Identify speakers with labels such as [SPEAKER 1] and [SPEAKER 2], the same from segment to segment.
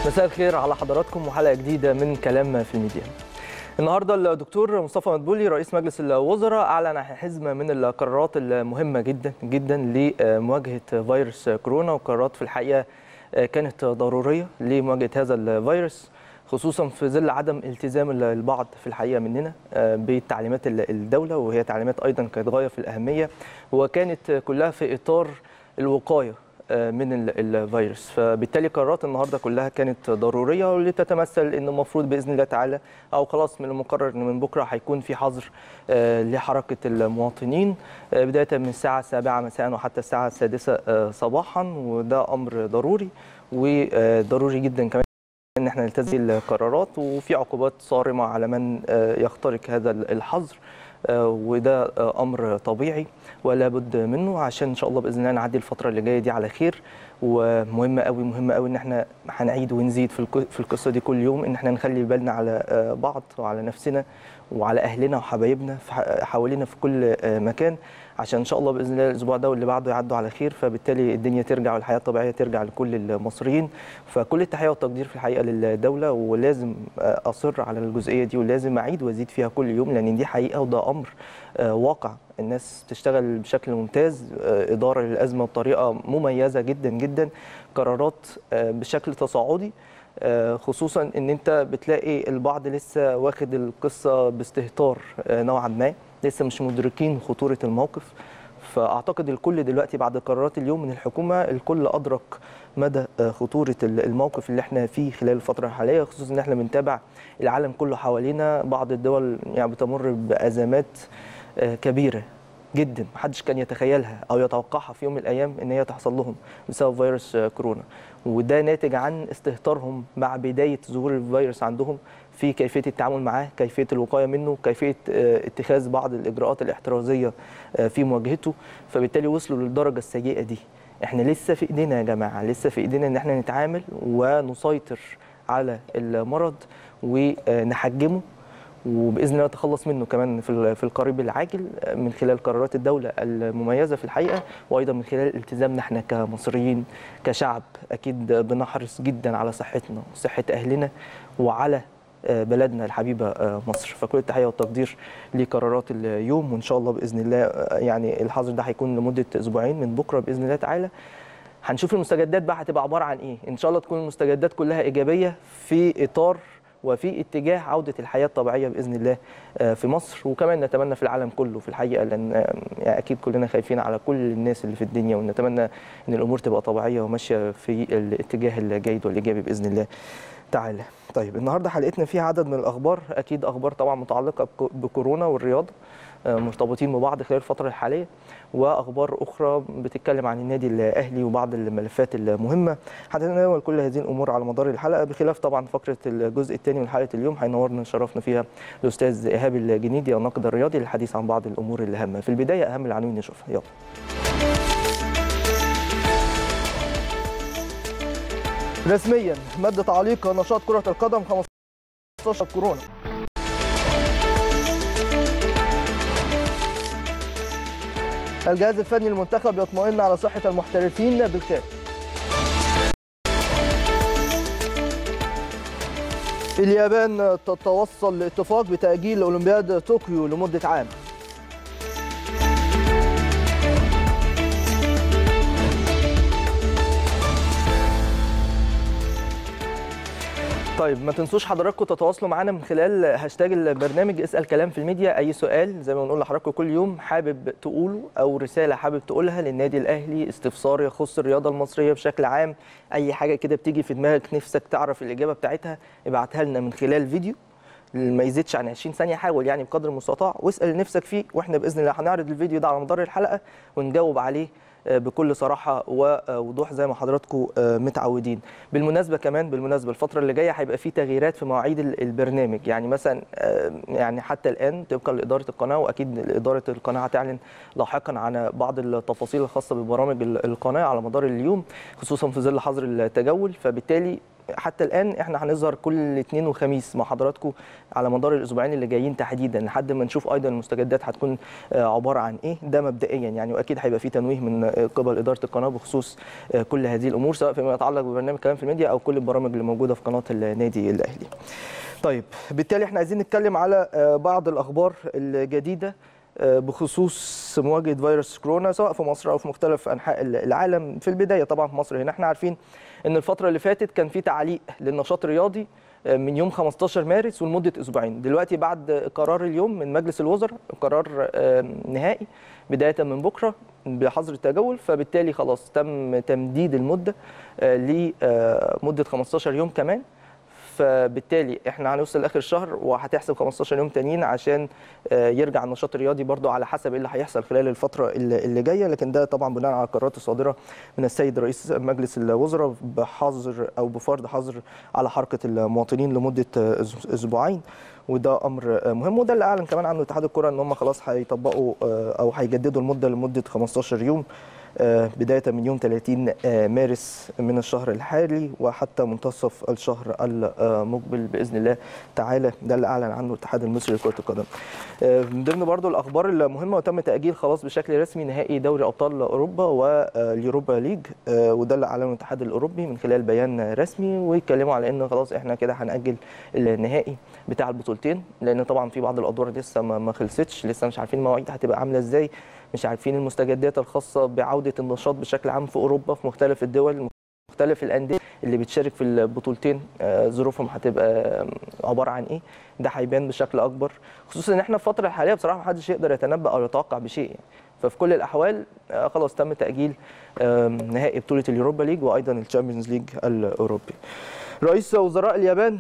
[SPEAKER 1] مساء الخير على حضراتكم وحلقه جديده من كلام في الميديا. النهارده الدكتور مصطفى مدبولي رئيس مجلس الوزراء اعلن عن حزمه من القرارات المهمه جدا جدا لمواجهه فيروس كورونا وقرارات في الحقيقه كانت ضروريه لمواجهه هذا الفيروس خصوصا في ظل عدم التزام البعض في الحقيقه مننا بتعليمات الدوله وهي تعليمات ايضا كانت غايه في الاهميه وكانت كلها في اطار الوقايه من الفيروس فبالتالي قرارات النهارده كلها كانت ضروريه واللي تتمثل ان المفروض باذن الله تعالى او خلاص من المقرر ان من بكره هيكون في حظر لحركه المواطنين بدايه من الساعه 7 مساء وحتى الساعه السادسة صباحا وده امر ضروري وضروري جدا كمان ان احنا نلتزم القرارات وفي عقوبات صارمه على من يخترق هذا الحظر وده امر طبيعي ولا بد منه عشان ان شاء الله باذن الله نعدي الفتره اللي جايه دي على خير ومهمه قوي مهمه قوي ان احنا هنعيد ونزيد في في القصه دي كل يوم ان احنا نخلي بالنا على بعض وعلى نفسنا وعلى اهلنا وحبايبنا حوالينا في كل مكان عشان ان شاء الله باذن الله الاسبوع ده واللي بعده يعدوا على خير فبالتالي الدنيا ترجع والحياه الطبيعيه ترجع لكل المصريين فكل التحيه والتقدير في الحقيقه للدوله ولازم اصر على الجزئيه دي ولازم اعيد وازيد فيها كل يوم لان دي حقيقه وده امر واقع الناس تشتغل بشكل ممتاز اداره للازمه بطريقه مميزه جدا جدا قرارات بشكل تصاعدي خصوصا ان انت بتلاقي البعض لسه واخد القصه باستهتار نوعا ما لسه مش مدركين خطوره الموقف فاعتقد الكل دلوقتي بعد قرارات اليوم من الحكومه الكل ادرك مدى خطوره الموقف اللي احنا فيه خلال الفتره الحاليه خصوصا ان احنا بنتابع العالم كله حوالينا بعض الدول يعني بتمر بازمات كبيره جدا محدش كان يتخيلها او يتوقعها في يوم من الايام ان هي تحصل لهم بسبب فيروس كورونا وده ناتج عن استهتارهم مع بدايه ظهور الفيروس عندهم في كيفيه التعامل معاه كيفيه الوقايه منه كيفيه اتخاذ بعض الاجراءات الاحترازيه في مواجهته فبالتالي وصلوا للدرجه السيئه دي احنا لسه في ايدينا يا جماعه لسه في ايدينا ان احنا نتعامل ونسيطر على المرض ونحجمه وباذن الله نتخلص منه كمان في في القريب العاجل من خلال قرارات الدوله المميزه في الحقيقه وايضا من خلال التزامنا احنا كمصريين كشعب اكيد بنحرص جدا على صحتنا وصحه اهلنا وعلى بلدنا الحبيبه مصر فكل التحيه والتقدير لقرارات اليوم وان شاء الله باذن الله يعني الحظر ده هيكون لمده اسبوعين من بكره باذن الله تعالى هنشوف المستجدات بقى هتبقى عباره عن ايه ان شاء الله تكون المستجدات كلها ايجابيه في اطار وفي اتجاه عودة الحياة الطبيعية بإذن الله في مصر وكمان نتمنى في العالم كله في الحقيقة لأن يعني أكيد كلنا خايفين على كل الناس اللي في الدنيا ونتمنى أن الأمور تبقى طبيعية وماشية في الاتجاه الجيد والإيجابي بإذن الله تعالى طيب النهارده حلقتنا فيها عدد من الاخبار اكيد اخبار طبعا متعلقه بكورونا والرياضه مرتبطين ببعض خلال الفتره الحاليه واخبار اخرى بتتكلم عن النادي الاهلي وبعض الملفات المهمه هنتناول كل هذه الامور على مدار الحلقه بخلاف طبعا فقره الجزء الثاني من حلقه اليوم هينورنا شرفنا فيها الاستاذ ايهاب الجنيدي الناقد الرياضي للحديث عن بعض الامور الهامه في البدايه اهم العناوين نشوفها يلا رسميا مد تعليق نشاط كرة القدم 15 كورونا الجهاز الفني للمنتخب يطمئن على صحة المحترفين بالخارج اليابان تتوصل لاتفاق بتأجيل أولمبياد طوكيو لمدة عام طيب ما تنسوش حضراتكم تتواصلوا معنا من خلال هاشتاج البرنامج اسال كلام في الميديا اي سؤال زي ما بنقول لحضراتكم كل يوم حابب تقوله او رساله حابب تقولها للنادي الاهلي استفسار يخص الرياضه المصريه بشكل عام اي حاجه كده بتيجي في دماغك نفسك تعرف الاجابه بتاعتها ابعتها لنا من خلال فيديو ما يزيدش عن 20 ثانيه حاول يعني بقدر المستطاع واسال اللي نفسك فيه واحنا باذن الله هنعرض الفيديو ده على مدار الحلقه ونجاوب عليه بكل صراحه ووضوح زي ما حضراتكم متعودين بالمناسبه كمان بالمناسبه الفتره اللي جايه هيبقى في تغييرات في مواعيد البرنامج يعني مثلا يعني حتى الان طبقا لاداره القناه واكيد اداره القناه هتعلن لاحقا عن بعض التفاصيل الخاصه ببرامج القناه على مدار اليوم خصوصا في ظل حظر التجول فبالتالي حتى الان احنا هنظهر كل اثنين وخميس مع حضراتكم على مدار الاسبوعين اللي جايين تحديدا لحد ما نشوف ايضا المستجدات هتكون آه، عباره عن ايه ده مبدئيا يعني واكيد هيبقى في تنويه من آه، قبل اداره القناه بخصوص آه، كل هذه الامور سواء فيما يتعلق ببرنامج كلام في الميديا او كل البرامج اللي موجوده في قناه النادي الاهلي. طيب بالتالي احنا عايزين نتكلم على آه، بعض الاخبار الجديده آه، بخصوص مواجهه فيروس كورونا سواء في مصر او في مختلف انحاء العالم في البدايه طبعا في مصر هنا احنا عارفين ان الفتره اللي فاتت كان في تعليق للنشاط الرياضي آه، من يوم 15 مارس ولمده اسبوعين دلوقتي بعد قرار اليوم من مجلس الوزراء قرار آه، نهائي بدايه من بكره بحظر التجول فبالتالي خلاص تم تمديد المده آه، لمده 15 يوم كمان فبالتالي احنا هنوصل لاخر الشهر وهتحسب 15 يوم تانيين عشان آه، يرجع النشاط الرياضي برضو على حسب ايه اللي هيحصل خلال الفتره اللي اللي جايه لكن ده طبعا بناء على القرارات الصادره من السيد رئيس مجلس الوزراء بحظر او بفرض حظر على حركه المواطنين لمده آه، أس- اسبوعين وده امر آه، مهم وده اللي اعلن كمان عنه اتحاد الكره ان هم خلاص هيطبقوا آه، او هيجددوا المده لمده 15 يوم آه، بداية من يوم 30 آه، مارس من الشهر الحالي وحتى منتصف الشهر المقبل بإذن الله تعالى ده اللي أعلن عنه الاتحاد المصري لكرة القدم آه، من ضمن برضو الأخبار المهمة وتم تأجيل خلاص بشكل رسمي نهائي دوري أبطال أوروبا واليوروبا ليج آه، وده اللي أعلنه الاتحاد الأوروبي من خلال بيان رسمي ويتكلموا على إن خلاص إحنا كده هنأجل النهائي بتاع البطولتين لأن طبعا في بعض الأدوار لسه ما ما خلصتش لسه مش عارفين المواعيد هتبقى عاملة إزاي مش عارفين المستجدات الخاصه بعوده النشاط بشكل عام في اوروبا في مختلف الدول مختلف الانديه اللي بتشارك في البطولتين آه، ظروفهم هتبقى عباره عن ايه ده هيبان بشكل اكبر خصوصا ان احنا في الفتره الحاليه بصراحه محدش يقدر يتنبا او يتوقع بشيء يعني. ففي كل الاحوال آه، خلاص تم تاجيل آم، نهائي بطوله اليوروبا ليج وايضا الشامبيونز ليج الاوروبي رئيس وزراء اليابان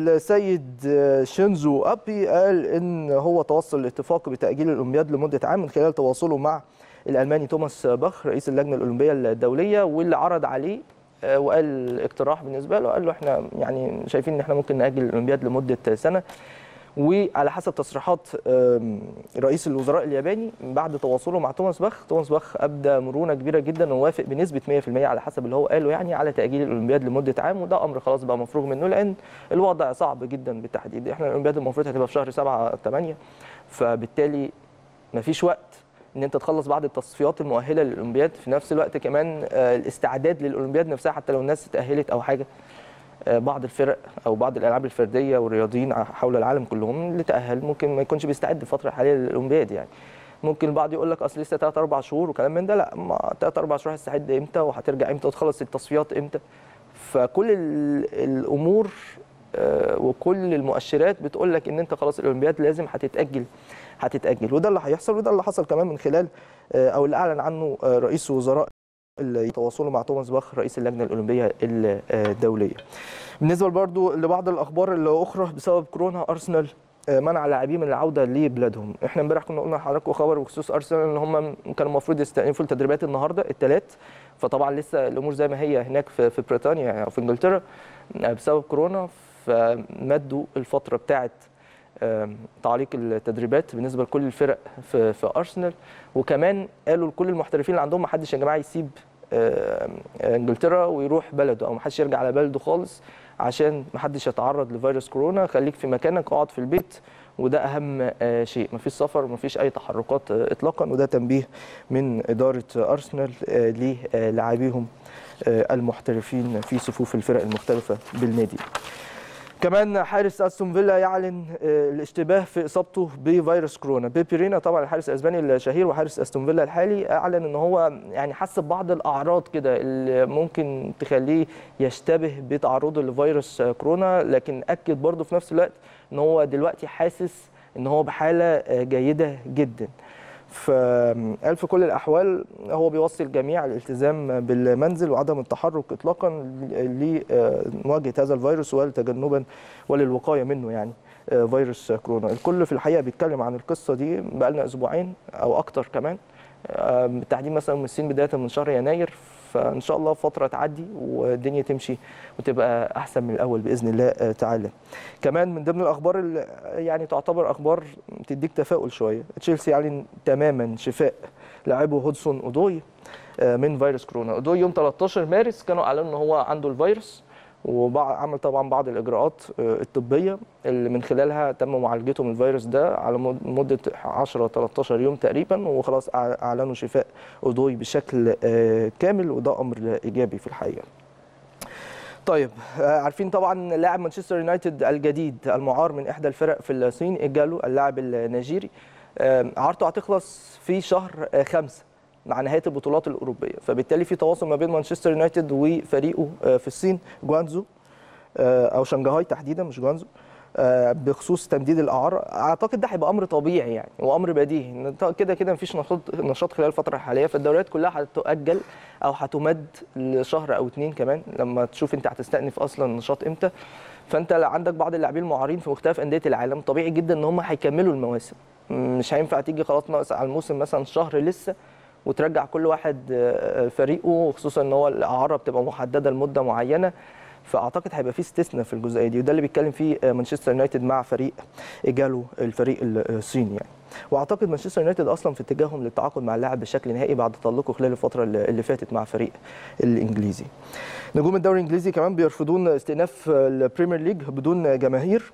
[SPEAKER 1] السيد شينزو ابي قال ان هو توصل لاتفاق بتاجيل الاولمبياد لمده عام من خلال تواصله مع الالماني توماس باخ رئيس اللجنه الاولمبيه الدوليه واللي عرض عليه آه، وقال اقتراح بالنسبه له قال له احنا يعني شايفين ان احنا ممكن ناجل الاولمبياد لمده سنه وعلى حسب تصريحات آم، رئيس الوزراء الياباني بعد تواصله مع توماس باخ توماس باخ ابدى مرونه كبيره جدا ووافق بنسبه 100% على حسب اللي هو قاله يعني على تاجيل الاولمبياد لمده عام وده امر خلاص بقى مفروغ منه لان الوضع صعب جدا بالتحديد احنا الاولمبياد المفروض هتبقى في شهر 7 8 فبالتالي مفيش وقت ان انت تخلص بعض التصفيات المؤهله للاولمبياد في نفس الوقت كمان آه، الاستعداد للاولمبياد نفسها حتى لو الناس اتاهلت او حاجه آه، بعض الفرق او بعض الالعاب الفرديه والرياضيين حول العالم كلهم اللي تاهل ممكن ما يكونش بيستعد الفتره الحاليه للاولمبياد يعني ممكن البعض يقول لك اصل لسه 3 4 شهور وكلام من ده لا ما 3 4 شهور هتستعد امتى وهترجع امتى وتخلص التصفيات امتى فكل ال- الامور آه، وكل المؤشرات بتقول لك ان انت خلاص الاولمبياد لازم هتتاجل هتتاجل وده اللي هيحصل وده اللي حصل كمان من خلال آه، او اللي اعلن عنه آه، رئيس وزراء اللي يتواصلوا مع توماس باخ رئيس اللجنه الاولمبيه الدوليه. بالنسبه برضو لبعض الاخبار الاخرى بسبب كورونا ارسنال آه، منع لاعبيه من العوده لبلادهم احنا امبارح كنا قلنا لحضراتكم خبر بخصوص ارسنال ان هم كانوا المفروض يستأنفوا التدريبات النهارده الثلاث فطبعا لسه الامور زي ما هي هناك في في بريطانيا يعني او في انجلترا آه، بسبب كورونا فمدوا الفتره بتاعه آم، تعليق التدريبات بالنسبه لكل الفرق في في ارسنال وكمان قالوا لكل المحترفين اللي عندهم ما حدش يا جماعه يسيب آم، انجلترا ويروح بلده او ما حدش يرجع على بلده خالص عشان ما حدش يتعرض لفيروس كورونا خليك في مكانك اقعد في البيت وده اهم آه، شيء مفيش سفر مفيش اي تحركات آه، اطلاقا وده تنبيه من اداره ارسنال آه، للاعبيهم آه، المحترفين في صفوف الفرق المختلفه بالنادي كمان حارس استون فيلا يعلن آه، الاشتباه في اصابته بفيروس كورونا بيبي رينا طبعا الحارس الاسباني الشهير وحارس استون فيلا الحالي اعلن ان هو يعني حس ببعض الاعراض كده اللي ممكن تخليه يشتبه بتعرضه لفيروس آه، كورونا لكن اكد برضه في نفس الوقت ان هو دلوقتي حاسس ان هو بحاله آه، جيده جدا فقال في كل الاحوال هو بيوصي الجميع الالتزام بالمنزل وعدم التحرك اطلاقا لمواجهه هذا الفيروس ولتجنبا وللوقايه منه يعني آه، فيروس كورونا الكل في الحقيقه بيتكلم عن القصه دي بقالنا اسبوعين او اكتر كمان آه، بالتحديد مثلا من الصين بدايه من شهر يناير فان شاء الله فتره تعدي والدنيا تمشي وتبقى احسن من الاول باذن الله آه، تعالى كمان من ضمن الاخبار اللي يعني تعتبر اخبار تديك تفاؤل شويه تشيلسي يعلن تماما شفاء لاعبه هودسون اودوي آه، من فيروس كورونا اودوي يوم 13 مارس كانوا اعلنوا ان هو عنده الفيروس وعمل طبعا بعض الاجراءات آه، الطبيه اللي من خلالها تم معالجته من الفيروس ده على مد- مده 10 13 يوم تقريبا وخلاص أع- اعلنوا شفاء اودوي بشكل آه، كامل وده امر ايجابي في الحقيقه. طيب آه، عارفين طبعا لاعب مانشستر يونايتد الجديد المعار من احدى الفرق في الصين اجالو اللاعب النيجيري آه، عارته هتخلص في شهر آه، خمسة مع نهايه البطولات الاوروبيه فبالتالي في تواصل ما بين مانشستر يونايتد وفريقه آه، في الصين جوانزو آه، او شنغهاي تحديدا مش جوانزو آه، بخصوص تمديد الاعاره اعتقد ده هيبقى امر طبيعي يعني وامر بديهي إن ط- كده كده مفيش نشاط نشاط خلال الفتره الحاليه فالدوريات كلها هتؤجل او هتمد لشهر او اتنين كمان لما تشوف انت هتستأنف اصلا النشاط امتى فانت لا- عندك بعض اللاعبين المعارين في مختلف انديه العالم طبيعي جدا ان هم هيكملوا المواسم مش هينفع تيجي خلاص ناقص على الموسم مثلا شهر لسه وترجع كل واحد آه، فريقه خصوصا ان هو الاعاره بتبقى محدده لمده معينه فاعتقد هيبقى في استثناء في الجزئيه دي وده اللي بيتكلم فيه آه، مانشستر يونايتد مع فريق ايجالو الفريق الصيني يعني واعتقد مانشستر يونايتد اصلا في اتجاههم للتعاقد مع اللاعب بشكل نهائي بعد تألقه خلال الفتره اللي اللي فاتت مع فريق الانجليزي نجوم الدوري الانجليزي كمان بيرفضون استئناف البريمير ليج بدون جماهير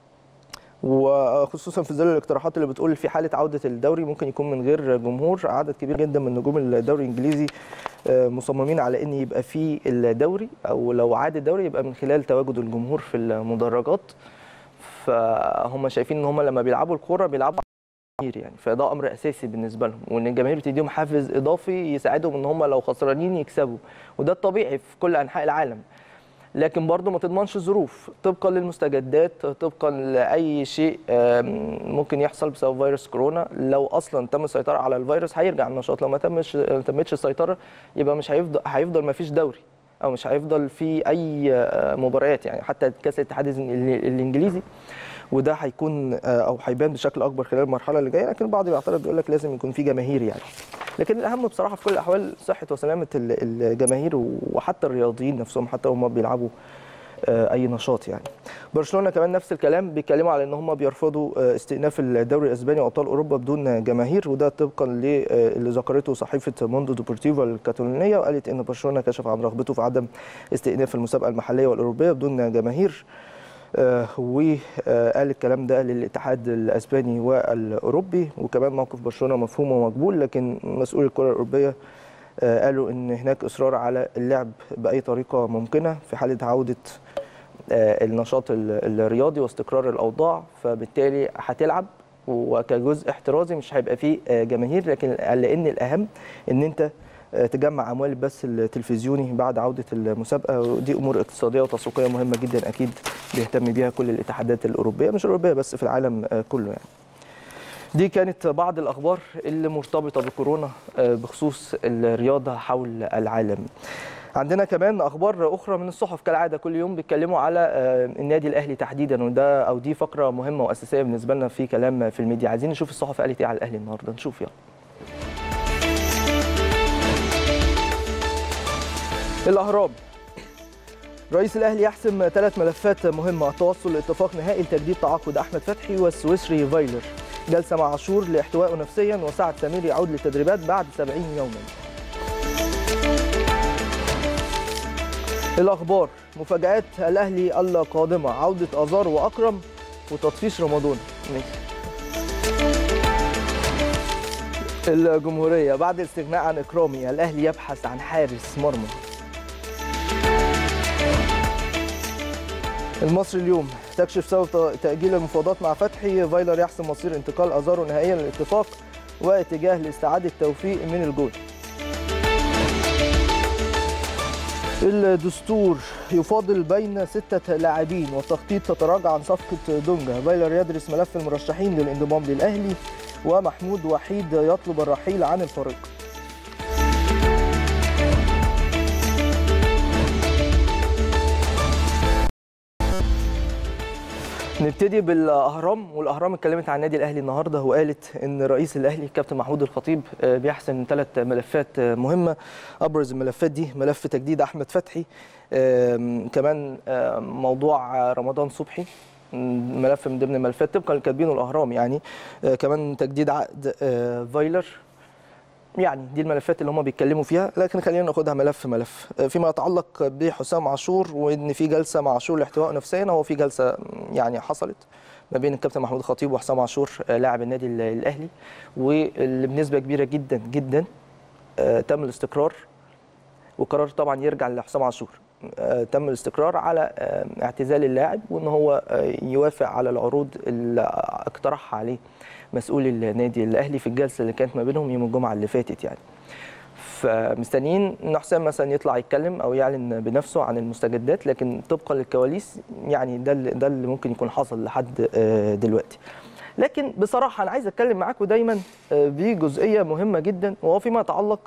[SPEAKER 1] وخصوصا في ظل الاقتراحات اللي بتقول في حاله عوده الدوري ممكن يكون من غير جمهور عدد كبير جدا من نجوم الدوري الانجليزي آه، مصممين على ان يبقى في الدوري او لو عاد الدوري يبقى من خلال تواجد الجمهور في المدرجات فهم شايفين ان هم لما بيلعبوا الكوره بيلعبوا جماهير يعني فده امر اساسي بالنسبه لهم وان الجماهير بتديهم حافز اضافي يساعدهم ان هم لو خسرانين يكسبوا وده الطبيعي في كل انحاء العالم لكن برضه ما تضمنش الظروف طبقا للمستجدات طبقا لاي شيء آم، ممكن يحصل بسبب فيروس كورونا لو اصلا تم السيطره على الفيروس هيرجع النشاط لو ما تمش ما تمتش السيطره يبقى مش هيفضل هيفضل ما فيش دوري او مش هيفضل في اي آه، مباريات يعني حتى كاس الاتحاد الإن- الانجليزي وده هيكون آه، او هيبان بشكل اكبر خلال المرحله اللي جايه لكن البعض بيعترض بيقول لك لازم يكون في جماهير يعني لكن الاهم بصراحه في كل الاحوال صحه وسلامه ال- الجماهير وحتى الرياضيين نفسهم حتى هم بيلعبوا آه، اي نشاط يعني برشلونه كمان نفس الكلام بيتكلموا على ان هم بيرفضوا آه، استئناف الدوري الاسباني وابطال اوروبا بدون جماهير وده طبقا للي ذكرته صحيفه موندو دوبورتيفو الكاتالونيه وقالت ان برشلونه كشف عن رغبته في عدم استئناف المسابقه المحليه والاوروبيه بدون جماهير آه، وقال الكلام ده للاتحاد الاسباني والاوروبي وكمان موقف برشلونه مفهوم ومقبول لكن مسؤول الكره الاوروبيه آه، قالوا ان هناك اصرار على اللعب باي طريقه ممكنه في حاله عوده آه، النشاط ال- الرياضي واستقرار الاوضاع فبالتالي هتلعب وكجزء احترازي مش هيبقى فيه آه، جماهير لكن لان الاهم ان انت آه، تجمع اموال البث التلفزيوني بعد عوده المسابقه ودي امور اقتصاديه وتسويقيه مهمه جدا اكيد بيهتم بيها كل الاتحادات الاوروبيه مش الاوروبيه بس في العالم آه، كله يعني دي كانت بعض الاخبار اللي مرتبطه بكورونا آه، بخصوص الرياضه حول العالم عندنا كمان اخبار اخرى من الصحف كالعاده كل يوم بيتكلموا على آه، النادي الاهلي تحديدا وده او دي فقره مهمه واساسيه بالنسبه لنا في كلام في الميديا عايزين نشوف الصحف قالت ايه على الاهلي النهارده نشوف يلا الاهرام رئيس الاهلي يحسم ثلاث ملفات مهمه التوصل لاتفاق نهائي لتجديد تعاقد احمد فتحي والسويسري فايلر جلسه مع عاشور لاحتوائه نفسيا وسعد سمير يعود للتدريبات بعد 70 يوما الاخبار مفاجات الاهلي القادمه عوده ازار واكرم وتطفيش رمضان ماشي الجمهوريه بعد الاستغناء عن اكرامي الاهلي يبحث عن حارس مرمى المصري اليوم تكشف سبب تأجيل المفاوضات مع فتحي فايلر يحسم مصير انتقال أزارو نهائيا للاتفاق واتجاه لاستعادة توفيق من الجول الدستور يفاضل بين ستة لاعبين والتخطيط تتراجع عن صفقة دونجا فايلر يدرس ملف المرشحين للانضمام للأهلي ومحمود وحيد يطلب الرحيل عن الفريق نبتدي بالاهرام والاهرام اتكلمت عن النادي الاهلي النهارده وقالت ان رئيس الاهلي كابتن محمود الخطيب آه، بيحسن ثلاث ملفات آه، مهمه ابرز الملفات دي ملف تجديد احمد فتحي آم، كمان آم، موضوع آه، رمضان صبحي م، ملف من ضمن الملفات طبقا لكاتبينه الاهرام يعني آه، كمان تجديد عقد آه، فايلر يعني دي الملفات اللي هم بيتكلموا فيها لكن خلينا ناخدها ملف ملف فيما يتعلق بحسام عاشور وان في جلسه مع عاشور لاحتواء نفسيا هو في جلسه يعني حصلت ما بين الكابتن محمود خطيب وحسام عاشور لاعب النادي الاهلي واللي بنسبه كبيره جدا جدا تم الاستقرار وقرار طبعا يرجع لحسام عاشور تم الاستقرار على اعتزال اللاعب وان هو يوافق على العروض اللي اقترحها عليه مسؤول النادي الاهلي في الجلسه اللي كانت ما بينهم يوم الجمعه اللي فاتت يعني فمستنيين ان حسام مثلا يطلع يتكلم او يعلن بنفسه عن المستجدات لكن طبقا للكواليس يعني ده اللي ده اللي ممكن يكون حصل لحد دلوقتي لكن بصراحه انا عايز اتكلم معاكم دايما بجزئيه مهمه جدا وهو فيما يتعلق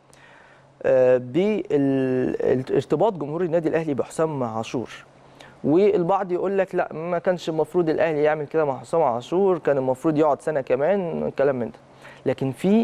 [SPEAKER 1] بارتباط جمهور النادي الاهلي بحسام عاشور والبعض يقول لك لا ما كانش المفروض الاهلي يعمل كده مع حسام عاشور كان المفروض يقعد سنه كمان كلام من ده لكن في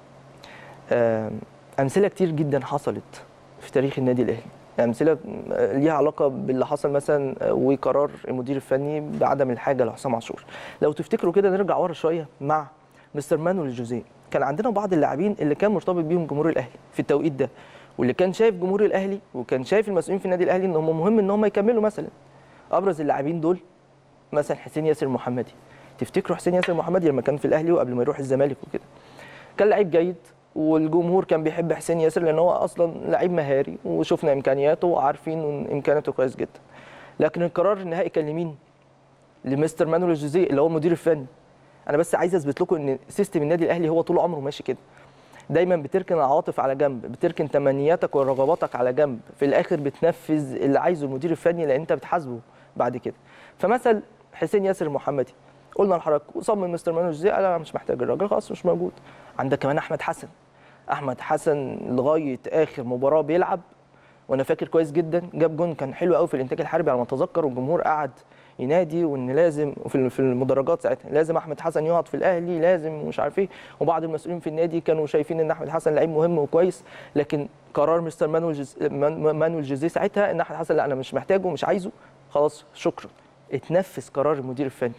[SPEAKER 1] امثله كتير جدا حصلت في تاريخ النادي الاهلي امثله ليها علاقه باللي حصل مثلا وقرار المدير الفني بعدم الحاجه لحسام عاشور لو تفتكروا كده نرجع ورا شويه مع مستر مانويل جوزيه كان عندنا بعض اللاعبين اللي كان مرتبط بيهم جمهور الاهلي في التوقيت ده واللي كان شايف جمهور الاهلي وكان شايف المسؤولين في النادي الاهلي ان هم مهم ان هم يكملوا مثلا ابرز اللاعبين دول مثلا حسين ياسر محمدي تفتكروا حسين ياسر محمدي لما كان في الاهلي وقبل ما يروح الزمالك وكده كان لعيب جيد والجمهور كان بيحب حسين ياسر لان هو اصلا لعيب مهاري وشفنا امكانياته وعارفين امكانياته كويس جدا لكن القرار النهائي كان لمين لمستر مانويل جوزيه اللي هو المدير الفني انا بس عايز اثبت لكم ان سيستم النادي الاهلي هو طول عمره ماشي كده دايما بتركن العواطف على جنب بتركن تمنياتك ورغباتك على جنب في الاخر بتنفذ اللي عايزه المدير الفني لان انت بتحاسبه بعد كده فمثل حسين ياسر المحمدي قلنا لحضرتك وصمم مستر مانويل جوزيه قال انا مش محتاج الراجل خلاص مش موجود عندك كمان احمد حسن احمد حسن لغايه اخر مباراه بيلعب وانا فاكر كويس جدا جاب جون كان حلو قوي في الانتاج الحربي على ما اتذكر والجمهور قعد ينادي وان لازم في في المدرجات ساعتها لازم احمد حسن يقعد في الاهلي لازم مش عارف ايه وبعض المسؤولين في النادي كانوا شايفين ان احمد حسن لعيب مهم وكويس لكن قرار مستر مانويل جز... مانويل جوزيه ساعتها ان احمد حسن لا انا مش محتاجه مش عايزه خلاص شكرا اتنفذ قرار المدير الفني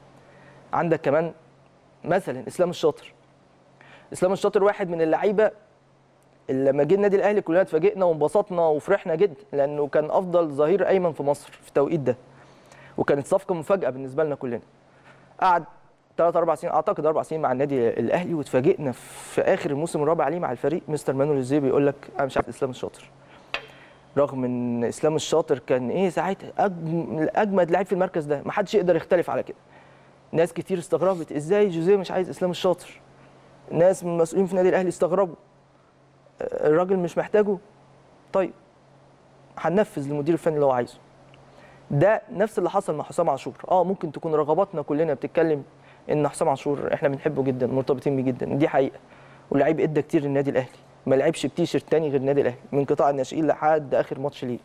[SPEAKER 1] عندك كمان مثلا اسلام الشاطر اسلام الشاطر واحد من اللعيبه اللي لما جه النادي الاهلي كلنا اتفاجئنا وانبسطنا وفرحنا جدا لانه كان افضل ظهير ايمن في مصر في التوقيت ده وكانت صفقه مفاجاه بالنسبه لنا كلنا قعد ثلاث اربع سنين اعتقد اربع سنين مع النادي الاهلي واتفاجئنا في اخر الموسم الرابع ليه مع الفريق مستر مانويل زي بيقول لك انا مش عارف اسلام الشاطر رغم ان اسلام الشاطر كان ايه ساعتها اجمد لعيب في المركز ده ما حدش يقدر يختلف على كده ناس كتير استغربت ازاي جوزيه مش عايز اسلام الشاطر ناس من المسؤولين في النادي الاهلي استغربوا الراجل مش محتاجه طيب هننفذ للمدير الفني اللي هو عايزه ده نفس اللي حصل مع حسام عاشور اه ممكن تكون رغباتنا كلنا بتتكلم ان حسام عاشور احنا بنحبه جدا مرتبطين بيه جدا دي حقيقه واللعيب ادى كتير للنادي الاهلي ما لعبش بتيشيرت تاني غير النادي الاهلي من قطاع الناشئين لحد اخر ماتش ليه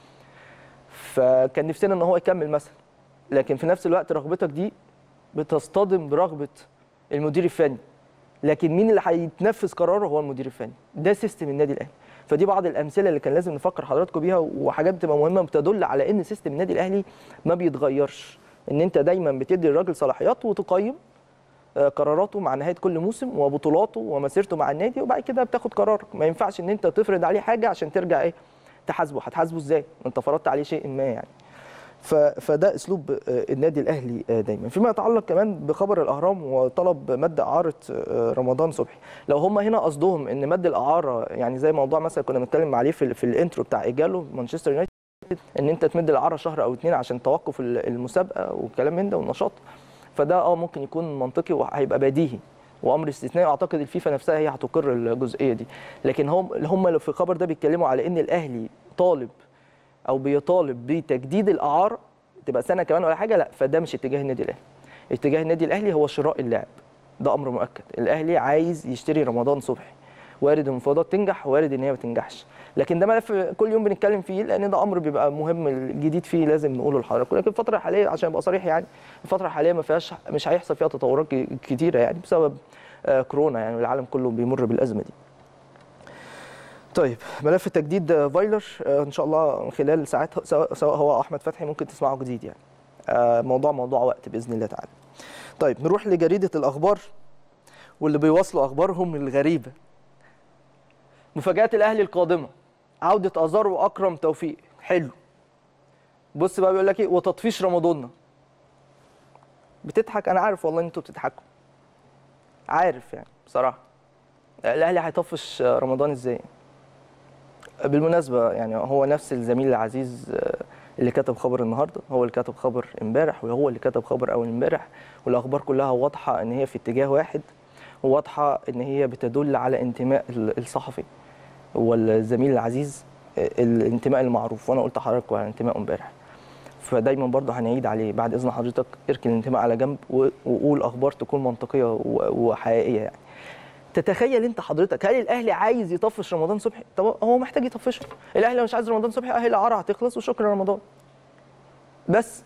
[SPEAKER 1] فكان نفسنا ان هو يكمل مثلا لكن في نفس الوقت رغبتك دي بتصطدم برغبه المدير الفني لكن مين اللي هيتنفذ قراره هو المدير الفني ده سيستم النادي الاهلي فدي بعض الامثله اللي كان لازم نفكر حضراتكم بيها وحاجات بتبقى مهمه بتدل على ان سيستم النادي الاهلي ما بيتغيرش ان انت دايما بتدي الراجل صلاحيات وتقيم قراراته مع نهايه كل موسم وبطولاته ومسيرته مع النادي وبعد كده بتاخد قرارك ما ينفعش ان انت تفرض عليه حاجه عشان ترجع ايه تحاسبه هتحاسبه ازاي انت فرضت عليه شيء ما يعني فده اسلوب النادي الاهلي دايما فيما يتعلق كمان بخبر الاهرام وطلب مد اعاره رمضان صبحي لو هم هنا قصدهم ان مد الاعاره يعني زي موضوع مثلا كنا بنتكلم عليه في, في الانترو بتاع ايجالو مانشستر يونايتد ان انت تمد الاعاره شهر او اتنين عشان توقف المسابقه والكلام من ده والنشاط فده اه ممكن يكون منطقي وهيبقى بديهي وامر استثنائي اعتقد الفيفا نفسها هي هتقر الجزئيه دي لكن هم هم في الخبر ده بيتكلموا على ان الاهلي طالب او بيطالب بتجديد الاعاره تبقى سنه كمان ولا حاجه لا فده مش اتجاه النادي الاهلي اتجاه النادي الاهلي هو شراء اللاعب ده امر مؤكد الاهلي عايز يشتري رمضان صبحي وارد المفاوضات تنجح وارد ان هي ما تنجحش لكن ده ملف كل يوم بنتكلم فيه لان ده امر بيبقى مهم الجديد فيه لازم نقوله لحضراتكم لكن الفتره الحاليه عشان ابقى صريح يعني الفتره الحاليه ما فيهاش مش هيحصل فيها تطورات كتيره يعني بسبب كورونا يعني العالم كله بيمر بالازمه دي طيب ملف تجديد فايلر ان شاء الله خلال ساعات سواء هو او احمد فتحي ممكن تسمعوا جديد يعني موضوع موضوع وقت باذن الله تعالى طيب نروح لجريده الاخبار واللي بيواصلوا اخبارهم الغريبه مفاجات الاهلي القادمه عوده ازار واكرم توفيق حلو بص بقى بيقول لك ايه وتطفيش رمضاننا بتضحك انا عارف والله ان انتوا بتضحكوا عارف يعني بصراحه الاهلي هيطفش رمضان ازاي بالمناسبه يعني هو نفس الزميل العزيز اللي كتب خبر النهارده هو اللي كتب خبر امبارح وهو اللي كتب خبر اول امبارح والاخبار كلها واضحه ان هي في اتجاه واحد وواضحه ان هي بتدل على انتماء الصحفي والزميل العزيز الانتماء المعروف وانا قلت لحضرتك على انتمائه امبارح فدايما برضه هنعيد عليه بعد اذن حضرتك اركن الانتماء على جنب وقول اخبار تكون منطقيه وحقيقيه يعني تتخيل انت حضرتك هل الاهلي عايز يطفش رمضان صبحي طب هو محتاج يطفشه الاهلي لو مش عايز رمضان صبحي اهي العرى هتخلص وشكرا رمضان بس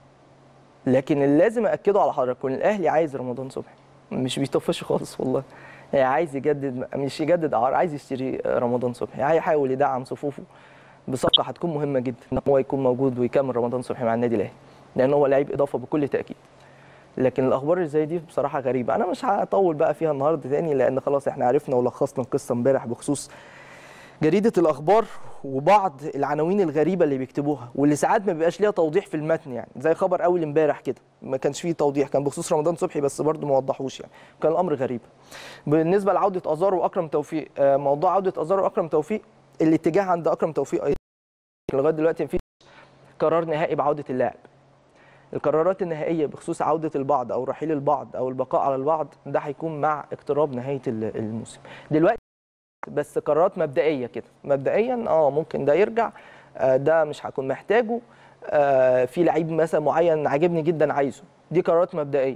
[SPEAKER 1] لكن اللي لازم اكده على حضرتك ان الاهلي عايز رمضان صبحي مش بيطفشه خالص والله يعني عايز يجدد مش يجدد عرض عايز يشتري رمضان صبحي هيحاول يدعم صفوفه بصفقه هتكون مهمه جدا ان هو يكون موجود ويكمل رمضان صبحي مع النادي الاهلي لان هو لعيب اضافه بكل تاكيد لكن الاخبار اللي زي دي بصراحه غريبه انا مش هطول بقى فيها النهارده تاني لان خلاص احنا عرفنا ولخصنا القصه امبارح بخصوص جريده الاخبار وبعض العناوين الغريبه اللي بيكتبوها واللي ساعات ما بيبقاش ليها توضيح في المتن يعني زي خبر اول امبارح كده ما كانش فيه توضيح كان بخصوص رمضان صبحي بس برضه ما وضحوش يعني كان الامر غريب بالنسبه لعوده ازار واكرم توفيق موضوع عوده ازار واكرم توفيق الاتجاه عند اكرم توفيق ايضا لغايه دلوقتي مفيش قرار نهائي بعوده اللاعب القرارات النهائيه بخصوص عوده البعض او رحيل البعض او البقاء على البعض ده هيكون مع اقتراب نهايه الموسم دلوقتي بس قرارات مبدئيه كده مبدئيا اه ممكن ده يرجع آه ده مش هكون محتاجه آه في لعيب مثلا معين عاجبني جدا عايزه دي قرارات مبدئيه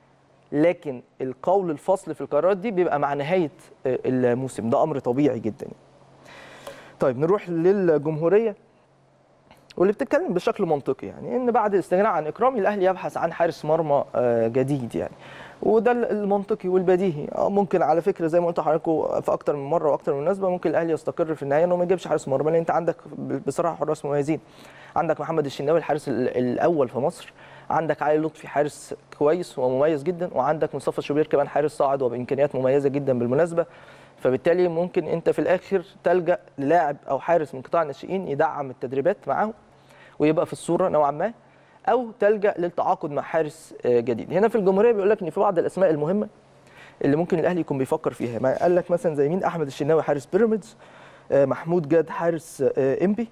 [SPEAKER 1] لكن القول الفصل في القرارات دي بيبقى مع نهايه الموسم ده امر طبيعي جدا طيب نروح للجمهوريه واللي بتتكلم بشكل منطقي يعني ان بعد الاستغناء عن اكرامي الاهلي يبحث عن حارس مرمى جديد يعني وده المنطقي والبديهي ممكن على فكره زي ما قلت لحضراتكم في اكتر من مره واكتر من مناسبه ممكن الاهلي يستقر في النهايه انه ما يجيبش حارس مرمى لان انت عندك بصراحه حراس مميزين عندك محمد الشناوي الحارس الاول في مصر عندك علي لطفي حارس كويس ومميز جدا وعندك مصطفى شوبير كمان حارس صاعد وبامكانيات مميزه جدا بالمناسبه فبالتالي ممكن انت في الاخر تلجا للاعب او حارس من قطاع الناشئين يدعم التدريبات معاهم ويبقى في الصوره نوعا ما او تلجا للتعاقد مع حارس جديد هنا في الجمهوريه بيقول لك ان في بعض الاسماء المهمه اللي ممكن الاهلي يكون بيفكر فيها ما قال لك مثلا زي مين احمد الشناوي حارس بيراميدز محمود جاد حارس انبي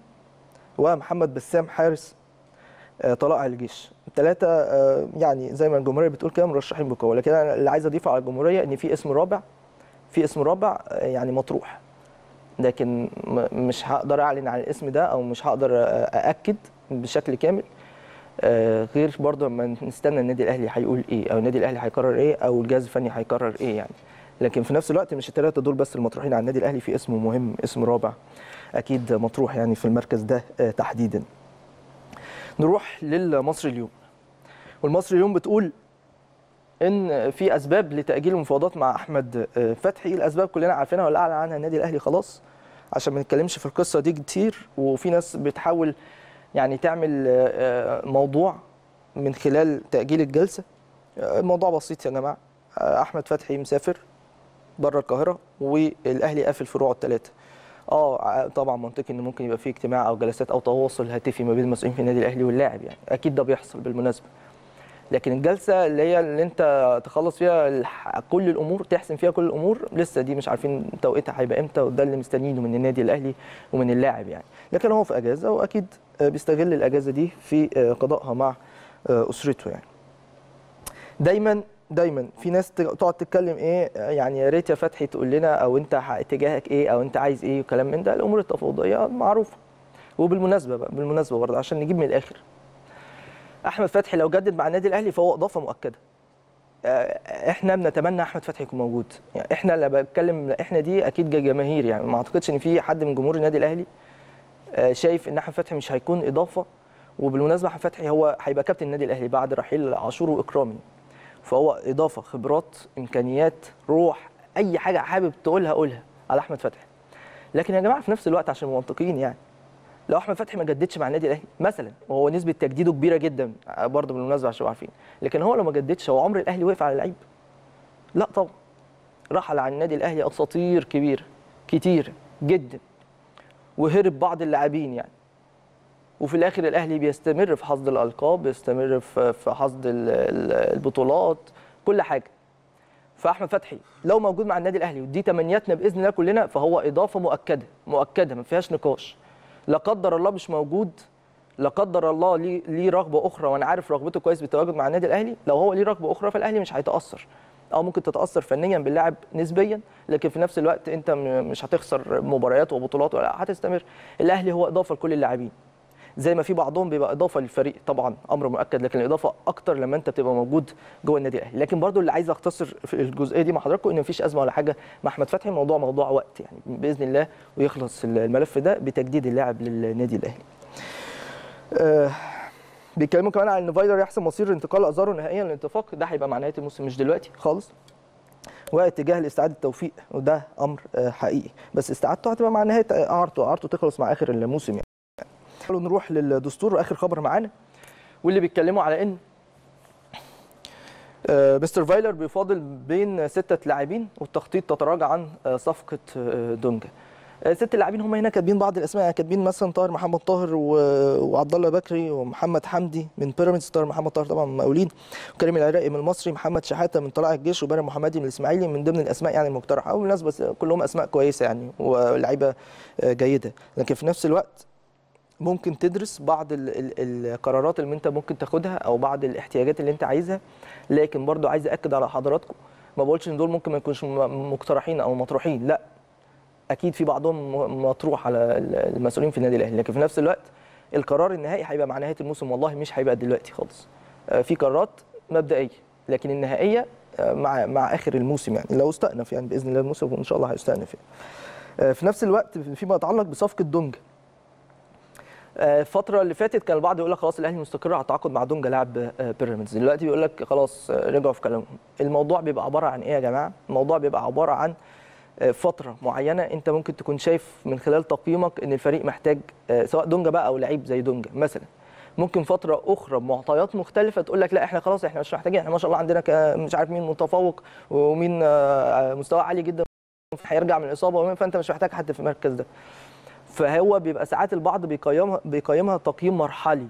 [SPEAKER 1] ومحمد بسام حارس طلائع الجيش الثلاثه يعني زي ما الجمهوريه بتقول كده مرشحين بقوه لكن انا اللي عايز اضيفه على الجمهوريه ان في اسم رابع في اسم رابع يعني مطروح لكن مش هقدر اعلن عن الاسم ده او مش هقدر ااكد بشكل كامل غير برضه لما نستنى النادي الاهلي هيقول ايه او النادي الاهلي هيقرر ايه او الجهاز الفني هيقرر ايه يعني لكن في نفس الوقت مش الثلاثه دول بس المطروحين على النادي الاهلي في اسم مهم اسم رابع اكيد مطروح يعني في المركز ده تحديدا نروح للمصري اليوم والمصري اليوم بتقول ان في اسباب لتاجيل المفاوضات مع احمد فتحي الاسباب كلنا عارفينها ولا اعلن عنها النادي الاهلي خلاص عشان ما نتكلمش في القصه دي كتير وفي ناس بتحاول يعني تعمل موضوع من خلال تاجيل الجلسه الموضوع بسيط يا جماعه احمد فتحي مسافر بره القاهره والاهلي قافل فروعه الثلاثه اه طبعا منطقي ان ممكن يبقى في اجتماع او جلسات او تواصل هاتفي ما بين المسؤولين في النادي الاهلي واللاعب يعني اكيد ده بيحصل بالمناسبه لكن الجلسه اللي هي اللي انت تخلص فيها كل الامور تحسم فيها كل الامور لسه دي مش عارفين توقيتها هيبقى امتى وده اللي مستنيينه من النادي الاهلي ومن اللاعب يعني لكن هو في اجازه واكيد بيستغل الاجازه دي في قضائها مع اسرته يعني دايما دايما في ناس تقعد تتكلم ايه يعني يا ريت يا فتحي تقول لنا او انت اتجاهك ايه او انت عايز ايه وكلام من ده الامور التفاوضيه معروفه وبالمناسبه بقى بالمناسبه برضه عشان نجيب من الاخر احمد فتحي لو جدد مع النادي الاهلي فهو اضافه مؤكده احنا بنتمنى احمد فتحي يكون موجود يعني احنا اللي بتكلم احنا دي اكيد جماهير يعني ما اعتقدش ان في حد من جمهور النادي الاهلي شايف ان احمد فتحي مش هيكون اضافه وبالمناسبه احمد فتحي هو هيبقى كابتن النادي الاهلي بعد رحيل عاشور واكرامي فهو اضافه خبرات امكانيات روح اي حاجه حابب تقولها قولها على احمد فتحي لكن يا جماعه في نفس الوقت عشان منطقيين يعني لو احمد فتحي ما جددش مع النادي الاهلي مثلا وهو نسبه تجديده كبيره جدا برضه بالمناسبه عشان عارفين لكن هو لو ما جددش هو عمر الاهلي وقف على لعيب لا طبعا رحل عن النادي الاهلي اساطير كبيره كتير جدا وهرب بعض اللاعبين يعني وفي الاخر الاهلي بيستمر في حصد الالقاب بيستمر في في حصد ال- ال- البطولات كل حاجه فاحمد فتحي لو موجود مع النادي الاهلي ودي تمنياتنا باذن الله كلنا فهو اضافه مؤكده مؤكده ما فيهاش نقاش لا قدر الله مش موجود لا قدر الله ليه ليه رغبه اخرى وانا عارف رغبته كويس بالتواجد مع النادي الاهلي لو هو ليه رغبه اخرى فالاهلي مش هيتاثر او ممكن تتاثر فنيا باللاعب نسبيا لكن في نفس الوقت انت م- مش هتخسر مباريات وبطولات ولا هتستمر الاهلي هو اضافه لكل اللاعبين زي ما في بعضهم بيبقى اضافه للفريق طبعا امر مؤكد لكن الاضافه اكتر لما انت بتبقى موجود جوه النادي الاهلي لكن برضو اللي عايز اختصر في الجزئيه دي مع حضراتكم ان مفيش ازمه ولا حاجه مع احمد فتحي الموضوع موضوع وقت يعني باذن الله ويخلص الملف ده بتجديد اللاعب للنادي الاهلي آه بيتكلموا كمان عن ان فايلر يحسم مصير انتقال ازارو نهائيا للاتفاق ده هيبقى مع نهايه الموسم مش دلوقتي خالص واتجاه لاستعاده التوفيق وده امر آه، حقيقي بس استعادته هتبقى مع نهايه اعارته اعارته تخلص مع اخر الموسم يعني تعالوا نروح للدستور واخر خبر معانا واللي بيتكلموا على ان آه، مستر فايلر بيفاضل بين ستة لاعبين والتخطيط تتراجع عن آه، صفقة آه، دونجا آه، ست لاعبين هم هنا كاتبين بعض الاسماء كاتبين مثلا طاهر محمد طاهر و- وعبد الله بكري ومحمد حمدي من بيراميدز طاهر محمد طاهر طبعا من المقاولين وكريم العراقي من المصري محمد شحاته من طلائع الجيش وبارم محمدي من الاسماعيلي من ضمن الاسماء يعني المقترحه وبالمناسبه كلهم اسماء كويسه يعني ولاعيبه آه، جيده لكن في نفس الوقت ممكن تدرس بعض ال ال القرارات اللي انت ممكن تاخدها او بعض الاحتياجات اللي انت عايزها لكن برضو عايز اكد على حضراتكم ما بقولش ان دول ممكن ما يكونش م- مقترحين او مطروحين لا اكيد في بعضهم م- مطروح على ال- المسؤولين في النادي الاهلي لكن في نفس الوقت القرار النهائي هيبقى مع نهايه الموسم والله مش هيبقى دلوقتي خالص آه، في قرارات مبدئيه لكن النهائيه آه، مع مع اخر الموسم يعني لو استأنف يعني باذن الله الموسم وان شاء الله هيستأنف يعني. آه، في نفس الوقت فيما يتعلق بصفقه دونج آه، الفترة اللي فاتت كان البعض يقول لك خلاص الاهلي مستقر على التعاقد مع دونجا لاعب آه، بيراميدز دلوقتي بيقول لك خلاص آه، رجعوا في كلامهم الموضوع بيبقى عبارة عن ايه يا جماعة الموضوع بيبقى عبارة عن آه، فترة معينة انت ممكن تكون شايف من خلال تقييمك ان الفريق محتاج آه، سواء دونجا بقى او لعيب زي دونجا مثلا ممكن فترة أخرى بمعطيات مختلفة تقول لك لا احنا خلاص احنا مش محتاجين احنا ما شاء الله عندنا ك- مش عارف مين متفوق ومين آه، مستواه عالي جدا هيرجع من الإصابة ومين فأنت مش محتاج حد في المركز ده فهو بيبقى ساعات البعض بيقيمها بيقيمها تقييم مرحلي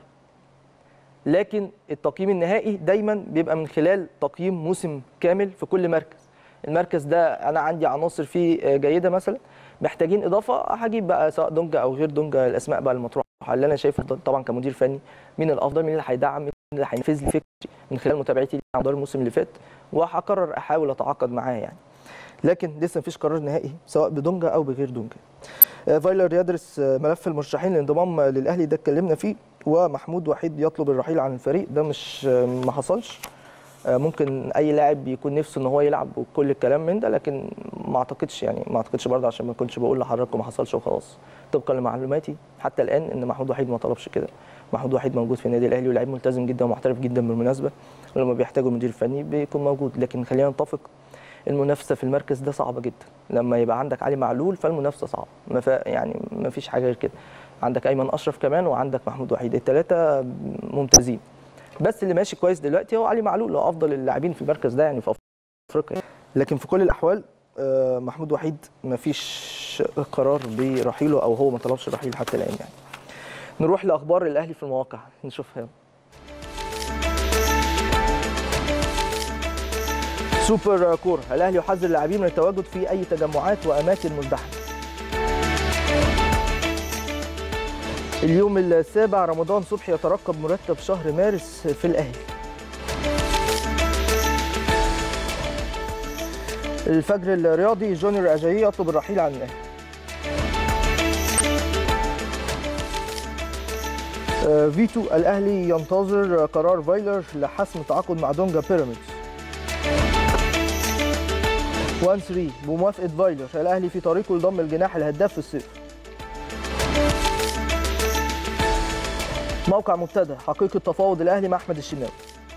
[SPEAKER 1] لكن التقييم النهائي دايما بيبقى من خلال تقييم موسم كامل في كل مركز المركز ده انا عندي عناصر فيه جيده مثلا محتاجين اضافه هجيب بقى سواء دونجا او غير دونجا الاسماء بقى المطروحه اللي انا شايفه طبعا كمدير فني مين الافضل مين اللي هيدعم مين اللي هينفذ لي فكري من خلال متابعتي ليه على مدار الموسم اللي فات وهقرر احاول اتعاقد معاه يعني لكن لسه مفيش قرار نهائي سواء بدونجا او بغير دونجا آه، فايلر يدرس آه، ملف المرشحين للانضمام آه، للاهلي ده اتكلمنا فيه ومحمود وحيد يطلب الرحيل عن الفريق ده مش آه، ما حصلش آه، ممكن اي لاعب يكون نفسه ان هو يلعب وكل الكلام من ده لكن ما اعتقدش يعني ما اعتقدش برضه عشان ما كنتش بقول لحضراتكم ما حصلش وخلاص طبقا لمعلوماتي حتى الان ان محمود وحيد ما طلبش كده محمود وحيد موجود في النادي الاهلي ولاعيب ملتزم جدا ومحترف جدا بالمناسبه ولما بيحتاجوا المدير الفني بيكون موجود لكن خلينا نتفق المنافسه في المركز ده صعبه جدا لما يبقى عندك علي معلول فالمنافسه صعبه ما فا- يعني ما فيش حاجه غير كده عندك ايمن اشرف كمان وعندك محمود وحيد الثلاثه ممتازين بس اللي ماشي كويس دلوقتي هو علي معلول هو افضل اللاعبين في المركز ده يعني في افريقيا لكن في كل الاحوال آه، محمود وحيد ما فيش قرار برحيله او هو ما طلبش رحيل حتى الان يعني نروح لاخبار الاهلي في المواقع نشوفها سوبر كوره الاهلي يحذر اللاعبين من التواجد في اي تجمعات واماكن مزدحمه اليوم السابع رمضان صبحي يترقب مرتب شهر مارس في الاهلي الفجر الرياضي جونيور اجايي يطلب الرحيل عن الاهلي آه، فيتو الاهلي ينتظر قرار فايلر لحسم التعاقد مع دونجا بيراميدز 1 3 بموافقه فايلر الاهلي في طريقه لضم الجناح الهداف في الصيف موقع مبتدأ حقيقة تفاوض الأهلي مع أحمد الشناوي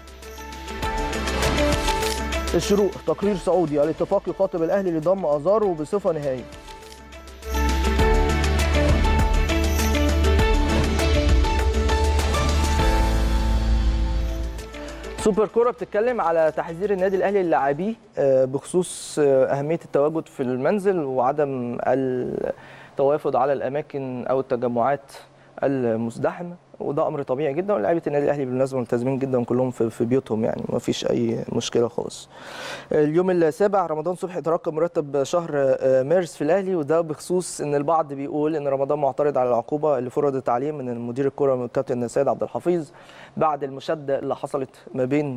[SPEAKER 1] الشروق تقرير سعودي الاتفاق يخاطب الأهلي لضم أزارو بصفة نهائية سوبر كوره بتتكلم على تحذير النادي الاهلي للاعبيه آه، بخصوص آه، اهميه التواجد في المنزل وعدم التوافد على الاماكن او التجمعات المزدحمه وده امر طبيعي جدا ولاعيبه النادي الاهلي بالمناسبه ملتزمين جدا كلهم في في بيوتهم يعني ما فيش اي مشكله خالص. اليوم السابع رمضان صبحي ترقى مرتب شهر آه، مارس في الاهلي وده بخصوص ان البعض بيقول ان رمضان معترض على العقوبه اللي فرضت عليه من مدير الكره من الكابتن سيد عبد الحفيظ بعد المشاده اللي حصلت ما بين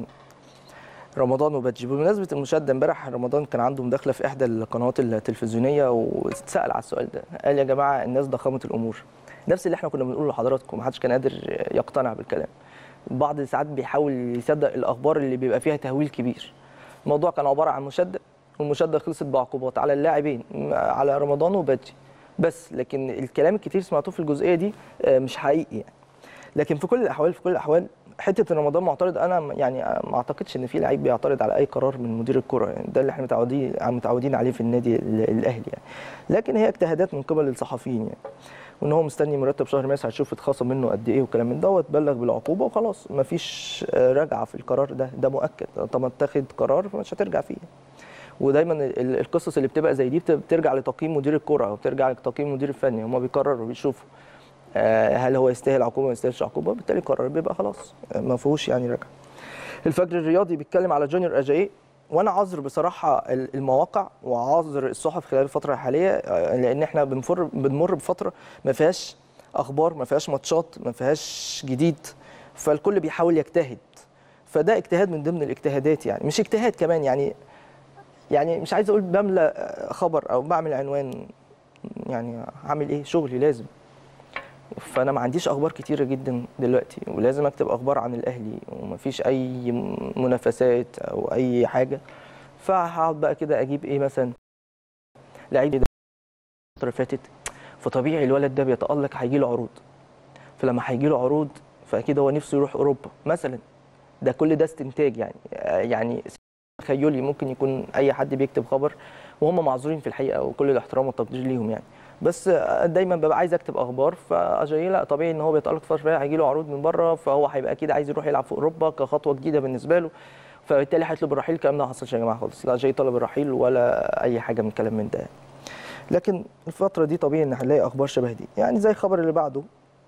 [SPEAKER 1] رمضان وباتجي بمناسبه المشاده امبارح رمضان كان عنده مداخله في احدى القنوات التلفزيونيه واتسال على السؤال ده قال يا جماعه الناس ضخمت الامور نفس اللي احنا كنا بنقوله لحضراتكم محدش كان قادر يقتنع بالكلام البعض ساعات بيحاول يصدق الاخبار اللي بيبقى فيها تهويل كبير الموضوع كان عباره عن مشاده والمشاده خلصت بعقوبات على اللاعبين على رمضان وباتجي بس لكن الكلام الكتير سمعتوه في الجزئيه دي آه، مش حقيقي يعني لكن في كل الاحوال في كل الاحوال حته ان رمضان معترض انا يعني ما اعتقدش ان في لعيب بيعترض على اي قرار من مدير الكره يعني ده اللي احنا متعودين متعودين عليه في النادي ال- الاهلي يعني لكن هي اجتهادات من قبل الصحفيين يعني وان هو مستني مرتب شهر مارس هتشوف اتخصم منه قد ايه وكلام من دوت بلغ بالعقوبه وخلاص مفيش آه، رجعه في القرار ده ده مؤكد طالما اتخذ قرار فمش هترجع فيه ودايما ال- القصص اللي بتبقى زي دي بت- بترجع لتقييم مدير الكره او بترجع لتقييم المدير الفني هم بيقرروا بيشوفوا آه، هل هو يستاهل عقوبه ما يستاهلش عقوبه بالتالي القرار بيبقى خلاص آه، ما فيهوش يعني رجعه الفجر الرياضي بيتكلم على جونيور اجاي وانا عذر بصراحه ال- المواقع وعذر الصحف خلال الفتره الحاليه آه، لان احنا بنفر بنمر بفتره ما فيهاش اخبار ما فيهاش ماتشات ما فيهاش جديد فالكل بيحاول يجتهد فده اجتهاد من ضمن الاجتهادات يعني مش اجتهاد كمان يعني يعني مش عايز اقول بملى آه، خبر او بعمل عنوان يعني هعمل ايه شغلي لازم فانا ما عنديش اخبار كتيره جدا دلوقتي ولازم اكتب اخبار عن الاهلي ومفيش اي منافسات او اي حاجه فهقعد بقى كده اجيب ايه مثلا لعيب ده الفتره اللي فاتت فطبيعي الولد ده بيتالق هيجي له عروض فلما هيجي له عروض فاكيد هو نفسه يروح اوروبا مثلا ده كل ده استنتاج يعني آه، يعني تخيلي ممكن يكون اي حد بيكتب خبر وهم معذورين في الحقيقه وكل الاحترام والتقدير ليهم يعني بس دايما ببقى عايز اكتب اخبار فاجاي لا طبيعي ان هو بيتالق فتره شويه هيجي له عروض من بره فهو هيبقى اكيد عايز يروح يلعب في اوروبا كخطوه جديده بالنسبه له فبالتالي هيطلب الرحيل الكلام ده ما حصلش يا جماعه خالص لا جاي طلب الرحيل ولا اي حاجه من الكلام من ده لكن الفتره دي طبيعي ان هنلاقي اخبار شبه دي يعني زي الخبر اللي بعده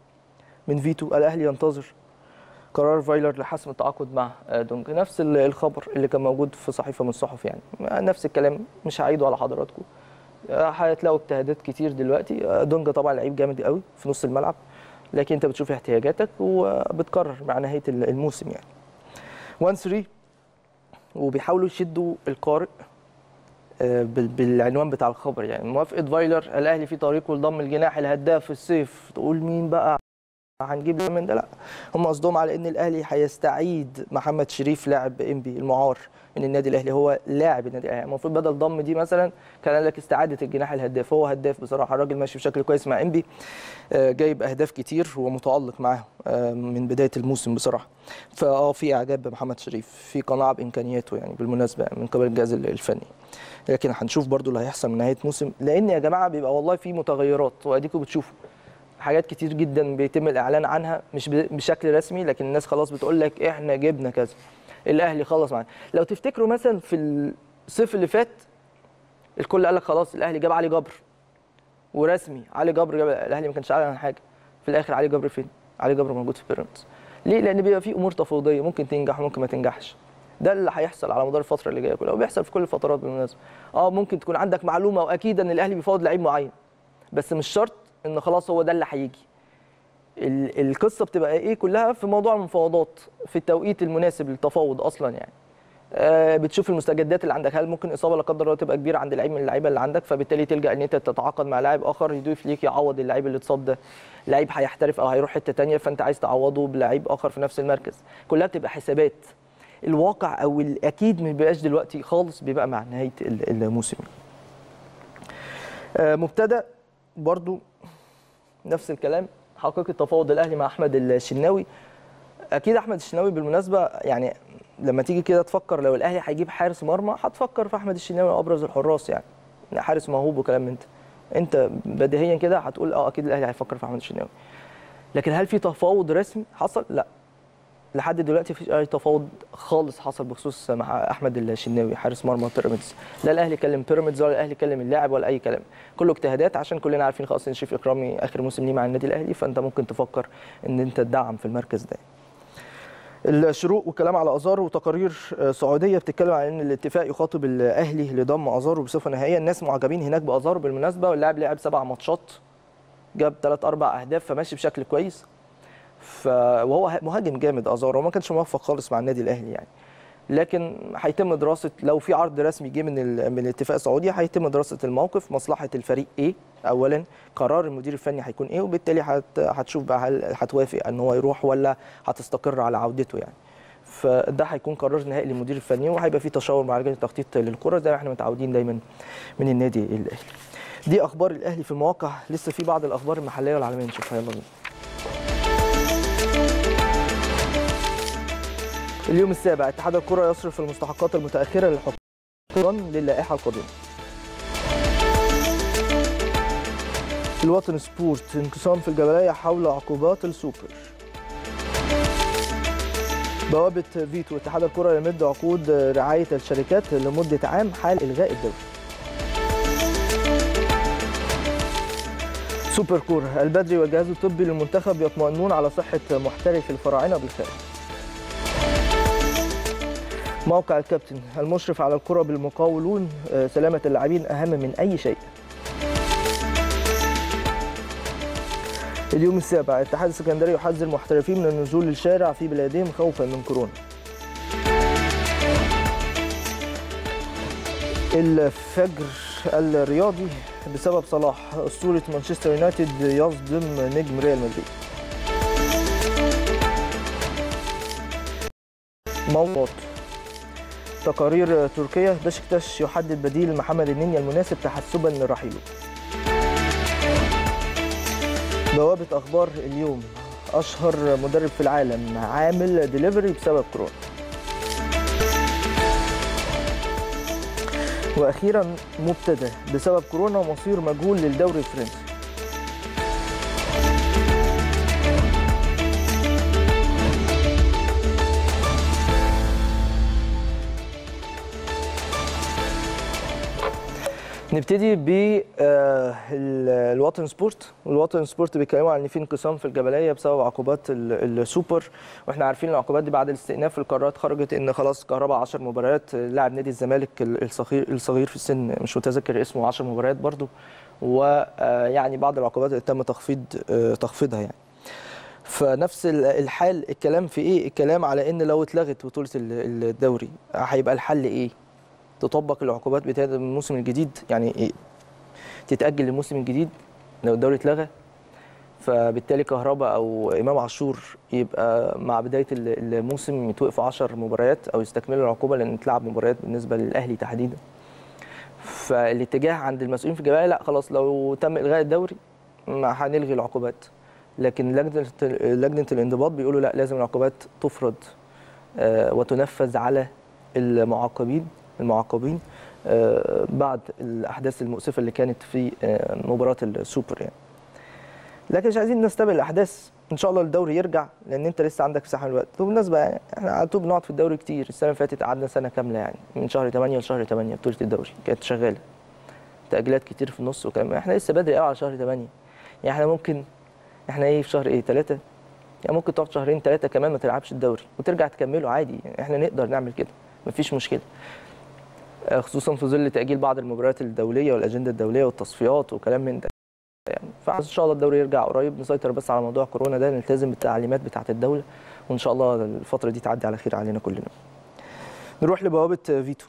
[SPEAKER 1] من فيتو الاهلي ينتظر قرار فايلر لحسم التعاقد مع دونج نفس ال- الخبر اللي كان موجود في صحيفه من الصحف يعني نفس الكلام مش هعيده على حضراتكم هتلاقوا اجتهادات كتير دلوقتي دونجا طبعا لعيب جامد قوي في نص الملعب لكن انت بتشوف احتياجاتك وبتقرر مع نهايه الموسم يعني 1 3 وبيحاولوا يشدوا القارئ آه، بال- بالعنوان بتاع الخبر يعني موافقه فايلر الاهلي في طريقه لضم الجناح الهداف في الصيف تقول مين بقى هنجيب ده من ده لا هم قصدهم على ان الاهلي هيستعيد محمد شريف لاعب انبي المعار من النادي الاهلي هو لاعب النادي الاهلي المفروض بدل ضم دي مثلا كان قال لك استعاده الجناح الهداف هو هداف بصراحه الراجل ماشي بشكل كويس مع انبي آه، جايب اهداف كتير ومتالق معاهم آه، من بدايه الموسم بصراحه فاه في اعجاب بمحمد شريف في قناعه بامكانياته يعني بالمناسبه من قبل الجهاز الفني لكن هنشوف برضو اللي هيحصل من نهايه موسم لان يا جماعه بيبقى والله في متغيرات واديكم بتشوفوا حاجات كتير جدا بيتم الاعلان عنها مش ب- بشكل رسمي لكن الناس خلاص بتقول لك احنا جبنا كذا الاهلي خلص معانا لو تفتكروا مثلا في الصيف اللي فات الكل قال لك خلاص الاهلي جاب علي جبر ورسمي علي جبر جاب الاهلي ما كانش اعلن عن حاجه في الاخر علي جبر فين علي جبر موجود في بيراميدز ليه لان بيبقى في امور تفاوضيه ممكن تنجح وممكن ما تنجحش ده اللي هيحصل على مدار الفتره اللي جايه كلها وبيحصل في كل الفترات بالمناسبه اه ممكن تكون عندك معلومه واكيد ان الاهلي بيفاوض لعيب معين بس مش شرط ان خلاص هو ده اللي هيجي ال- القصه بتبقى ايه كلها في موضوع المفاوضات في التوقيت المناسب للتفاوض اصلا يعني آه، بتشوف المستجدات اللي عندك هل ممكن اصابه لا قدر الله تبقى كبيره عند لعيب من اللعيبه اللي عندك فبالتالي تلجا ان انت تتعاقد مع لاعب اخر يضيف ليك يعوض اللعيب اللي اتصاب ده لعيب هيحترف او هيروح حته تانية فانت عايز تعوضه بلعيب اخر في نفس المركز كلها بتبقى حسابات الواقع او الاكيد ما بيبقاش دلوقتي خالص بيبقى مع نهايه ال- الموسم آه، مبتدا برضو نفس الكلام حقيقه تفاوض الاهلي مع احمد الشناوي اكيد احمد الشناوي بالمناسبه يعني لما تيجي كده تفكر لو الاهلي هيجيب حارس مرمى هتفكر في احمد الشناوي ابرز الحراس يعني حارس موهوب وكلام من ده انت بديهيا كده هتقول اه اكيد الاهلي هيفكر في احمد الشناوي لكن هل في تفاوض رسمي حصل لا لحد دلوقتي مفيش اي تفاوض خالص حصل بخصوص مع احمد الشناوي حارس مرمى بيراميدز لا الاهلي كلم بيراميدز ولا الاهلي كلم اللاعب ولا اي كلام كله اجتهادات عشان كلنا عارفين خلاص ان شريف اكرامي اخر موسم ليه مع النادي الاهلي فانت ممكن تفكر ان انت تدعم في المركز ده الشروق والكلام على ازارو وتقارير سعوديه بتتكلم عن ان الاتفاق يخاطب الاهلي لضم ازارو بصفه نهائيه الناس معجبين هناك بازارو بالمناسبه واللاعب لعب سبع ماتشات جاب ثلاث اربع اهداف فماشي بشكل كويس ف... وهو مهاجم جامد ازارو وما كانش موفق خالص مع النادي الاهلي يعني لكن هيتم دراسه لو في عرض رسمي جه من ال... من الاتفاق السعودي هيتم دراسه الموقف مصلحه الفريق ايه اولا قرار المدير الفني هيكون ايه وبالتالي هت... هتشوف بقى هل هتوافق ان هو يروح ولا هتستقر على عودته يعني فده هيكون قرار نهائي للمدير الفني وهيبقى في تشاور مع لجنه التخطيط للكره زي ما احنا متعودين دايما من النادي الاهلي دي اخبار الاهلي في المواقع لسه في بعض الاخبار المحليه والعالميه نشوفها يلا بينا اليوم السابع اتحاد الكره يصرف المستحقات المتاخره للحكام للائحه القادمه الوطن سبورت انقسام في الجبليه حول عقوبات السوبر بوابه فيتو اتحاد الكره يمد عقود رعايه الشركات لمده عام حال الغاء الدوري سوبر كورة البدري والجهاز الطبي للمنتخب يطمئنون على صحة محترف الفراعنة بالخارج موقع الكابتن المشرف على الكرة بالمقاولون سلامة اللاعبين أهم من أي شيء اليوم السابع الاتحاد السكندري يحذر المحترفين من النزول للشارع في بلادهم خوفا من كورونا الفجر الرياضي بسبب صلاح أسطورة مانشستر يونايتد يصدم نجم ريال مدريد موضوع تقارير تركيا بشكتش يحدد بديل محمد النني المناسب تحسبا لرحيله بوابة أخبار اليوم أشهر مدرب في العالم عامل ديليفري بسبب كورونا واخيرا مبتدا بسبب كورونا مصير مجهول للدوري الفرنسي نبتدي بالوطن سبورت والوطن سبورت بيتكلموا عن ان في انقسام في الجبليه بسبب عقوبات السوبر واحنا عارفين العقوبات دي بعد الاستئناف القرارات خرجت ان خلاص كهرباء 10 مباريات لاعب نادي الزمالك الصغير الصغير في السن مش متذكر اسمه 10 مباريات برضو ويعني بعض العقوبات اللي تم تخفيض تخفيضها يعني فنفس الحال الكلام في ايه الكلام على ان لو اتلغت بطوله الدوري هيبقى الحل ايه تطبق العقوبات بتاعت الموسم الجديد يعني إيه؟ تتاجل للموسم الجديد لو الدوري اتلغى فبالتالي كهرباء او امام عاشور يبقى مع بدايه الموسم يتوقفوا 10 مباريات او يستكملوا العقوبه لان تلعب مباريات بالنسبه للاهلي تحديدا فالاتجاه عند المسؤولين في الجبهه لا خلاص لو تم الغاء الدوري ما هنلغي العقوبات لكن لجنه لجنه الانضباط بيقولوا لا لازم العقوبات تفرض وتنفذ على المعاقبين المعاقبين بعد الاحداث المؤسفه اللي كانت في مباراه السوبر يعني لكن مش عايزين نستبق الاحداث ان شاء الله الدوري يرجع لان انت لسه عندك مساحه من الوقت وبالمناسبه يعني احنا على طول بنقعد في الدوري كتير السنه اللي فاتت قعدنا سنه كامله يعني من شهر 8 لشهر 8 بطوله الدوري كانت شغاله تاجيلات كتير في النص وكلام احنا لسه بدري قوي على شهر 8 يعني احنا ممكن احنا ايه في شهر ايه 3 يعني ممكن تقعد شهرين ثلاثه كمان ما تلعبش الدوري وترجع تكمله عادي يعني احنا نقدر نعمل كده مفيش مشكله خصوصا في ظل تاجيل بعض المباريات الدوليه والاجنده الدوليه والتصفيات وكلام من ده يعني فان شاء الله الدوري يرجع قريب نسيطر بس على موضوع كورونا ده نلتزم بالتعليمات بتاعه الدوله وان شاء الله الفتره دي تعدي على خير علينا كلنا نروح لبوابه فيتو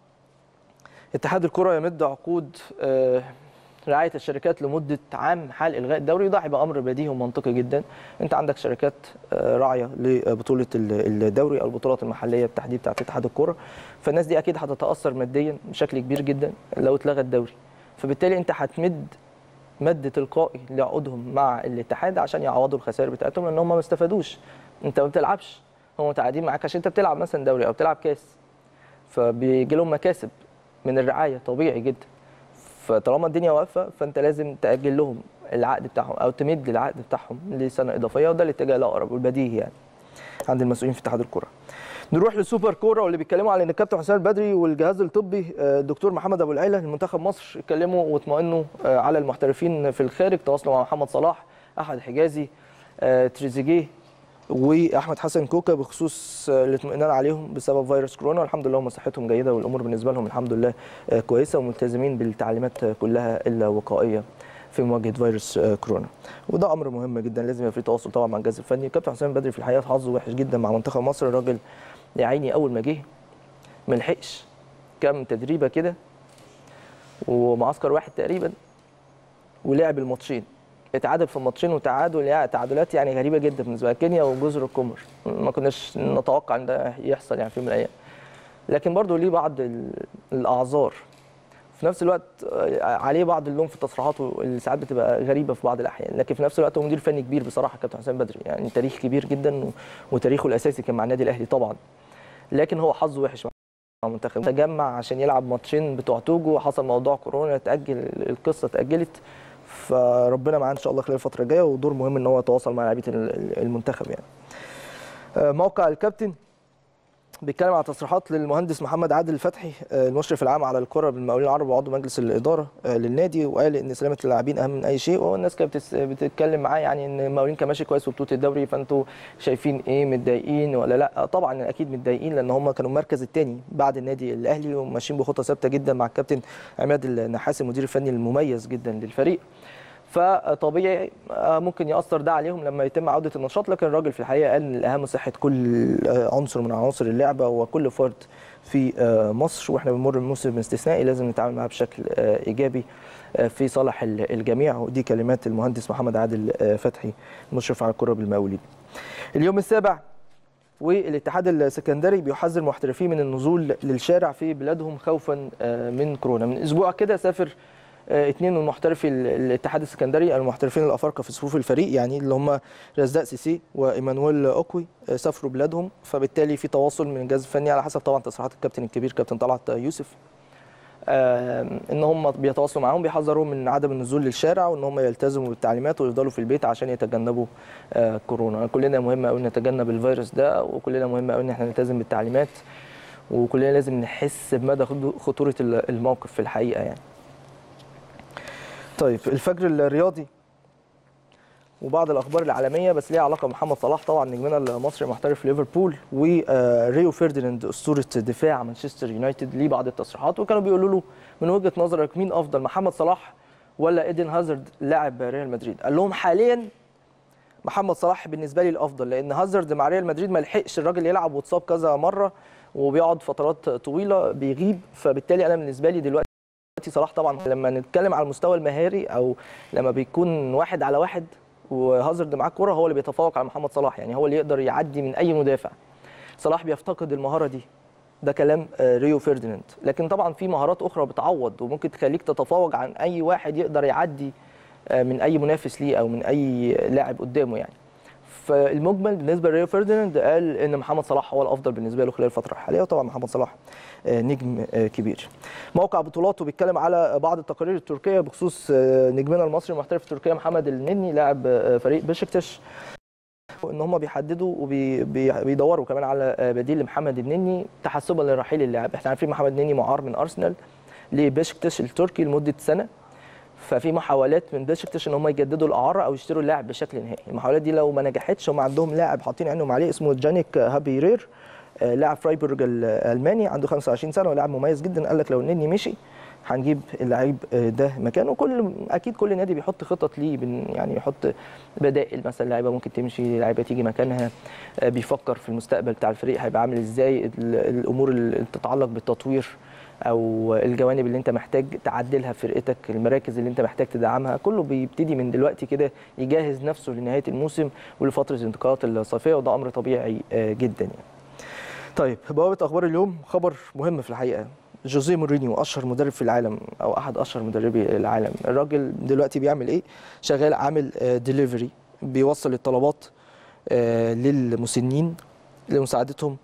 [SPEAKER 1] اتحاد الكره يمد عقود رعايه الشركات لمده عام حال الغاء الدوري ده هيبقى امر بديهي ومنطقي جدا انت عندك شركات راعيه لبطوله الدوري او البطولات المحليه بالتحديد بتاعت اتحاد الكره فالناس دي اكيد هتتاثر ماديا بشكل كبير جدا لو اتلغى الدوري فبالتالي انت هتمد مد تلقائي لعقودهم مع الاتحاد عشان يعوضوا الخسائر بتاعتهم لان هم ما استفادوش انت ما بتلعبش هم متعاقدين معاك عشان انت بتلعب مثلا دوري او بتلعب كاس فبيجي لهم مكاسب من الرعايه طبيعي جدا فطالما الدنيا واقفه فانت لازم تاجل لهم العقد بتاعهم او تمد العقد بتاعهم لسنه اضافيه وده الاتجاه الاقرب والبديهي يعني عند المسؤولين في اتحاد الكره نروح للسوبر كوره واللي بيتكلموا على ان الكابتن حسام البدري والجهاز الطبي آه، الدكتور محمد ابو العيله لمنتخب مصر اتكلموا واطمئنوا آه، على المحترفين في الخارج تواصلوا مع محمد صلاح احمد حجازي آه، تريزيجيه واحمد حسن كوكا بخصوص آه، الاطمئنان عليهم بسبب فيروس كورونا والحمد لله هم صحتهم جيده والامور بالنسبه لهم الحمد لله آه، كويسه وملتزمين بالتعليمات آه، كلها الوقائيه في مواجهه فيروس آه، كورونا وده امر مهم جدا لازم يبقى في تواصل طبعا مع الجهاز الفني الكابتن حسام بدري في الحقيقه حظه وحش جدا مع منتخب مصر الراجل يا عيني اول ما جه ما لحقش كام تدريبه كده ومعسكر واحد تقريبا ولعب الماتشين اتعادل في الماتشين وتعادل يعني تعادلات يعني غريبه جدا بالنسبه لكينيا وجزر القمر ما كناش نتوقع ان ده يحصل يعني في يوم من الايام لكن برضه ليه بعض ال- الاعذار في نفس الوقت آه، عليه بعض اللوم في تصريحاته اللي ساعات بتبقى غريبه في بعض الاحيان لكن في نفس الوقت هو مدير فني كبير بصراحه كابتن حسام بدري يعني تاريخ كبير جدا و- وتاريخه الاساسي كان مع النادي الاهلي طبعا لكن هو حظه وحش مع المنتخب تجمع عشان يلعب ماتشين بتوع توجو حصل موضوع كورونا تاجل القصه اتاجلت فربنا معاه ان شاء الله خلال الفتره الجايه ودور مهم ان هو يتواصل مع لاعبيه ال- المنتخب يعني آه، موقع الكابتن بيتكلم على تصريحات للمهندس محمد عادل الفتحي آه، المشرف العام على الكره بالمقاولين العرب وعضو مجلس الاداره آه، للنادي وقال ان سلامه اللاعبين اهم من اي شيء وهو الناس كانت بتس- بتتكلم معاه يعني ان المقاولين كان ماشي كويس في بطوله الدوري فانتوا شايفين ايه متضايقين ولا لا طبعا اكيد متضايقين لان هم كانوا المركز الثاني بعد النادي الاهلي وماشيين بخطه ثابته جدا مع الكابتن عماد النحاس المدير الفني المميز جدا للفريق فطبيعي آه، ممكن ياثر ده عليهم لما يتم عوده النشاط لكن الراجل في الحقيقه قال ان الاهم صحه كل آه، عنصر من عناصر اللعبه وكل فرد في آه، مصر واحنا بنمر بموسم استثنائي لازم نتعامل معاه بشكل آه، ايجابي آه، في صالح ال- الجميع ودي كلمات المهندس محمد عادل آه، فتحي مشرف على الكره بالمقاولين. اليوم السابع والاتحاد السكندري بيحذر المحترفين من النزول للشارع في بلادهم خوفا آه، من كورونا من اسبوع كده سافر آه، اثنين من محترفي ال- الاتحاد السكندري المحترفين الافارقه في صفوف الفريق يعني اللي هم رزاق سيسي وايمانويل اوكوي آه، سافروا بلادهم فبالتالي في تواصل من الجهاز الفني على حسب طبعا تصريحات الكابتن الكبير كابتن طلعت يوسف آه، ان هم بيتواصلوا معاهم بيحذروهم من عدم النزول للشارع وان هم يلتزموا بالتعليمات ويفضلوا في البيت عشان يتجنبوا آه، كورونا كلنا مهم قوي نتجنب الفيروس ده وكلنا مهم قوي ان احنا نلتزم بالتعليمات وكلنا لازم نحس بمدى خطوره الموقف في الحقيقه يعني طيب الفجر الرياضي وبعض الاخبار العالميه بس ليها علاقه بمحمد صلاح طبعا نجمنا المصري المحترف في ليفربول وريو فيرديناند اسطوره دفاع مانشستر يونايتد ليه بعض التصريحات وكانوا بيقولوا له من وجهه نظرك مين افضل محمد صلاح ولا ايدن هازارد لاعب ريال مدريد قال لهم حاليا محمد صلاح بالنسبه لي الافضل لان هازارد مع ريال مدريد ما لحقش الراجل يلعب واتصاب كذا مره وبيقعد فترات طويله بيغيب فبالتالي انا بالنسبه لي دلوقتي صلاح طبعا لما نتكلم على المستوى المهاري او لما بيكون واحد على واحد وهازارد معاه الكوره هو اللي بيتفوق على محمد صلاح يعني هو اللي يقدر يعدي من اي مدافع صلاح بيفتقد المهاره دي ده كلام آه، ريو فيرديناند لكن طبعا في مهارات اخرى بتعوض وممكن تخليك تتفوق عن اي واحد يقدر يعدي آه، من اي منافس ليه او من اي لاعب قدامه يعني فالمجمل بالنسبه لريو فيرديناند قال ان محمد صلاح هو الافضل بالنسبه له خلال الفتره الحاليه وطبعا محمد صلاح آه، نجم آه، كبير موقع بطولاته بيتكلم على بعض التقارير التركيه بخصوص آه، نجمنا المصري المحترف في تركيا محمد النني لاعب آه، فريق بشكتش ان هم بيحددوا وبيدوروا كمان على آه، بديل لمحمد النني تحسبا لرحيل اللاعب احنا عارفين محمد النني معار من ارسنال لبشكتش التركي لمده سنه ففي محاولات من بشكتش ان هم يجددوا الاعاره او يشتروا اللاعب بشكل نهائي المحاولات دي لو ما نجحتش هم عندهم لاعب حاطين عينهم عليه اسمه جانيك هابيرير آه، لاعب فرايبورج الالماني عنده 25 سنه ولاعب مميز جدا قال لك لو النني مشي هنجيب اللعيب آه، ده مكانه كل اكيد كل نادي بيحط خطط ليه بن- يعني يحط بدائل مثلا لعيبه ممكن تمشي لعيبه تيجي مكانها آه، بيفكر في المستقبل بتاع الفريق هيبقى عامل ازاي ال- الامور اللي تتعلق بالتطوير او الجوانب اللي انت محتاج تعدلها في فرقتك المراكز اللي انت محتاج تدعمها كله بيبتدي من دلوقتي كده يجهز نفسه لنهايه الموسم ولفتره الانتقالات الصيفيه وده امر طبيعي آه، جدا يعني طيب بوابه اخبار اليوم خبر مهم في الحقيقه جوزيه مورينيو اشهر مدرب في العالم او احد اشهر مدربي العالم الراجل دلوقتي بيعمل ايه شغال عامل ديليفري بيوصل الطلبات آه، للمسنين لمساعدتهم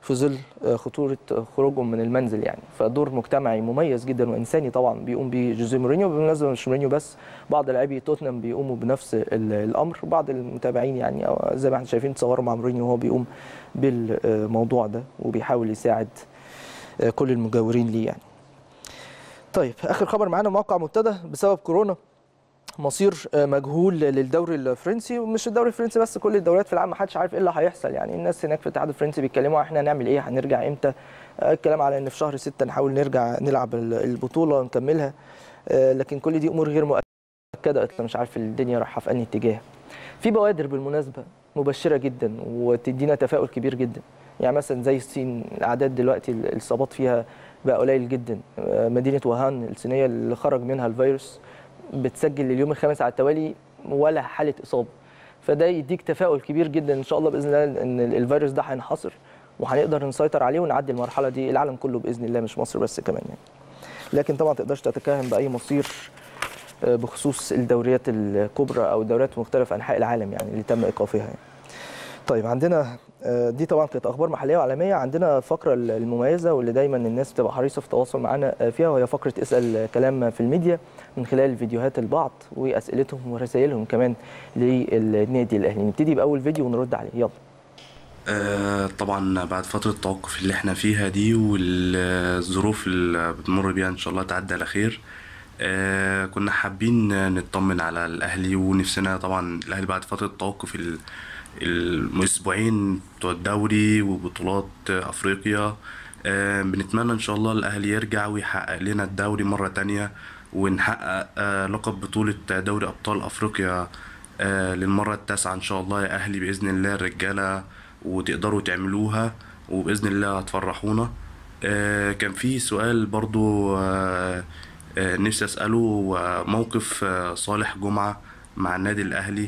[SPEAKER 1] في ظل خطوره خروجهم من المنزل يعني فدور مجتمعي مميز جدا وانساني طبعا بيقوم بيه جوزيه مورينيو بالمناسبه مش مورينيو بس بعض لاعبي توتنهام بيقوموا بنفس الامر بعض المتابعين يعني زي ما احنا شايفين تصوروا مع مورينيو وهو بيقوم بالموضوع ده وبيحاول يساعد كل المجاورين ليه يعني طيب اخر خبر معانا موقع مبتدى بسبب كورونا مصير مجهول للدوري الفرنسي ومش الدوري الفرنسي بس كل الدوريات في العالم ما حدش عارف ايه اللي هيحصل يعني الناس هناك في الاتحاد الفرنسي بيتكلموا احنا هنعمل ايه هنرجع امتى الكلام على ان في شهر 6 نحاول نرجع نلعب البطوله ونكملها لكن كل دي امور غير مؤكده انت مش عارف الدنيا رايحه في انهي اتجاه في بوادر بالمناسبه مبشره جدا وتدينا تفاؤل كبير جدا يعني مثلا زي الصين الاعداد دلوقتي الاصابات فيها بقى قليل جدا مدينه ووهان الصينيه اللي خرج منها الفيروس بتسجل لليوم الخامس على التوالي ولا حاله اصابه فده يديك تفاؤل كبير جدا ان شاء الله باذن الله ان الفيروس ده هينحصر وهنقدر نسيطر عليه ونعدي المرحله دي العالم كله باذن الله مش مصر بس كمان يعني لكن طبعا ما تقدرش تتكهن باي مصير بخصوص الدوريات الكبرى او الدوريات مختلف انحاء العالم يعني اللي تم ايقافها يعني. طيب عندنا دي طبعا كانت اخبار محليه وعالميه عندنا الفقره المميزه واللي دايما الناس بتبقى حريصه في التواصل معنا فيها وهي فقره اسال كلام في الميديا من خلال فيديوهات البعض واسئلتهم ورسائلهم كمان للنادي الاهلي نبتدي باول فيديو ونرد عليه يلا
[SPEAKER 2] آه طبعا بعد فترة التوقف اللي احنا فيها دي والظروف اللي بتمر بيها ان شاء الله تعدي على خير آه كنا حابين نطمن على الاهلي ونفسنا طبعا الاهلي بعد فترة التوقف الاسبوعين بتوع الدوري وبطولات افريقيا آه بنتمنى ان شاء الله الاهلي يرجع ويحقق لنا الدوري مرة تانية ونحقق آه لقب بطولة دوري ابطال افريقيا آه للمرة التاسعة ان شااء الله يا اهلي باذن الله الرجالة وتقدروا تعملوها وباذن الله هتفرحونا آه كان في سؤال برضو آه آه نفسي اساله موقف صالح جمعة مع النادي الاهلي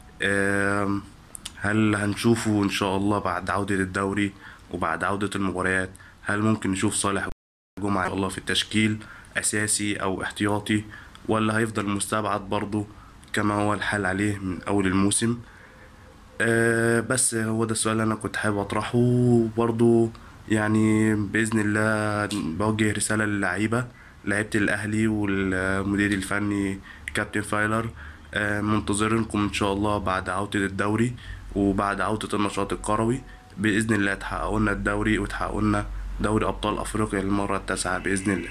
[SPEAKER 2] هل هنشوفه ان شاء الله بعد عودة الدوري وبعد عودة المباريات هل ممكن نشوف صالح جمعة ان شاء الله في التشكيل اساسي او احتياطي ولا هيفضل مستبعد برضه كما هو الحال عليه من اول الموسم أه بس هو ده السؤال اللي انا كنت حابب اطرحه وبرضه يعني باذن الله بوجه رساله للعيبه لعيبه الاهلي والمدير الفني كابتن فايلر أه منتظرينكم ان شاء الله بعد عوده الدوري وبعد عوده النشاط الكروي باذن الله تحققوا لنا الدوري وتحققوا لنا دوري ابطال افريقيا للمره التاسعه باذن الله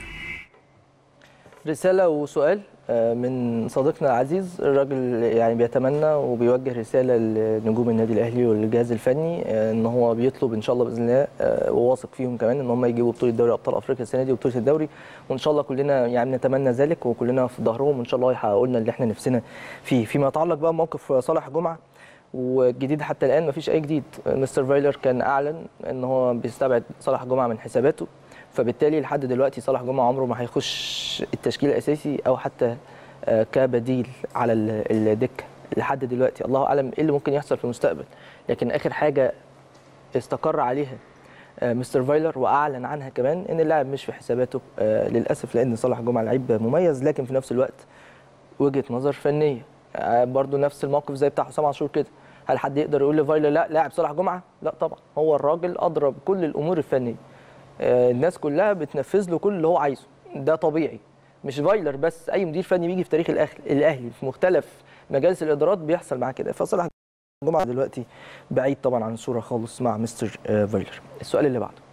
[SPEAKER 1] رساله وسؤال من صديقنا العزيز الراجل يعني بيتمنى وبيوجه رساله لنجوم النادي الاهلي والجهاز الفني ان هو بيطلب ان شاء الله باذن الله وواثق فيهم كمان ان هم يجيبوا بطوله دوري ابطال افريقيا السنه دي وبطوله الدوري وان شاء الله كلنا يعني نتمنى ذلك وكلنا في ظهرهم وان شاء الله يحققوا لنا اللي احنا نفسنا فيه فيما يتعلق بقى بموقف صالح جمعه والجديد حتى الان مفيش اي جديد مستر فايلر كان اعلن ان هو بيستبعد صالح جمعه من حساباته فبالتالي لحد دلوقتي صالح جمعه عمره ما هيخش التشكيل الاساسي او حتى كبديل على الدكه لحد دلوقتي الله اعلم ايه اللي ممكن يحصل في المستقبل لكن اخر حاجه استقر عليها مستر فايلر واعلن عنها كمان ان اللاعب مش في حساباته للاسف لان صالح جمعه لعيب مميز لكن في نفس الوقت وجهه نظر فنيه برضو نفس الموقف زي بتاع حسام عاشور كده هل حد يقدر يقول لفايلر لا لاعب صالح جمعه لا طبعا هو الراجل ادرى بكل الامور الفنيه الناس كلها بتنفذ له كل اللي هو عايزه ده طبيعي مش فايلر بس اي مدير فني بيجي في تاريخ الاهلي في مختلف مجالس الادارات بيحصل معاه كده فصالح جمعه دلوقتي بعيد طبعا عن الصوره خالص مع مستر فايلر السؤال اللي بعده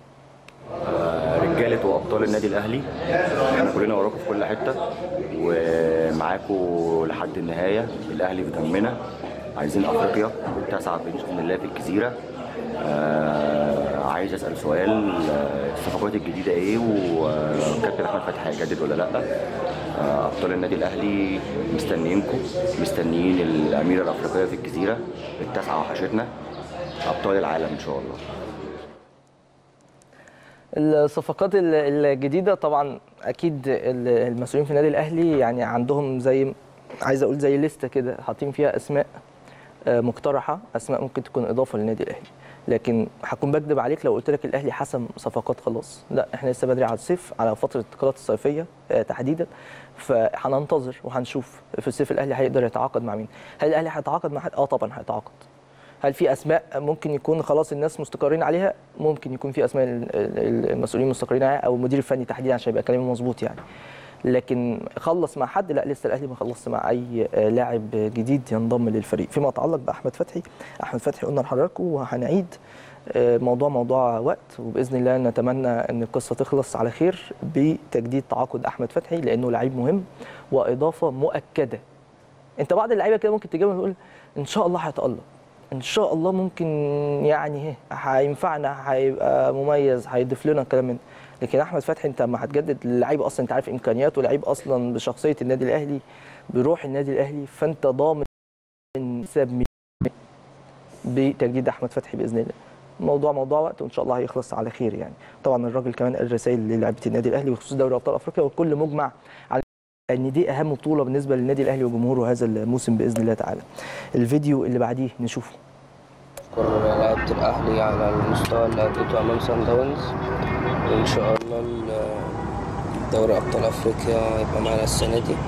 [SPEAKER 3] رجاله وابطال النادي الاهلي احنا كلنا وراكم في كل حته ومعاكم لحد النهايه الاهلي في دمنا عايزين افريقيا التاسعه باذن الله في الجزيره آه عايز اسال سؤال الصفقات الجديده ايه وكابتن احمد فتحي هيجدد ولا لا آه ابطال النادي الاهلي مستنيينكم مستنيين الاميره الافريقيه في الجزيره التاسعه وحشتنا ابطال العالم ان شاء الله
[SPEAKER 1] الصفقات الجديده طبعا اكيد المسؤولين في النادي الاهلي يعني عندهم زي عايز اقول زي لسته كده حاطين فيها اسماء مقترحه اسماء ممكن تكون اضافه للنادي الاهلي لكن هكون بكذب عليك لو قلت لك الاهلي حسم صفقات خلاص لا احنا لسه بدري على الصيف على فتره الانتقالات الصيفيه تحديدا فهننتظر وهنشوف في الصيف الاهلي هيقدر يتعاقد مع مين هل الاهلي هيتعاقد مع حد اه طبعا هيتعاقد هل في اسماء ممكن يكون خلاص الناس مستقرين عليها ممكن يكون في اسماء ال- ال- المسؤولين مستقرين عليها او المدير الفني تحديدا عشان يبقى كلامي مظبوط يعني لكن خلص مع حد لا لسه الاهلي ما خلصش مع اي آه، لاعب جديد ينضم للفريق فيما يتعلق باحمد فتحي احمد فتحي قلنا لحضراتكم وهنعيد آه، موضوع موضوع وقت وباذن الله نتمنى ان القصه تخلص على خير بتجديد تعاقد احمد فتحي لانه لعيب مهم واضافه مؤكده انت بعض اللعيبه كده ممكن تجيبهم وتقول ان شاء الله هيتالق ان شاء الله ممكن يعني ايه هينفعنا هيبقى مميز هيضيف لنا الكلام من ده. لكن احمد فتحي انت لما هتجدد اللعيب اصلا انت عارف امكانياته لعيب اصلا بشخصيه النادي الاهلي بروح النادي الاهلي فانت ضامن نسب بتجديد احمد فتحي باذن الله موضوع موضوع وقت وان شاء الله هيخلص على خير يعني طبعا الراجل كمان قال رسائل للاعيبه النادي الاهلي بخصوص دوري ابطال افريقيا والكل مجمع على ان دي اهم بطوله بالنسبه للنادي الاهلي وجمهوره هذا الموسم باذن الله تعالى الفيديو اللي بعديه نشوفه
[SPEAKER 4] أشكر لعيبة الأهلي على المستوى اللي أديته أمام سان داونز وإن شاء الله ال- دوري أبطال أفريقيا هيبقى معانا السنة دي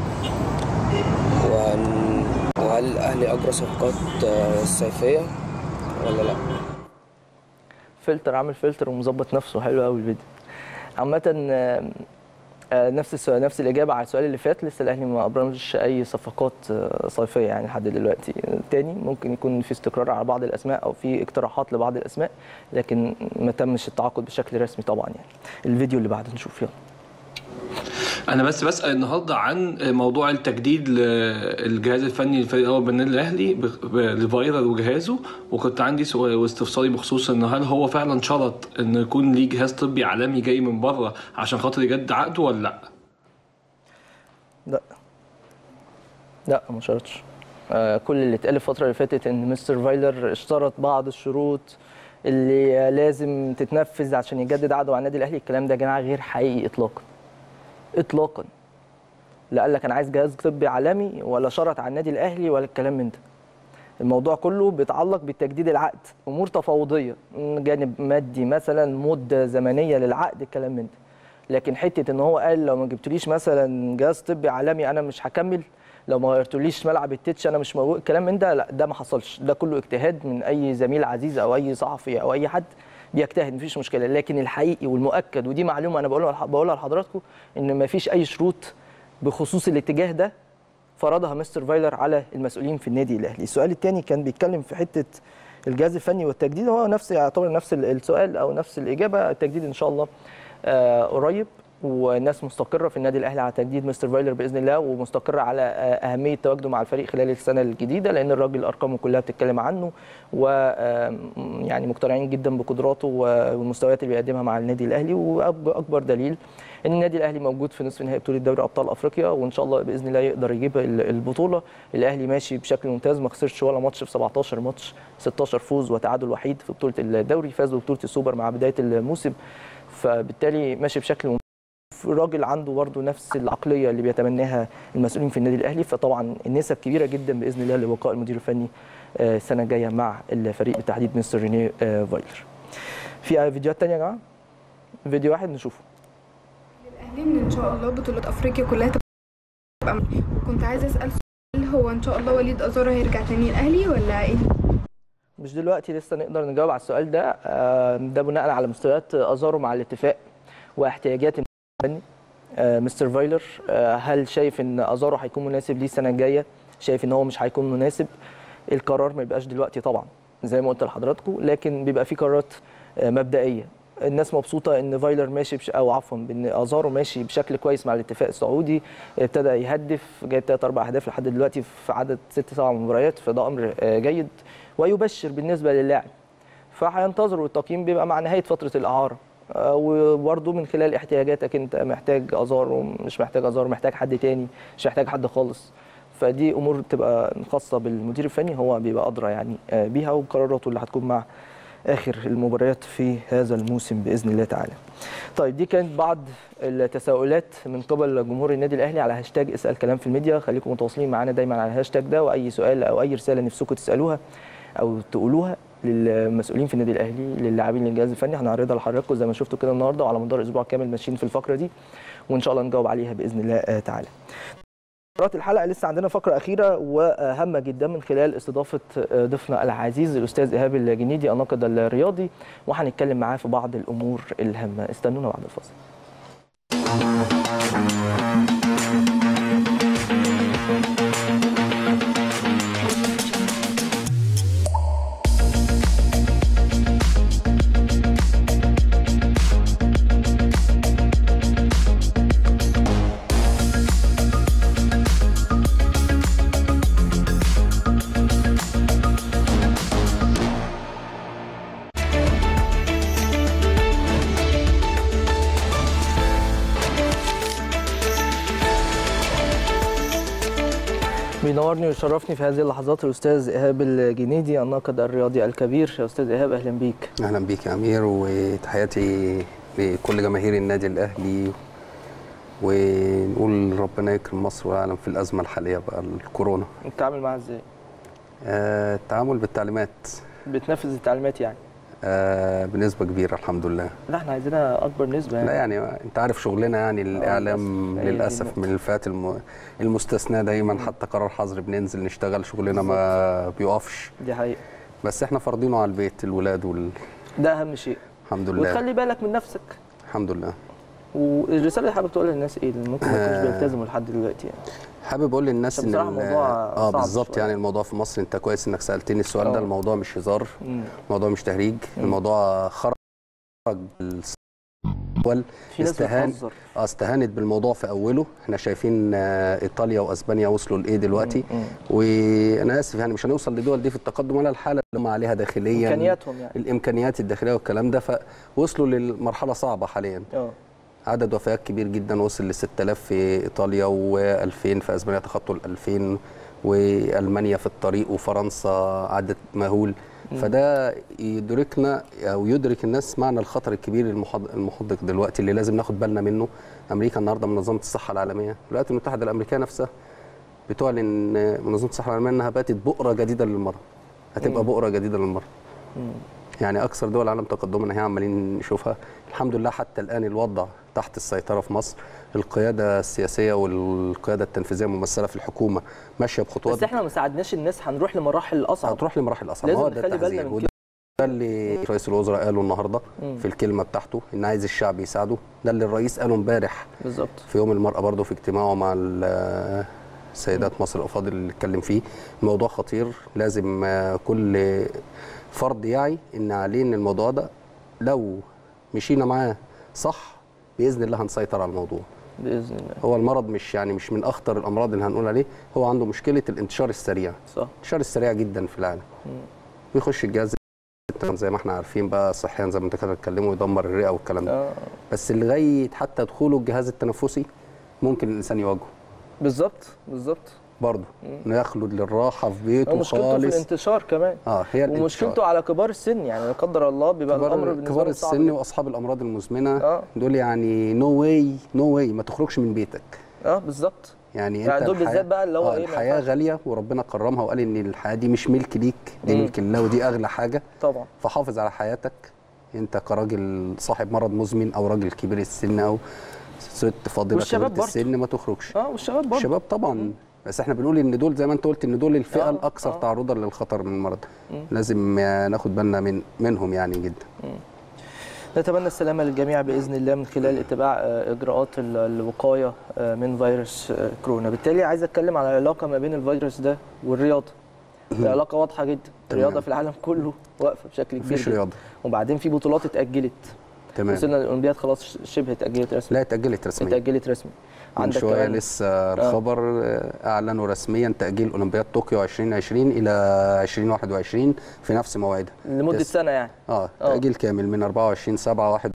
[SPEAKER 4] وهن- وهل الأهلي أجرى صفقات آه، الصيفية ولا لأ؟
[SPEAKER 1] فلتر عامل فلتر ومظبط نفسه حلو قوي الفيديو عامة آه، آه، نفس السؤال نفس الإجابة على السؤال اللي فات لسه الأهلي ما أبرمش أي صفقات آه، صيفية يعني لحد دلوقتي تاني ممكن يكون في استقرار على بعض الأسماء أو في اقتراحات لبعض الأسماء لكن ما تمش التعاقد بشكل رسمي طبعا يعني الفيديو اللي بعده نشوف يلا
[SPEAKER 5] انا بس بسال النهارده عن موضوع التجديد للجهاز الفني للفريق الاول بالنادي الاهلي ب- ب- لفايرال وجهازه وكنت عندي سؤال واستفساري بخصوص ان هل هو فعلا شرط ان يكون ليه جهاز طبي عالمي جاي من بره عشان خاطر يجدد عقده ولا لا؟
[SPEAKER 1] لا لا ما شرطش آه، كل اللي اتقال الفترة اللي فاتت ان مستر فايلر اشترط بعض الشروط اللي آه، لازم تتنفذ عشان يجدد عقده مع النادي الاهلي الكلام ده يا جماعة غير حقيقي اطلاقا اطلاقا لا قال لك انا عايز جهاز طبي عالمي ولا شرط على النادي الاهلي ولا الكلام من ده الموضوع كله بيتعلق بتجديد العقد امور تفاوضيه جانب مادي مثلا مده زمنيه للعقد الكلام من ده لكن حته ان هو قال لو ما جبتليش مثلا جهاز طبي عالمي انا مش هكمل لو ما غيرتوليش ملعب التتش انا مش موجود الكلام من ده لا ده ما حصلش ده كله اجتهاد من اي زميل عزيز او اي صحفي او اي حد بيجتهد مفيش مشكله لكن الحقيقي والمؤكد ودي معلومه انا بقولها بقولها لحضراتكم ان ما فيش اي شروط بخصوص الاتجاه ده فرضها مستر فايلر على المسؤولين في النادي الاهلي السؤال الثاني كان بيتكلم في حته الجهاز الفني والتجديد هو نفس يعتبر نفس السؤال او نفس الاجابه التجديد ان شاء الله آه، قريب والناس مستقره في النادي الاهلي على تجديد مستر فايلر باذن الله ومستقره على آه، اهميه تواجده مع الفريق خلال السنه الجديده لان الراجل ارقامه كلها بتتكلم عنه و آه، يعني مقتنعين جدا بقدراته والمستويات اللي بيقدمها مع النادي الاهلي واكبر دليل ان النادي الاهلي موجود في نصف نهائي بطوله دوري ابطال افريقيا وان شاء الله باذن الله يقدر يجيب ال- البطوله الاهلي ماشي بشكل ممتاز ما خسرش ولا ماتش في 17 ماتش 16 فوز وتعادل وحيد في بطوله الدوري فاز ببطوله السوبر مع بدايه الموسم فبالتالي ماشي بشكل ممتاز الراجل عنده برضه نفس العقليه اللي بيتمناها المسؤولين في النادي الاهلي فطبعا النسب كبيره جدا باذن الله لبقاء المدير الفني آه، السنه الجايه مع الفريق بالتحديد مستر ريني آه، فايلر في فيديوهات تانية يا جماعه فيديو واحد نشوفه
[SPEAKER 6] الاهلي ان ان شاء الله بطولات افريقيا كلها تبقى م- وكنت عايزه اسال سؤال هو ان شاء الله وليد ازارو هيرجع تاني الاهلي ولا ايه
[SPEAKER 1] مش دلوقتي لسه نقدر نجاوب على السؤال ده آه، ده بناء على مستويات ازارو مع الاتفاق واحتياجات الفني آه، مستر فايلر آه، هل شايف ان ازارو هيكون مناسب ليه السنه الجايه شايف ان هو مش هيكون مناسب القرار ما يبقاش دلوقتي طبعا زي ما قلت لحضراتكم لكن بيبقى في قرارات آه، مبدئيه الناس مبسوطه ان فايلر ماشي بش... او عفوا بان ازارو ماشي بشكل كويس مع الاتفاق السعودي ابتدى يهدف جايب ثلاث اربع اهداف لحد دلوقتي في عدد ست سبع مباريات فده امر آه، جيد ويبشر بالنسبه للاعب فهينتظروا التقييم بيبقى مع نهايه فتره الاعاره آه، وبرضه من خلال احتياجاتك انت محتاج ازارو مش محتاج ازارو محتاج حد تاني مش محتاج حد خالص فدي امور بتبقى خاصه بالمدير الفني هو بيبقى ادرى يعني آه، بيها وقراراته اللي هتكون مع اخر المباريات في هذا الموسم باذن الله تعالى. طيب دي كانت بعض التساؤلات من قبل جمهور النادي الاهلي على هاشتاج اسال كلام في الميديا خليكم متواصلين معانا دايما على الهاشتاج ده واي سؤال او اي رساله نفسكم تسالوها او تقولوها للمسؤولين في النادي الاهلي للاعبين للجهاز الفني هنعرضها لحضراتكم زي ما شفتوا كده النهارده وعلى مدار اسبوع كامل ماشيين في الفقره دي وان شاء الله نجاوب عليها باذن الله آه، تعالى. فقرات الحلقه لسه عندنا فقره اخيره وهامه جدا من خلال استضافه ضيفنا العزيز الاستاذ ايهاب الجنيدي الناقد الرياضي وهنتكلم معاه في بعض الامور الهامه استنونا بعد الفاصل بينورني ويشرفني في هذه اللحظات الاستاذ ايهاب الجنيدي الناقد الرياضي الكبير يا استاذ ايهاب اهلا بيك
[SPEAKER 7] اهلا بيك يا امير وتحياتي لكل جماهير النادي الاهلي ونقول ربنا يكرم مصر والعالم في الازمه الحاليه بقى الكورونا
[SPEAKER 1] بتتعامل معاها ازاي
[SPEAKER 7] آه التعامل بالتعليمات
[SPEAKER 1] بتنفذ التعليمات يعني
[SPEAKER 7] آه بنسبه كبيره الحمد لله
[SPEAKER 1] لا احنا عايزينها اكبر نسبه يعني
[SPEAKER 7] لا يعني انت عارف شغلنا يعني الاعلام
[SPEAKER 1] للأسف. هي دي
[SPEAKER 7] للاسف
[SPEAKER 1] النقطة.
[SPEAKER 7] من الفئات الم... المستثناه دايما حتى قرار حظر بننزل نشتغل شغلنا ما بيقفش
[SPEAKER 1] دي حقيقه
[SPEAKER 7] بس احنا فارضينه على البيت الولاد والحمد
[SPEAKER 1] ده اهم شيء
[SPEAKER 7] لله
[SPEAKER 1] وتخلي بالك من نفسك
[SPEAKER 7] الحمد لله
[SPEAKER 1] والرساله اللي حابب تقولها للناس ايه اللي ممكن ما يكونوش
[SPEAKER 7] آه.
[SPEAKER 1] بيلتزموا لحد دلوقتي يعني
[SPEAKER 7] حابب اقول للناس
[SPEAKER 1] عشان
[SPEAKER 7] ان
[SPEAKER 1] بصراحة
[SPEAKER 7] ال-
[SPEAKER 1] الموضوع
[SPEAKER 7] اه
[SPEAKER 1] صعب
[SPEAKER 7] بالظبط
[SPEAKER 1] شوية.
[SPEAKER 7] يعني الموضوع في مصر انت كويس انك سالتني السؤال ده
[SPEAKER 1] آه.
[SPEAKER 7] الموضوع مش هزار
[SPEAKER 1] مم.
[SPEAKER 7] الموضوع مش تهريج الموضوع خرج اول
[SPEAKER 1] في ناس
[SPEAKER 7] استهان
[SPEAKER 1] بتهزر
[SPEAKER 7] اه استهانت بالموضوع في اوله احنا شايفين آه، ايطاليا واسبانيا وصلوا لايه دلوقتي
[SPEAKER 1] مم.
[SPEAKER 7] وانا اسف يعني مش هنوصل للدول دي في التقدم ولا الحاله اللي هم عليها داخليا
[SPEAKER 1] امكانياتهم يعني
[SPEAKER 7] الامكانيات الداخليه والكلام ده فوصلوا للمرحله صعبه حاليا
[SPEAKER 1] اه
[SPEAKER 7] عدد وفيات كبير جدا وصل ل 6000 في ايطاليا و2000 في اسبانيا تخطوا ال 2000 والمانيا في الطريق وفرنسا عدد مهول فده يدركنا او يدرك الناس معنى الخطر الكبير المحض- المحدق دلوقتي اللي لازم ناخد بالنا منه امريكا النهارده منظمه الصحه العالميه الولايات المتحده الامريكيه نفسها بتعلن منظمه الصحه العالميه انها باتت بؤره جديده للمرض هتبقى بؤره جديده للمرض يعني اكثر دول العالم تقدما هي عمالين نشوفها الحمد لله حتى الان الوضع تحت السيطره في مصر القياده السياسيه والقياده التنفيذيه الممثله في الحكومه ماشيه بخطوات
[SPEAKER 1] بس احنا ما ساعدناش الناس هنروح لمراحل اصعب
[SPEAKER 7] هتروح لمراحل اصعب
[SPEAKER 1] لازم
[SPEAKER 7] هو ده
[SPEAKER 1] نخلي بالنا
[SPEAKER 7] التحذير
[SPEAKER 1] من
[SPEAKER 7] وده اللي رئيس الوزراء قاله النهارده
[SPEAKER 1] مم.
[SPEAKER 7] في الكلمه بتاعته ان عايز الشعب يساعده ده اللي الرئيس قاله امبارح
[SPEAKER 1] بالظبط
[SPEAKER 7] في يوم المرأة برضه في اجتماعه مع ال- سيدات مصر الأفاضل اللي اتكلم فيه الموضوع خطير لازم آه، كل فرد يعي إن عليه إن الموضوع ده لو مشينا معاه صح بإذن الله هنسيطر على الموضوع
[SPEAKER 1] باذن الله
[SPEAKER 7] هو المرض مش يعني مش من أخطر الأمراض اللي هنقول عليه هو عنده مشكلة الانتشار السريع
[SPEAKER 1] صح
[SPEAKER 7] الانتشار السريع جدا في العالم ويخش الجهاز زي ما احنا عارفين بقى صحيا زي ما انت كده بتتكلموا يدمر الرئه والكلام ده
[SPEAKER 1] اه
[SPEAKER 7] بس لغايه حتى دخوله الجهاز التنفسي ممكن الانسان يواجهه
[SPEAKER 1] بالظبط بالظبط
[SPEAKER 7] برضه انه يخلد للراحه في بيته
[SPEAKER 1] هو مشكلته في
[SPEAKER 7] خالص
[SPEAKER 1] الانتشار كمان
[SPEAKER 7] اه هي
[SPEAKER 1] ومشكلته على كبار السن يعني لا قدر الله بيبقى الامر
[SPEAKER 7] كبار,
[SPEAKER 1] بالنسبه
[SPEAKER 7] كبار
[SPEAKER 1] لهم صعب
[SPEAKER 7] السن
[SPEAKER 1] جداً.
[SPEAKER 7] واصحاب الامراض المزمنه
[SPEAKER 1] آه.
[SPEAKER 7] دول يعني نو واي نو واي ما تخرجش من بيتك
[SPEAKER 1] اه بالظبط
[SPEAKER 7] يعني
[SPEAKER 1] يعني
[SPEAKER 7] انت
[SPEAKER 1] دول
[SPEAKER 7] الحياة-
[SPEAKER 1] بالذات بقى اللي هو
[SPEAKER 7] آه
[SPEAKER 1] إيه، ما
[SPEAKER 7] الحياه
[SPEAKER 1] ينفعش.
[SPEAKER 7] غاليه وربنا كرمها وقال ان الحياه دي مش ملك ليك دي
[SPEAKER 1] مم.
[SPEAKER 7] ملك الله ودي اغلى حاجه
[SPEAKER 1] طبعا
[SPEAKER 7] فحافظ على حياتك انت كراجل صاحب مرض مزمن او راجل كبير السن او ست فاضله
[SPEAKER 1] والشباب
[SPEAKER 7] كبيره
[SPEAKER 1] برضه.
[SPEAKER 7] السن ما تخرجش
[SPEAKER 1] اه والشباب برضه
[SPEAKER 7] الشباب طبعا بس احنا بنقول ان دول زي ما انت قلت ان دول الفئه
[SPEAKER 1] آه،
[SPEAKER 7] الاكثر
[SPEAKER 1] آه.
[SPEAKER 7] تعرضا للخطر من المرض لازم آه، ناخد بالنا من منهم يعني جدا
[SPEAKER 1] نتمنى السلامه للجميع باذن الله من خلال اتباع آه، اجراءات ال- الوقايه آه، من فيروس آه، كورونا بالتالي عايز اتكلم على العلاقه ما بين الفيروس ده والرياضه العلاقه واضحه جدا الرياضه في العالم كله واقفه بشكل كبير
[SPEAKER 7] مفيش
[SPEAKER 1] جداً.
[SPEAKER 7] رياضه
[SPEAKER 1] وبعدين في بطولات اتاجلت
[SPEAKER 7] تمام
[SPEAKER 1] وصلنا للاولمبياد خلاص شبه اتاجلت رسمي
[SPEAKER 7] لا اتاجلت رسميا
[SPEAKER 1] اتاجلت رسمي
[SPEAKER 7] من
[SPEAKER 1] عندك
[SPEAKER 7] شويه
[SPEAKER 1] كمان
[SPEAKER 7] لسه الخبر آه، اعلنوا رسميا تاجيل اولمبياد طوكيو 2020 الى 2021 في نفس موعدها
[SPEAKER 1] لمده
[SPEAKER 7] يس.
[SPEAKER 1] سنه يعني
[SPEAKER 7] اه
[SPEAKER 1] آه.
[SPEAKER 7] تاجيل كامل من 24 7 1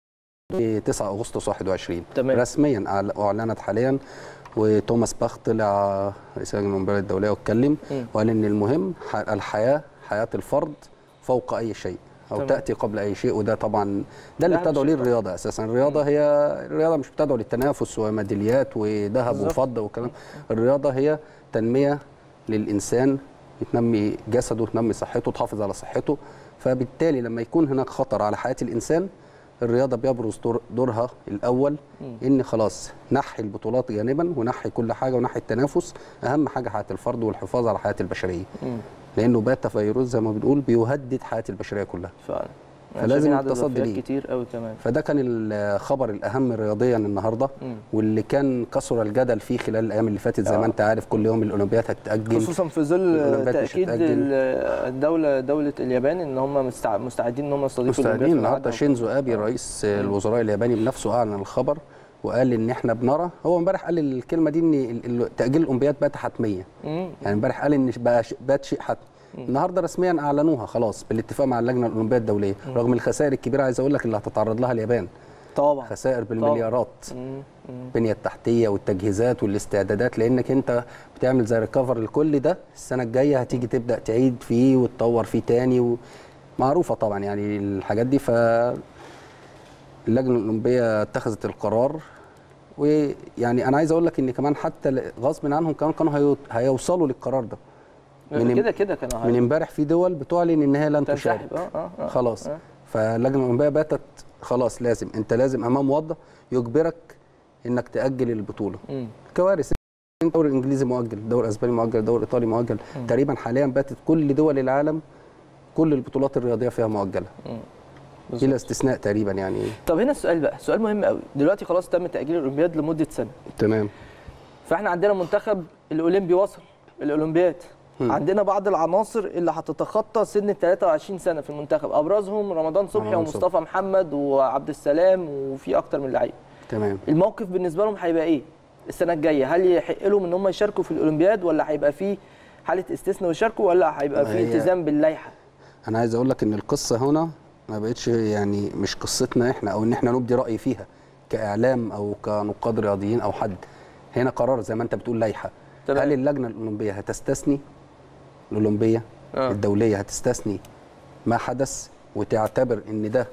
[SPEAKER 7] 9 اغسطس 21
[SPEAKER 1] تمام.
[SPEAKER 7] رسميا أعل- اعلنت حاليا وتوماس باخ طلع رئيس اللجنه الاولمبيه الدوليه واتكلم
[SPEAKER 1] مم.
[SPEAKER 7] وقال ان المهم ح- الحياه حياه الفرد فوق اي شيء او
[SPEAKER 1] تمام.
[SPEAKER 7] تاتي قبل اي شيء وده طبعا ده اللي
[SPEAKER 1] ده أهم
[SPEAKER 7] بتدعو
[SPEAKER 1] شيء
[SPEAKER 7] ليه
[SPEAKER 1] طبعاً.
[SPEAKER 7] الرياضه اساسا الرياضه هي الرياضه مش بتدعو للتنافس وميداليات وذهب
[SPEAKER 1] بالظبط.
[SPEAKER 7] وفضه وكلام الرياضه هي تنميه للانسان تنمي جسده تنمي صحته تحافظ على صحته فبالتالي لما يكون هناك خطر على حياه الانسان الرياضه بيبرز دور دورها الاول
[SPEAKER 1] مم.
[SPEAKER 7] ان خلاص نحي البطولات جانبا ونحي كل حاجه ونحي التنافس اهم حاجه حياه الفرد والحفاظ على حياه البشريه
[SPEAKER 1] مم.
[SPEAKER 7] لانه بات فيروس زي ما بنقول بيهدد حياه البشريه كلها
[SPEAKER 1] فعلا
[SPEAKER 7] فلازم
[SPEAKER 1] شايفين عدد
[SPEAKER 7] التصدي
[SPEAKER 1] الوفيات
[SPEAKER 7] ليه.
[SPEAKER 1] كتير قوي كمان
[SPEAKER 7] فده كان الخبر الاهم رياضيا النهارده
[SPEAKER 1] مم.
[SPEAKER 7] واللي كان كسر الجدل فيه خلال الايام اللي فاتت زي
[SPEAKER 1] آه.
[SPEAKER 7] ما انت عارف كل يوم الاولمبياد هتتاجل
[SPEAKER 1] خصوصا في ظل
[SPEAKER 7] الأولمبياد مش
[SPEAKER 1] تاكيد
[SPEAKER 7] هتأجل.
[SPEAKER 1] ال- الدوله دوله اليابان ان هم مستع- مستعدين ان هم يستضيفوا الأولمبياد
[SPEAKER 7] مستعدين
[SPEAKER 1] في
[SPEAKER 7] النهارده
[SPEAKER 1] ميعادها.
[SPEAKER 7] شينزو ابي رئيس الوزراء الياباني بنفسه اعلن الخبر وقال ان احنا بنرى هو امبارح قال الكلمه دي ان ال- ال- تاجيل الاولمبياد بات حتميه
[SPEAKER 1] مم.
[SPEAKER 7] يعني امبارح قال ان بقى ش- بات شيء حتمي النهارده رسميا اعلنوها خلاص بالاتفاق مع اللجنه الاولمبيه الدوليه رغم الخسائر الكبيره عايز اقول لك اللي هتتعرض لها اليابان
[SPEAKER 1] طبعا
[SPEAKER 7] خسائر بالمليارات
[SPEAKER 1] مم. مم.
[SPEAKER 7] البنيه التحتيه والتجهيزات والاستعدادات لانك انت بتعمل زي ريكفر لكل ده السنه الجايه هتيجي تبدا تعيد فيه وتطور فيه تاني ومعروفه طبعا يعني الحاجات دي ف اللجنه الاولمبيه اتخذت القرار ويعني انا عايز اقول لك ان كمان حتى ل- غصب عنهم كمان كانوا هيو- هيوصلوا للقرار ده من
[SPEAKER 1] كده كده كانوا
[SPEAKER 7] من
[SPEAKER 1] هي-
[SPEAKER 7] امبارح في دول بتعلن ان هي لن تشارك
[SPEAKER 1] تنسحب اه اه اه
[SPEAKER 7] خلاص
[SPEAKER 1] آه.
[SPEAKER 7] فاللجنه الاولمبيه باتت خلاص لازم انت لازم امام وضع يجبرك انك تاجل البطوله
[SPEAKER 1] مم.
[SPEAKER 7] كوارث الدوري الانجليزي مؤجل الدوري الاسباني مؤجل الدوري الايطالي مؤجل تقريبا حاليا باتت كل دول العالم كل البطولات الرياضيه فيها مؤجله
[SPEAKER 1] بالظبط.
[SPEAKER 7] الى استثناء تقريبا يعني
[SPEAKER 1] طب هنا السؤال بقى سؤال مهم قوي دلوقتي خلاص تم تاجيل الاولمبياد لمده سنه
[SPEAKER 7] تمام
[SPEAKER 1] فاحنا عندنا منتخب الاولمبي وصل الاولمبياد
[SPEAKER 7] مم.
[SPEAKER 1] عندنا بعض العناصر اللي هتتخطى سن ال 23 سنه في المنتخب ابرزهم رمضان صبحي
[SPEAKER 7] رمضان
[SPEAKER 1] ومصطفى محمد وعبد السلام وفي اكتر من لعيب
[SPEAKER 7] تمام
[SPEAKER 1] الموقف بالنسبه لهم هيبقى ايه السنه الجايه هل يحق لهم ان هم يشاركوا في الاولمبياد ولا هيبقى في حاله استثناء ويشاركوا ولا هيبقى
[SPEAKER 7] ما
[SPEAKER 1] في
[SPEAKER 7] هي-
[SPEAKER 1] التزام باللائحه
[SPEAKER 7] انا عايز اقول لك ان القصه هنا ما بقتش يعني مش قصتنا احنا او ان احنا نبدي راي فيها كاعلام او كنقاد رياضيين او حد هنا قرار زي ما انت بتقول لائحه
[SPEAKER 1] تمام.
[SPEAKER 7] هل اللجنه الاولمبيه هتستثني الاولمبيه
[SPEAKER 1] آه.
[SPEAKER 7] الدوليه هتستثني ما حدث وتعتبر ان ده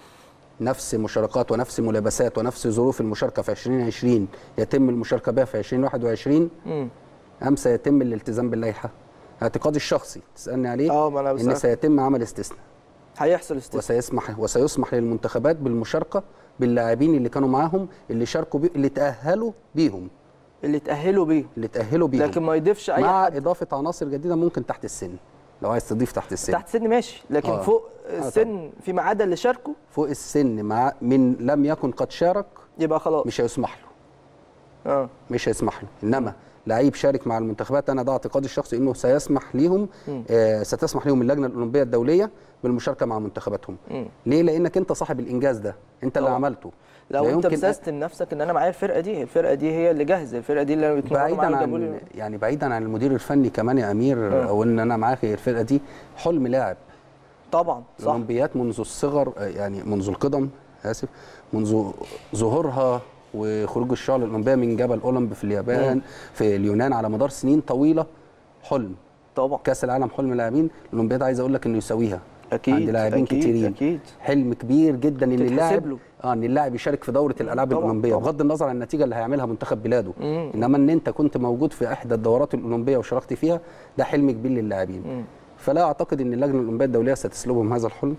[SPEAKER 7] نفس مشاركات ونفس ملابسات ونفس ظروف المشاركه في 2020 يتم المشاركه بها في 2021
[SPEAKER 1] امم
[SPEAKER 7] ام سيتم الالتزام باللائحه اعتقادي الشخصي تسالني عليه
[SPEAKER 1] اه ما انا
[SPEAKER 7] ان
[SPEAKER 1] بسألك.
[SPEAKER 7] سيتم عمل استثناء
[SPEAKER 1] هيحصل استثناء
[SPEAKER 7] وسيسمح وسيسمح للمنتخبات بالمشاركه باللاعبين اللي كانوا معاهم اللي شاركوا بيه اللي تاهلوا بيهم
[SPEAKER 1] اللي تاهلوا بيه
[SPEAKER 7] اللي تاهلوا بيهم
[SPEAKER 1] لكن ما يضيفش اي
[SPEAKER 7] مع
[SPEAKER 1] حد
[SPEAKER 7] اضافه عناصر جديده ممكن تحت السن لو عايز تضيف تحت السن
[SPEAKER 1] تحت سن ماشي لكن
[SPEAKER 7] آه.
[SPEAKER 1] فوق
[SPEAKER 7] آه
[SPEAKER 1] السن فيما عدا اللي شاركوا
[SPEAKER 7] فوق السن مع من لم يكن قد شارك
[SPEAKER 1] يبقى خلاص
[SPEAKER 7] مش هيسمح له
[SPEAKER 1] اه
[SPEAKER 7] مش هيسمح له انما لعيب شارك مع المنتخبات انا ده اعتقادي الشخصي انه سيسمح ليهم آه ستسمح لهم اللجنه الاولمبيه الدوليه بالمشاركه مع منتخباتهم
[SPEAKER 1] مم.
[SPEAKER 7] ليه لانك انت صاحب الانجاز ده انت اللي
[SPEAKER 1] طبعا.
[SPEAKER 7] عملته
[SPEAKER 1] لو
[SPEAKER 7] لا
[SPEAKER 1] انت
[SPEAKER 7] يمكن
[SPEAKER 1] بسست لنفسك ان انا معايا الفرقه دي الفرقه دي هي اللي جاهزه الفرقه دي اللي بيتمرنوا
[SPEAKER 7] بعيدا
[SPEAKER 1] معايا وجابوا
[SPEAKER 7] عن
[SPEAKER 1] لي
[SPEAKER 7] يعني بعيدا عن المدير الفني كمان يا امير
[SPEAKER 1] آه.
[SPEAKER 7] او ان انا معاك الفرقه دي حلم لاعب
[SPEAKER 1] طبعا صح
[SPEAKER 7] الاولمبيات منذ الصغر آه، يعني منذ القدم اسف منذ ظهورها وخروج الشعب الاولمبيه من جبل اولمب في اليابان في اليونان على مدار سنين طويله حلم
[SPEAKER 1] طبعا
[SPEAKER 7] كاس العالم حلم لاعبين الاولمبياد عايز اقول لك انه يساويها
[SPEAKER 1] اكيد
[SPEAKER 7] عند لاعبين
[SPEAKER 1] أكيد،
[SPEAKER 7] كتيرين
[SPEAKER 1] اكيد
[SPEAKER 7] حلم كبير جدا ان
[SPEAKER 1] تتحسب
[SPEAKER 7] اللاعب
[SPEAKER 1] له.
[SPEAKER 7] اه ان اللاعب يشارك في دوره الالعاب
[SPEAKER 1] طبعاً،
[SPEAKER 7] الاولمبيه
[SPEAKER 1] طبعاً.
[SPEAKER 7] بغض النظر عن النتيجه اللي هيعملها منتخب بلاده
[SPEAKER 1] مم.
[SPEAKER 7] انما ان انت كنت موجود في احدى الدورات الاولمبيه وشاركت فيها ده حلم كبير للاعبين
[SPEAKER 1] مم.
[SPEAKER 7] فلا اعتقد ان اللجنه الاولمبيه الدوليه ستسلبهم هذا الحلم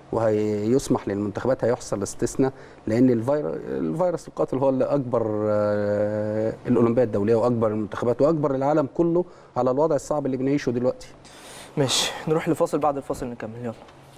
[SPEAKER 7] وهيسمح للمنتخبات هيحصل استثناء لان الفيروس الفيروس القاتل هو اللي اكبر آه، الاولمبيه الدوليه واكبر المنتخبات واكبر العالم كله على الوضع الصعب اللي بنعيشه دلوقتي
[SPEAKER 1] ماشي نروح لفاصل بعد الفاصل نكمل يلا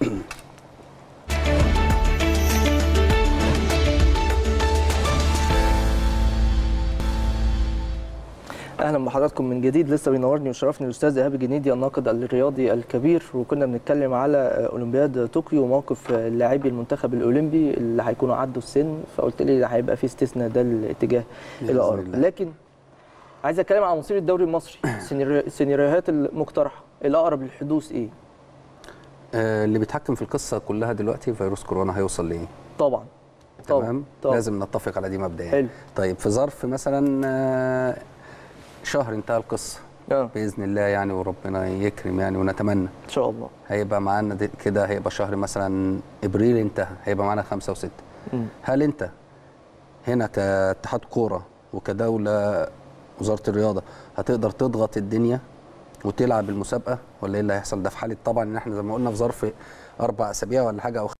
[SPEAKER 1] اهلا بحضراتكم من جديد لسه بينورني وشرفني الاستاذ ايهاب الجنيدي الناقد الرياضي الكبير وكنا بنتكلم على اولمبياد طوكيو وموقف لاعبي المنتخب الاولمبي اللي هيكونوا عدوا السن فقلت لي هيبقى في استثناء ده الاتجاه
[SPEAKER 7] بإذن
[SPEAKER 1] الاقرب
[SPEAKER 7] الله.
[SPEAKER 1] لكن عايز اتكلم عن مصير الدوري المصري السيناريو- السيناريوهات المقترحه الاقرب للحدوث ايه
[SPEAKER 7] آه، اللي بيتحكم في القصه كلها دلوقتي فيروس كورونا هيوصل لايه
[SPEAKER 1] طبعا طبعا
[SPEAKER 7] تمام
[SPEAKER 1] طبعا.
[SPEAKER 7] لازم نتفق على دي مبدئيا
[SPEAKER 1] حلو.
[SPEAKER 7] طيب في ظرف مثلا آه، شهر انتهى القصه
[SPEAKER 1] اه
[SPEAKER 7] باذن الله يعني وربنا يكرم يعني ونتمنى
[SPEAKER 1] ان شاء الله
[SPEAKER 7] هيبقى معانا دي- كده هيبقى شهر مثلا ابريل انتهى هيبقى معانا خمسة وستة
[SPEAKER 1] مم.
[SPEAKER 7] هل انت هنا كاتحاد كوره وكدوله وزاره الرياضه هتقدر تضغط الدنيا وتلعب المسابقه ولا ايه اللي هيحصل ده في حاله طبعا ان احنا زي ما قلنا في ظرف اربع اسابيع ولا حاجه او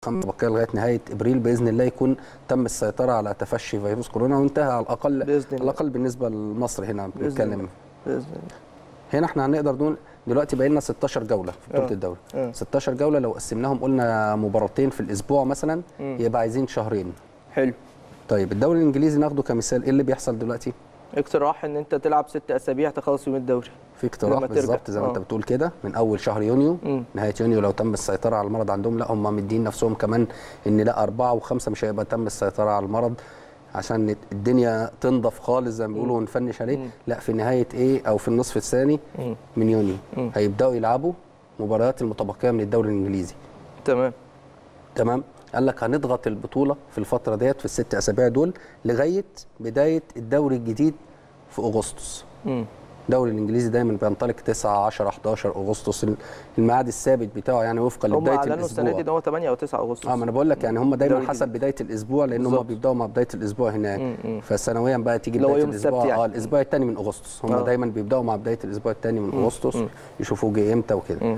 [SPEAKER 7] خمسة بقية لغايه نهايه ابريل باذن الله يكون تم السيطره على تفشي فيروس كورونا وانتهى على الاقل
[SPEAKER 1] بإذن الله.
[SPEAKER 7] على الاقل بالنسبه لمصر هنا
[SPEAKER 1] بإذن
[SPEAKER 7] بنتكلم
[SPEAKER 1] الله. باذن الله
[SPEAKER 7] هنا احنا هنقدر نقول دلوقتي بقى لنا 16 جوله في بطوله
[SPEAKER 1] آه.
[SPEAKER 7] الدوري
[SPEAKER 1] آه.
[SPEAKER 7] 16 جوله لو قسمناهم قلنا مباراتين في الاسبوع مثلا
[SPEAKER 1] مم.
[SPEAKER 7] يبقى عايزين شهرين
[SPEAKER 1] حلو
[SPEAKER 7] طيب الدوري الانجليزي ناخده كمثال ايه اللي بيحصل دلوقتي
[SPEAKER 1] اقتراح ان انت تلعب ست اسابيع تخلص يوم الدوري
[SPEAKER 7] في اقتراح
[SPEAKER 1] لما ترجع.
[SPEAKER 7] بالظبط زي ما انت
[SPEAKER 1] آه.
[SPEAKER 7] بتقول كده من اول شهر يونيو
[SPEAKER 1] مم.
[SPEAKER 7] نهايه يونيو لو تم السيطره على المرض عندهم لا هم مدين نفسهم كمان ان لا اربعه وخمسه مش هيبقى تم السيطره على المرض عشان الدنيا تنضف خالص زي ما بيقولوا ونفنش عليه
[SPEAKER 1] مم.
[SPEAKER 7] لا في نهايه ايه او في النصف الثاني
[SPEAKER 1] مم.
[SPEAKER 7] من يونيو
[SPEAKER 1] مم.
[SPEAKER 7] هيبداوا يلعبوا مباريات المتبقيه من الدوري الانجليزي
[SPEAKER 1] تمام
[SPEAKER 7] تمام قال لك هنضغط البطوله في الفتره ديت في الست اسابيع دول لغايه بدايه الدوري الجديد في اغسطس
[SPEAKER 1] مم.
[SPEAKER 7] الدوري الانجليزي دايما بينطلق 9 10 11 اغسطس الميعاد الثابت بتاعه يعني وفقا
[SPEAKER 1] هم
[SPEAKER 7] لبدايه
[SPEAKER 1] اعلنوا السنه دي ان
[SPEAKER 7] الاسبوع
[SPEAKER 1] هو 8 او 9 اغسطس
[SPEAKER 7] اه ما انا بقول لك يعني هم دايما
[SPEAKER 1] الدوري
[SPEAKER 7] حسب
[SPEAKER 1] الجديد.
[SPEAKER 7] بدايه الاسبوع لان هم
[SPEAKER 1] بالظبط.
[SPEAKER 7] بيبداوا مع بدايه الاسبوع هناك
[SPEAKER 1] مم، مم.
[SPEAKER 7] فسنويا بقى تيجي
[SPEAKER 1] اللي هو
[SPEAKER 7] بدايه
[SPEAKER 1] يوم السبت
[SPEAKER 7] الاسبوع
[SPEAKER 1] يعني.
[SPEAKER 7] اه الاسبوع الثاني من اغسطس هم
[SPEAKER 1] آه.
[SPEAKER 7] دايما بيبداوا مع بدايه الاسبوع الثاني من اغسطس
[SPEAKER 1] مم.
[SPEAKER 7] يشوفوا جه امتى وكده
[SPEAKER 1] مم.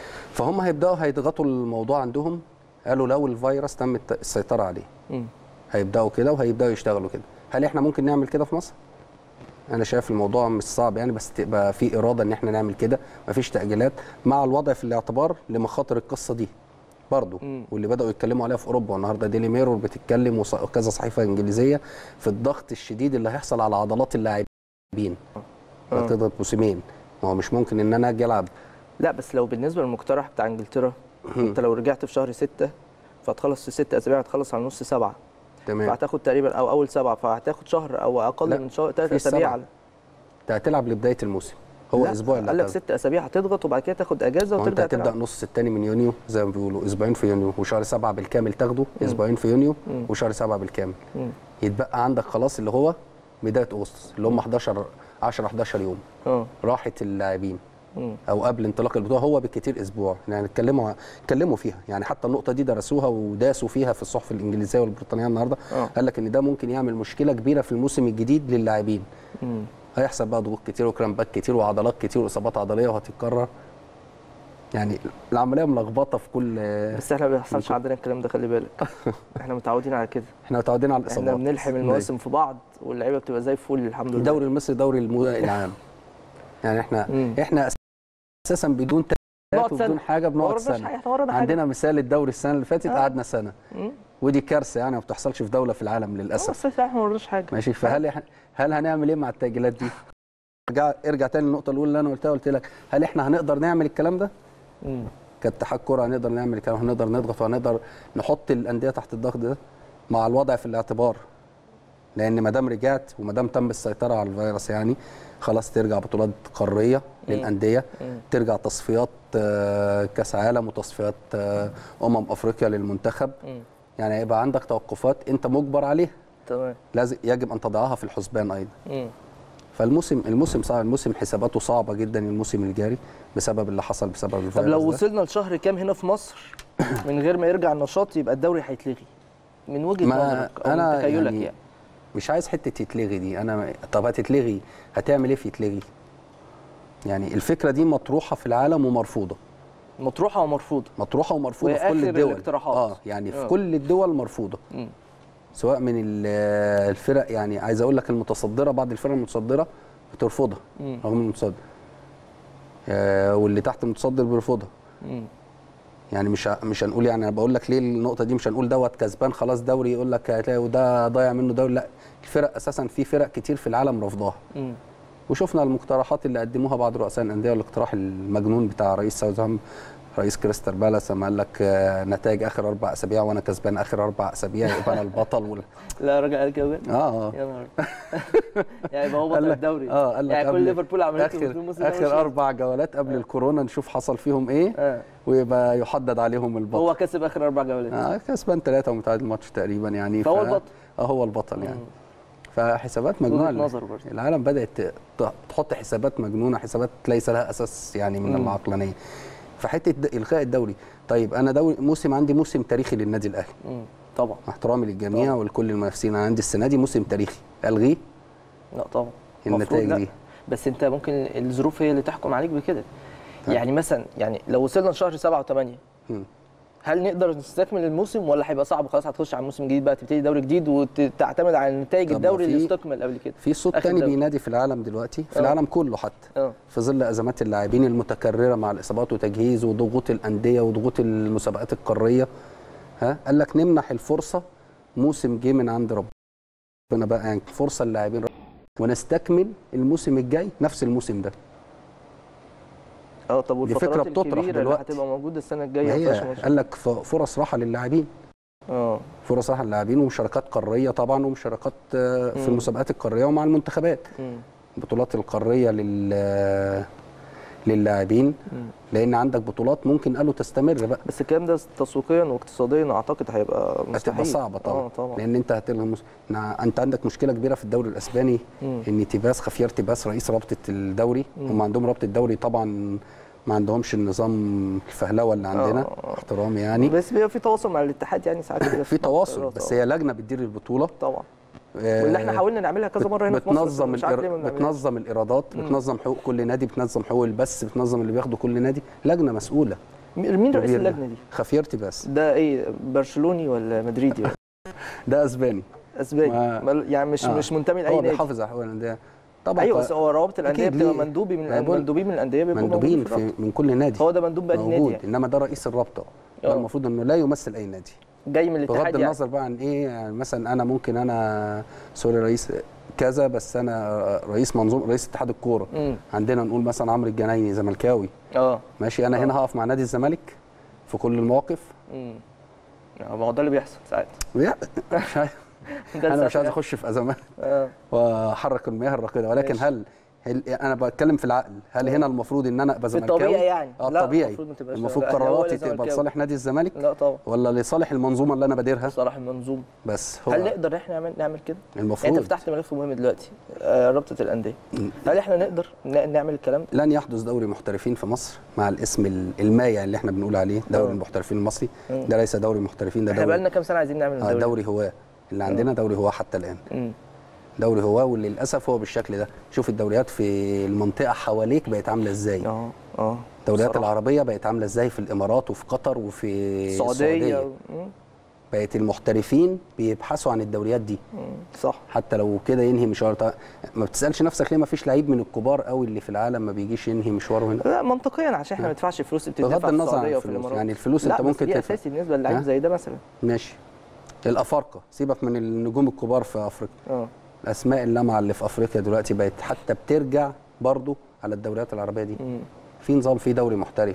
[SPEAKER 7] فهم هيبداوا هيضغطوا الموضوع عندهم قالوا لو الفيروس تم الت- السيطره عليه
[SPEAKER 1] مم.
[SPEAKER 7] هيبداوا كده وهيبداوا يشتغلوا كده هل احنا ممكن نعمل كده في مصر انا شايف الموضوع مش صعب يعني بس تبقى في اراده ان احنا نعمل كده مفيش تاجيلات مع الوضع في الاعتبار لمخاطر القصه دي برضه
[SPEAKER 1] مم.
[SPEAKER 7] واللي بداوا يتكلموا عليها في اوروبا والنهارده ديلي ميرور بتتكلم وص- وكذا صحيفه انجليزيه في الضغط الشديد اللي هيحصل على عضلات اللاعبين
[SPEAKER 1] آه.
[SPEAKER 7] هتضغط موسمين ما هو مش ممكن ان انا اجي العب
[SPEAKER 1] لا بس لو بالنسبه للمقترح بتاع انجلترا انت لو رجعت في شهر 6 فهتخلص في ست اسابيع هتخلص على نص سبعه
[SPEAKER 7] تمام
[SPEAKER 1] فهتاخد تقريبا او اول سبعه فهتاخد شهر او اقل
[SPEAKER 7] لا،
[SPEAKER 1] من شهر ثلاث
[SPEAKER 7] في
[SPEAKER 1] اسابيع
[SPEAKER 7] السبعة. انت هتلعب لبدايه الموسم هو
[SPEAKER 1] لا،
[SPEAKER 7] اسبوع اللي
[SPEAKER 1] قال لك
[SPEAKER 7] هتاخده.
[SPEAKER 1] ست اسابيع هتضغط وبعد كده تاخد اجازه
[SPEAKER 7] ما هو انت
[SPEAKER 1] وترجع
[SPEAKER 7] هتبدا
[SPEAKER 1] تلعب
[SPEAKER 7] نص الثاني من يونيو زي ما بيقولوا اسبوعين في يونيو وشهر سبعه بالكامل تاخده اسبوعين في يونيو
[SPEAKER 1] مم.
[SPEAKER 7] وشهر سبعه بالكامل
[SPEAKER 1] مم.
[SPEAKER 7] يتبقى عندك خلاص اللي هو بدايه اغسطس اللي هم 11 10 11 يوم
[SPEAKER 1] اه
[SPEAKER 7] راحه اللاعبين
[SPEAKER 1] مم.
[SPEAKER 7] او قبل انطلاق البطوله هو بالكتير اسبوع يعني اتكلموا اتكلموا فيها يعني حتى النقطه دي درسوها وداسوا فيها في الصحف الانجليزيه والبريطانيه النهارده
[SPEAKER 1] آه.
[SPEAKER 7] قال لك ان ده ممكن يعمل مشكله كبيره في الموسم الجديد للاعبين
[SPEAKER 1] مم.
[SPEAKER 7] هيحصل بقى ضغوط كتير وكرامبات كتير وعضلات كتير واصابات عضليه وهتتكرر يعني العمليه ملخبطه في كل
[SPEAKER 1] بس احنا ما بيحصلش عندنا الكلام ده خلي بالك احنا متعودين على كده
[SPEAKER 7] احنا متعودين على الاصابات
[SPEAKER 1] احنا بنلحم المواسم في بعض واللعيبه بتبقى زي الفل الحمد لله
[SPEAKER 7] الدوري المصري دوري المو... العام يعني احنا
[SPEAKER 1] مم.
[SPEAKER 7] احنا اساسا بدون
[SPEAKER 1] نقعد
[SPEAKER 7] تدريبات وبدون
[SPEAKER 1] سنة.
[SPEAKER 7] حاجه
[SPEAKER 1] ما
[SPEAKER 7] بنقعد
[SPEAKER 1] ورناش
[SPEAKER 7] سنه
[SPEAKER 1] حاجة، احنا ورانا حاجة.
[SPEAKER 7] عندنا مثال الدوري السنه اللي فاتت
[SPEAKER 1] آه.
[SPEAKER 7] قعدنا سنه
[SPEAKER 1] مم.
[SPEAKER 7] ودي كارثه يعني ما بتحصلش في دوله في العالم للاسف
[SPEAKER 1] بس احنا ما ورناش حاجه
[SPEAKER 7] ماشي فهل إح- هل هنعمل ايه مع التاجيلات دي؟ ارجع ارجع تاني للنقطه الاولى اللي انا قلتها قلت لك هل احنا هنقدر نعمل الكلام ده؟
[SPEAKER 1] مم.
[SPEAKER 7] كاتحاد كره هنقدر نعمل الكلام هنقدر نضغط وهنقدر نحط الانديه تحت الضغط ده مع الوضع في الاعتبار لان ما دام رجعت وما دام تم السيطره على الفيروس يعني خلاص ترجع بطولات قاريه للانديه
[SPEAKER 1] مم.
[SPEAKER 7] ترجع تصفيات آه، كاس عالم وتصفيات آه، امم افريقيا للمنتخب
[SPEAKER 1] مم.
[SPEAKER 7] يعني هيبقى عندك توقفات انت مجبر عليها
[SPEAKER 1] تمام
[SPEAKER 7] لازم يجب ان تضعها في الحسبان ايضا
[SPEAKER 1] مم.
[SPEAKER 7] فالموسم الموسم صعب الموسم حساباته صعبه جدا الموسم الجاري بسبب اللي حصل بسبب الفيروس
[SPEAKER 1] طب لو
[SPEAKER 7] ده.
[SPEAKER 1] وصلنا لشهر كام هنا في مصر من غير ما يرجع النشاط يبقى الدوري هيتلغي من وجهه
[SPEAKER 7] ما
[SPEAKER 1] نظرك او
[SPEAKER 7] أنا
[SPEAKER 1] من تخيلك
[SPEAKER 7] يعني
[SPEAKER 1] يعني,
[SPEAKER 7] مش عايز حته يتلغي دي انا طب هتتلغي هتعمل ايه في يتلغي يعني الفكره دي مطروحه في العالم ومرفوضه
[SPEAKER 1] مطروحه ومرفوضه
[SPEAKER 7] مطروحه ومرفوضه في
[SPEAKER 1] وآخر
[SPEAKER 7] كل الدول
[SPEAKER 1] الاقتراحات.
[SPEAKER 7] اه يعني في
[SPEAKER 1] آه.
[SPEAKER 7] كل الدول مرفوضه
[SPEAKER 1] مم.
[SPEAKER 7] سواء من ال- الفرق يعني عايز اقول لك المتصدره بعض الفرق المتصدره بترفضها
[SPEAKER 1] مم.
[SPEAKER 7] رغم المتصدر آه واللي تحت المتصدر بيرفضها
[SPEAKER 1] مم.
[SPEAKER 7] يعني مش ه- مش هنقول يعني انا بقول لك ليه النقطه دي مش هنقول دوت كسبان خلاص دوري يقول لك هتلاقي وده ضايع منه دوري لا الفرق اساسا في فرق كتير في العالم رفضاها
[SPEAKER 1] مم.
[SPEAKER 7] وشفنا المقترحات اللي قدموها بعض رؤساء الانديه والاقتراح المجنون بتاع رئيس ساوثهام رئيس كريستال بالاس لما قال لك آه، نتائج اخر اربع اسابيع وانا كسبان اخر اربع اسابيع يبقى انا البطل وال...
[SPEAKER 1] لا يا راجل قال كده بجد؟
[SPEAKER 7] اه اه
[SPEAKER 1] يا نهار يعني يبقى هو
[SPEAKER 7] قال
[SPEAKER 1] بطل
[SPEAKER 7] لك-
[SPEAKER 1] الدوري
[SPEAKER 7] اه قال لك
[SPEAKER 1] يعني كل
[SPEAKER 7] قبل
[SPEAKER 1] ليفربول عملته في
[SPEAKER 7] اخر
[SPEAKER 1] الموسم ده مش-
[SPEAKER 7] اخر اربع جولات قبل الكورونا نشوف حصل فيهم ايه
[SPEAKER 1] آه.
[SPEAKER 7] ويبقى يحدد عليهم البطل
[SPEAKER 1] هو كسب اخر اربع جولات
[SPEAKER 7] آه كسبان ثلاثة ومتعادل ماتش تقريبا يعني
[SPEAKER 1] فهو البطل.
[SPEAKER 7] اه هو البطل يعني
[SPEAKER 1] مم.
[SPEAKER 7] فحسابات
[SPEAKER 1] وجهة
[SPEAKER 7] مجنونة
[SPEAKER 1] نظر برضه.
[SPEAKER 7] العالم بدأت ت- تحط حسابات مجنونة حسابات ليس لها أساس يعني من
[SPEAKER 1] مم.
[SPEAKER 7] العقلانية فحتة د- إلغاء الدوري طيب أنا دوري موسم عندي موسم تاريخي للنادي الأهلي
[SPEAKER 1] مم. طبعا
[SPEAKER 7] مع احترامي للجميع ولكل المنافسين أنا عندي السنة دي موسم تاريخي ألغيه
[SPEAKER 1] لا طبعا
[SPEAKER 7] النتائج
[SPEAKER 1] المفروض لا.
[SPEAKER 7] دي.
[SPEAKER 1] بس انت ممكن الظروف هي اللي تحكم عليك بكده يعني مثلا يعني لو وصلنا لشهر 7 و8
[SPEAKER 7] مم.
[SPEAKER 1] هل نقدر نستكمل الموسم ولا هيبقى صعب خلاص هتخش على موسم جديد بقى تبتدي دوري جديد وتعتمد على نتائج
[SPEAKER 7] طب ما
[SPEAKER 1] الدوري اللي
[SPEAKER 7] في-
[SPEAKER 1] استكمل قبل كده
[SPEAKER 7] في صوت
[SPEAKER 1] آخر
[SPEAKER 7] تاني
[SPEAKER 1] دوري.
[SPEAKER 7] بينادي في العالم دلوقتي في
[SPEAKER 1] آه.
[SPEAKER 7] العالم كله حتى
[SPEAKER 1] اه
[SPEAKER 7] في ظل ازمات اللاعبين المتكرره مع الاصابات وتجهيز وضغوط الانديه وضغوط المسابقات القاريه ها قال لك نمنح الفرصه موسم جه من عند ربنا بقى يعني فرصه للاعبين ونستكمل الموسم الجاي نفس الموسم ده
[SPEAKER 1] اه طب
[SPEAKER 7] دي فكرة
[SPEAKER 1] والفترات
[SPEAKER 7] بتطرح
[SPEAKER 1] الكبيره اللي
[SPEAKER 7] دلوقتي.
[SPEAKER 1] هتبقى موجوده السنه
[SPEAKER 7] ما
[SPEAKER 1] الجايه
[SPEAKER 7] هي
[SPEAKER 1] مفيهاش مشكلة.
[SPEAKER 7] قال لك ف- فرص راحه للاعبين
[SPEAKER 1] اه
[SPEAKER 7] فرص راحه للاعبين ومشاركات قاريه طبعا ومشاركات آه، في
[SPEAKER 1] مم.
[SPEAKER 7] المسابقات القاريه ومع المنتخبات
[SPEAKER 1] مم.
[SPEAKER 7] البطولات القاريه لل للاعبين
[SPEAKER 1] مم.
[SPEAKER 7] لان عندك بطولات ممكن قالوا تستمر بقى
[SPEAKER 1] بس الكلام ده تسويقيا واقتصاديا اعتقد هيبقى مستحيل
[SPEAKER 7] هتبقى صعبه طبعا
[SPEAKER 1] اه طبعا
[SPEAKER 7] لان انت هتلغي مس... نا- انت عندك مشكله كبيره في الدوري الاسباني
[SPEAKER 1] مم.
[SPEAKER 7] ان تيباس خفير تيباس رئيس رابطه الدوري
[SPEAKER 1] مم.
[SPEAKER 7] هم عندهم رابطه الدوري طبعا ما عندهمش النظام الفهلوه اللي عندنا
[SPEAKER 1] آه.
[SPEAKER 7] احترامي يعني
[SPEAKER 1] بس بيبقى في تواصل مع الاتحاد يعني ساعات كده
[SPEAKER 7] في تواصل
[SPEAKER 1] القرارات.
[SPEAKER 7] بس
[SPEAKER 1] آه.
[SPEAKER 7] هي لجنه بتدير البطوله
[SPEAKER 1] طبعا
[SPEAKER 7] آه،
[SPEAKER 1] واللي احنا حاولنا نعملها كذا مره هنا في مصر بس
[SPEAKER 7] بتنظم
[SPEAKER 1] مش عارف ليه ما
[SPEAKER 7] الإر...
[SPEAKER 1] بنعملهاش.
[SPEAKER 7] بتنظم الايرادات
[SPEAKER 1] مم.
[SPEAKER 7] بتنظم حقوق كل نادي بتنظم حقوق البث بتنظم اللي بياخده كل نادي لجنه مسؤوله
[SPEAKER 1] مين مين رئيس
[SPEAKER 7] مدير
[SPEAKER 1] اللجنه دي؟
[SPEAKER 7] خفير تيباس
[SPEAKER 1] ده ايه برشلوني ولا مدريدي ولا
[SPEAKER 7] ده اسباني
[SPEAKER 1] اسباني
[SPEAKER 7] ما-
[SPEAKER 1] مال- يعني مش
[SPEAKER 7] آه.
[SPEAKER 1] مش منتمي لاي
[SPEAKER 7] هو
[SPEAKER 1] نادي
[SPEAKER 7] بيحافظ على حقوق الانديه طبعا
[SPEAKER 1] ايوه
[SPEAKER 7] ق-
[SPEAKER 1] بس هو روابط الانديه
[SPEAKER 7] أكيد
[SPEAKER 1] بتبقى
[SPEAKER 7] ليه؟
[SPEAKER 1] مندوبي من
[SPEAKER 7] أنا بقول-
[SPEAKER 1] مندوبين من الانديه بيبقوا
[SPEAKER 7] مندوبين
[SPEAKER 1] موجودين في
[SPEAKER 7] في من كل نادي
[SPEAKER 1] الرابطة. هو ده مندوب بأي نادي
[SPEAKER 7] موجود
[SPEAKER 1] يعني
[SPEAKER 7] انما ده رئيس الرابطه ده
[SPEAKER 1] آه.
[SPEAKER 7] المفروض انه لا يمثل اي نادي
[SPEAKER 1] جاي من الاتحاد
[SPEAKER 7] بغض
[SPEAKER 1] يعني
[SPEAKER 7] النظر بقى عن ايه يعني مثلا انا ممكن انا سوري رئيس كذا بس انا رئيس منظومه رئيس اتحاد الكوره
[SPEAKER 1] امم
[SPEAKER 7] عندنا نقول مثلا عمرو الجنايني زملكاوي
[SPEAKER 1] اه
[SPEAKER 7] ماشي انا
[SPEAKER 1] آه.
[SPEAKER 7] هنا هقف مع نادي الزمالك في كل المواقف
[SPEAKER 1] امم ما هو ده اللي بيحصل ساعات
[SPEAKER 7] لا، مش عايز-
[SPEAKER 1] ده
[SPEAKER 7] انا
[SPEAKER 1] اللي
[SPEAKER 7] مش عايز
[SPEAKER 1] ساعات
[SPEAKER 7] اخش في ازمات
[SPEAKER 1] اه
[SPEAKER 7] واحرك المياه الراكده ولكن
[SPEAKER 1] ماشي.
[SPEAKER 7] هل هل انا بتكلم في العقل هل هنا المفروض ان انا ابقى
[SPEAKER 1] في
[SPEAKER 7] زملكاوي
[SPEAKER 1] الطبيعي يعني
[SPEAKER 7] اه
[SPEAKER 1] لا،
[SPEAKER 7] طبيعي
[SPEAKER 1] المفروض ما تبقاش
[SPEAKER 7] المفروض
[SPEAKER 1] لا، هو
[SPEAKER 7] قراراتي
[SPEAKER 1] ولا
[SPEAKER 7] تبقى
[SPEAKER 1] زملكاوي.
[SPEAKER 7] لصالح نادي الزمالك
[SPEAKER 1] لا طبعا
[SPEAKER 7] ولا لصالح المنظومه اللي انا باديرها
[SPEAKER 1] صلاح المنظوم
[SPEAKER 7] بس هو
[SPEAKER 1] هل نقدر احنا نعمل نعمل كده؟ يعني
[SPEAKER 7] المفروض
[SPEAKER 1] انت فتحت ملف مهم دلوقتي آه رابطه الانديه هل احنا نقدر ن- نعمل الكلام ده؟
[SPEAKER 7] لن يحدث دوري محترفين في مصر مع الاسم ال- المايع اللي احنا بنقول عليه دوري
[SPEAKER 1] آه.
[SPEAKER 7] المحترفين المصري
[SPEAKER 1] مم.
[SPEAKER 7] ده ليس دوري محترفين ده
[SPEAKER 1] احنا
[SPEAKER 7] دوري
[SPEAKER 1] بقالنا كام سنه عايزين نعمل
[SPEAKER 7] آه
[SPEAKER 1] الدوري
[SPEAKER 7] دوري هواه اللي عندنا دوري هواه حتى الان
[SPEAKER 1] امم
[SPEAKER 7] دوري هواه وللاسف هو بالشكل ده شوف الدوريات في المنطقه حواليك بقت عامله ازاي
[SPEAKER 1] اه اه
[SPEAKER 7] الدوريات
[SPEAKER 1] بصراحة.
[SPEAKER 7] العربيه بقت عامله ازاي في الامارات وفي قطر وفي
[SPEAKER 1] السعوديه مم.
[SPEAKER 7] بقت المحترفين بيبحثوا عن الدوريات دي
[SPEAKER 1] مم. صح
[SPEAKER 7] حتى لو كده ينهي مشوار طيب ما بتسالش نفسك ليه ما فيش لعيب من الكبار قوي اللي في العالم ما بيجيش ينهي مشواره هنا
[SPEAKER 1] لا منطقيا عشان احنا ما ندفعش فلوس بتدفع
[SPEAKER 7] بغض
[SPEAKER 1] في
[SPEAKER 7] النظر عن
[SPEAKER 1] السعوديه وفي
[SPEAKER 7] الفلوس
[SPEAKER 1] الامارات
[SPEAKER 7] يعني الفلوس
[SPEAKER 1] لا
[SPEAKER 7] انت
[SPEAKER 1] بس
[SPEAKER 7] ممكن
[SPEAKER 1] دي
[SPEAKER 7] تدفع
[SPEAKER 1] اساسي بالنسبه للعيب
[SPEAKER 7] ها؟
[SPEAKER 1] زي ده مثلا
[SPEAKER 7] ماشي الافارقه سيبك من النجوم الكبار في افريقيا
[SPEAKER 1] اه
[SPEAKER 7] الاسماء اللامعه اللي في افريقيا دلوقتي بقت حتى بترجع برضو على الدوريات العربيه دي
[SPEAKER 1] مم.
[SPEAKER 7] في نظام في دوري محترف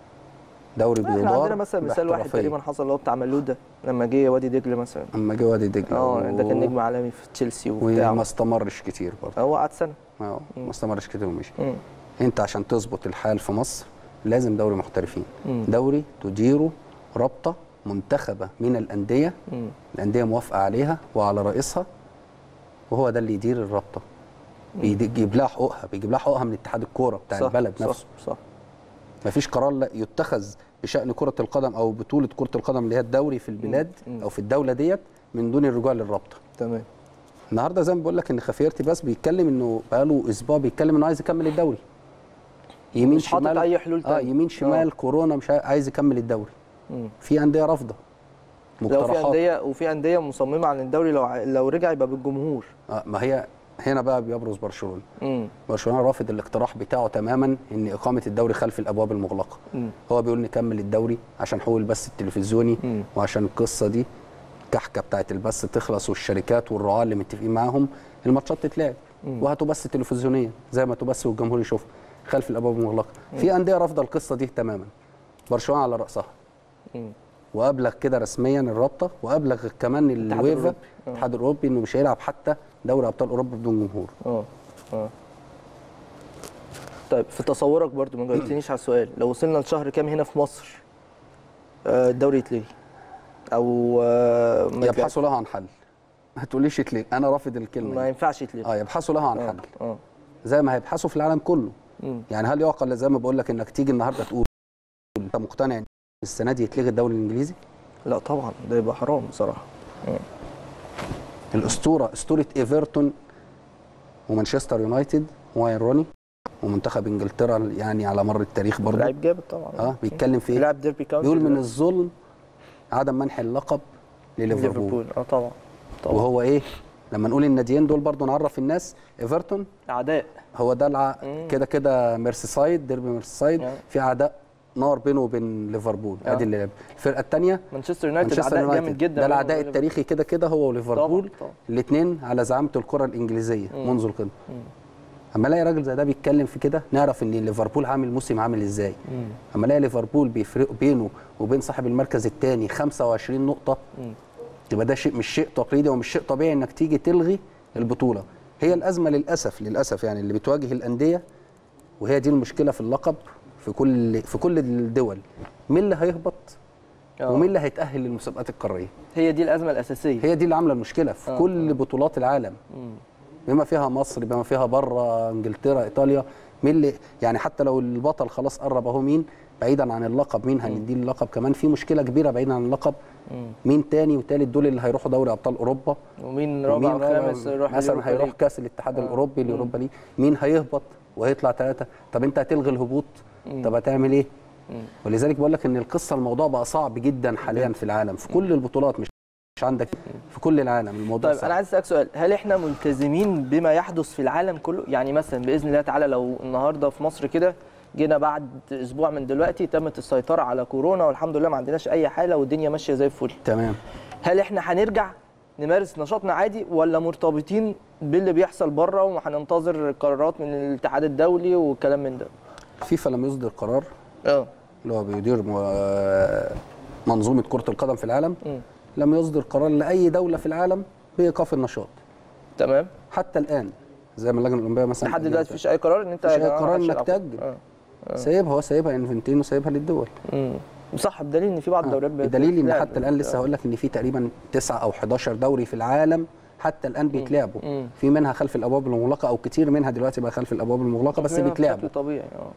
[SPEAKER 7] دوري
[SPEAKER 1] احنا
[SPEAKER 7] بيدار
[SPEAKER 1] عندنا مثلا مثال واحد
[SPEAKER 7] باحترافية.
[SPEAKER 1] تقريبا حصل اللي هو بتاع ملوده لما جه وادي دجله مثلا
[SPEAKER 7] اما جه وادي دجله
[SPEAKER 1] اه
[SPEAKER 7] و-
[SPEAKER 1] ده كان نجم عالمي في تشيلسي وبتاع
[SPEAKER 7] وما استمرش كتير برضه
[SPEAKER 1] هو قعد سنه
[SPEAKER 7] اه ما استمرش كتير ومشي
[SPEAKER 1] مم.
[SPEAKER 7] انت عشان تظبط الحال في مصر لازم دوري محترفين
[SPEAKER 1] مم.
[SPEAKER 7] دوري تديره رابطه منتخبه من الانديه
[SPEAKER 1] مم.
[SPEAKER 7] الانديه موافقه عليها وعلى رئيسها وهو ده اللي يدير الرابطه بيجيب لها حقوقها بيجيب لها حقوقها من اتحاد الكوره بتاع
[SPEAKER 1] صح،
[SPEAKER 7] البلد
[SPEAKER 1] صح،
[SPEAKER 7] نفسه
[SPEAKER 1] صح
[SPEAKER 7] مفيش قرار لا يتخذ بشان كره القدم او بطوله كره القدم اللي هي الدوري في البلاد
[SPEAKER 1] مم.
[SPEAKER 7] او في الدوله ديت من دون الرجوع للرابطه
[SPEAKER 1] تمام
[SPEAKER 7] النهارده زي ما بقول لك ان خفيرتي بس بيتكلم انه بقاله اسبوع بيتكلم انه عايز يكمل الدوري يمين
[SPEAKER 1] مش حاطط
[SPEAKER 7] شمال
[SPEAKER 1] أي حلول
[SPEAKER 7] اه
[SPEAKER 1] تانية.
[SPEAKER 7] يمين شمال
[SPEAKER 1] آه.
[SPEAKER 7] كورونا مش عاي- عايز يكمل الدوري
[SPEAKER 1] مم.
[SPEAKER 7] في انديه رافضه
[SPEAKER 1] لو في
[SPEAKER 7] مقترحات
[SPEAKER 1] انديه وفي انديه مصممه على الدوري لو ع- لو رجع يبقى بالجمهور
[SPEAKER 7] آه ما هي هنا بقى بيبرز برشلونه
[SPEAKER 1] امم
[SPEAKER 7] برشلونه رافض الاقتراح بتاعه تماما ان اقامه الدوري خلف الابواب المغلقه
[SPEAKER 1] مم.
[SPEAKER 7] هو بيقول نكمل الدوري عشان حقوق البث التلفزيوني
[SPEAKER 1] مم.
[SPEAKER 7] وعشان القصه دي كحكه بتاعت البث تخلص والشركات والرعاه اللي متفقين معاهم الماتشات تتلعب
[SPEAKER 1] مم.
[SPEAKER 7] وهتبث تلفزيونيا زي ما تبث والجمهور يشوفها خلف الابواب المغلقه في انديه رافضه القصه دي تماما برشلونه على راسها
[SPEAKER 1] مم.
[SPEAKER 7] وابلغ كده رسميا الرابطه وابلغ كمان الويفا
[SPEAKER 1] الأوروبي. آه.
[SPEAKER 7] الاتحاد الاوروبي انه مش هيلعب حتى دوري ابطال اوروبا بدون جمهور
[SPEAKER 1] اه اه طيب في تصورك برضو ما جاوبتنيش على السؤال لو وصلنا لشهر كام هنا في مصر آه، الدوري يتلغي او آه، ما
[SPEAKER 7] يبحثوا لها عن حل ما تقوليش يتلغي انا رافض الكلمه
[SPEAKER 1] ما
[SPEAKER 7] دي.
[SPEAKER 1] ينفعش يتلغي
[SPEAKER 7] اه يبحثوا لها عن
[SPEAKER 1] اه
[SPEAKER 7] حل
[SPEAKER 1] اه
[SPEAKER 7] زي ما هيبحثوا في العالم كله
[SPEAKER 1] مم.
[SPEAKER 7] يعني هل يعقل زي ما بقول لك انك تيجي النهارده تقول انت مقتنع ان السنه دي يتلغي الدوري الانجليزي
[SPEAKER 1] لا طبعا ده يبقى حرام بصراحه
[SPEAKER 7] الاسطوره اسطوره ايفرتون ومانشستر يونايتد واين روني ومنتخب انجلترا يعني على مر التاريخ برضه
[SPEAKER 1] لعيب جامد طبعا
[SPEAKER 7] اه بيتكلم في ايه
[SPEAKER 1] لاعب ديربي كاونتي
[SPEAKER 7] بيقول من
[SPEAKER 1] دلوقتي.
[SPEAKER 7] الظلم عدم منح اللقب لليفربول
[SPEAKER 1] ليفربول اه طبعا طبعا
[SPEAKER 7] وهو ايه لما نقول الناديين دول برضو نعرف الناس ايفرتون
[SPEAKER 1] اعداء
[SPEAKER 7] هو ده الع... كده كده ميرسيسايد ديربي ميرسيسايد
[SPEAKER 1] آه.
[SPEAKER 7] في عداء نار بينه وبين ليفربول
[SPEAKER 1] آه.
[SPEAKER 7] ادي اللي لعب الفرقه الثانيه
[SPEAKER 1] مانشستر يونايتد عداء جامد جدا
[SPEAKER 7] ده العداء
[SPEAKER 1] بينهم
[SPEAKER 7] التاريخي كده كده هو وليفربول
[SPEAKER 1] طبعاً، طبعاً.
[SPEAKER 7] الاثنين على زعامه الكره الانجليزيه منذ القدم اما الاقي راجل زي ده بيتكلم في كده نعرف ان ليفربول عامل موسم عامل ازاي اما الاقي ليفربول بيفرق بينه وبين صاحب المركز الثاني 25 نقطه يبقى ده شيء مش شيء تقليدي ومش شيء طبيعي انك تيجي تلغي البطوله هي الازمه للاسف للاسف يعني اللي بتواجه الانديه وهي دي المشكله في اللقب في كل في كل الدول مين اللي هيهبط
[SPEAKER 1] آه.
[SPEAKER 7] ومين اللي هيتاهل للمسابقات القاريه
[SPEAKER 1] هي دي الازمه الاساسيه
[SPEAKER 7] هي دي اللي عامله المشكله في
[SPEAKER 1] آه،
[SPEAKER 7] كل بطولات العالم بما فيها مصر بما فيها بره انجلترا ايطاليا مين اللي يعني حتى لو البطل خلاص قرب اهو مين بعيدا عن اللقب مين هنديه اللقب كمان في مشكله كبيره بعيدا عن اللقب مين تاني وتالت دول اللي هيروحوا دوري ابطال اوروبا
[SPEAKER 1] ومين رابع
[SPEAKER 7] ومين
[SPEAKER 1] وخامس يروح
[SPEAKER 7] مثلا
[SPEAKER 1] اليوروبا
[SPEAKER 7] هيروح
[SPEAKER 1] ليج.
[SPEAKER 7] كاس الاتحاد الاوروبي اليوروبا ليج مين هيهبط وهيطلع ثلاثه طب انت هتلغي الهبوط طب هتعمل ايه ولذلك بقول لك ان القصه الموضوع بقى صعب جدا حاليا في العالم في كل البطولات مش مش عندك في كل العالم الموضوع
[SPEAKER 1] طيب
[SPEAKER 7] صعب.
[SPEAKER 1] انا عايز اسالك سؤال هل احنا ملتزمين بما يحدث في العالم كله يعني مثلا باذن الله تعالى لو النهارده في مصر كده جينا بعد اسبوع من دلوقتي تمت السيطره على كورونا والحمد لله ما عندناش اي حاله والدنيا ماشيه زي الفل
[SPEAKER 7] تمام
[SPEAKER 1] هل احنا هنرجع نمارس نشاطنا عادي ولا مرتبطين باللي بيحصل بره وهننتظر قرارات من الاتحاد الدولي والكلام من ده
[SPEAKER 7] فيفا لم يصدر قرار
[SPEAKER 1] اه
[SPEAKER 7] اللي هو بيدير م- منظومه كره القدم في العالم
[SPEAKER 1] مم.
[SPEAKER 7] لم يصدر قرار لاي دوله في العالم بايقاف النشاط
[SPEAKER 1] تمام
[SPEAKER 7] حتى الان زي ما اللجنه الاولمبيه مثلا
[SPEAKER 1] لحد دلوقتي مفيش اي قرار ان انت
[SPEAKER 7] مفيش
[SPEAKER 1] يا
[SPEAKER 7] اي
[SPEAKER 1] جماعة
[SPEAKER 7] قرار
[SPEAKER 1] محدش
[SPEAKER 7] انك
[SPEAKER 1] يلعب.
[SPEAKER 7] تاجل
[SPEAKER 1] آه.
[SPEAKER 7] سايبها هو سايبها انفنتينو سايبها للدول
[SPEAKER 1] مم. صح بدليل ان في بعض الدوريات بقت
[SPEAKER 7] بدليل ان
[SPEAKER 1] بتتلعب.
[SPEAKER 7] حتى الان لسه هقول لك ان في تقريبا 9 او 11 دوري في العالم حتى الان بيتلعبوا
[SPEAKER 1] مم.
[SPEAKER 7] في منها خلف الابواب المغلقه او كتير منها دلوقتي بقى خلف الابواب المغلقه بس
[SPEAKER 1] بيلعب
[SPEAKER 7] بيتلعبوا
[SPEAKER 1] بشكل طبيعي اه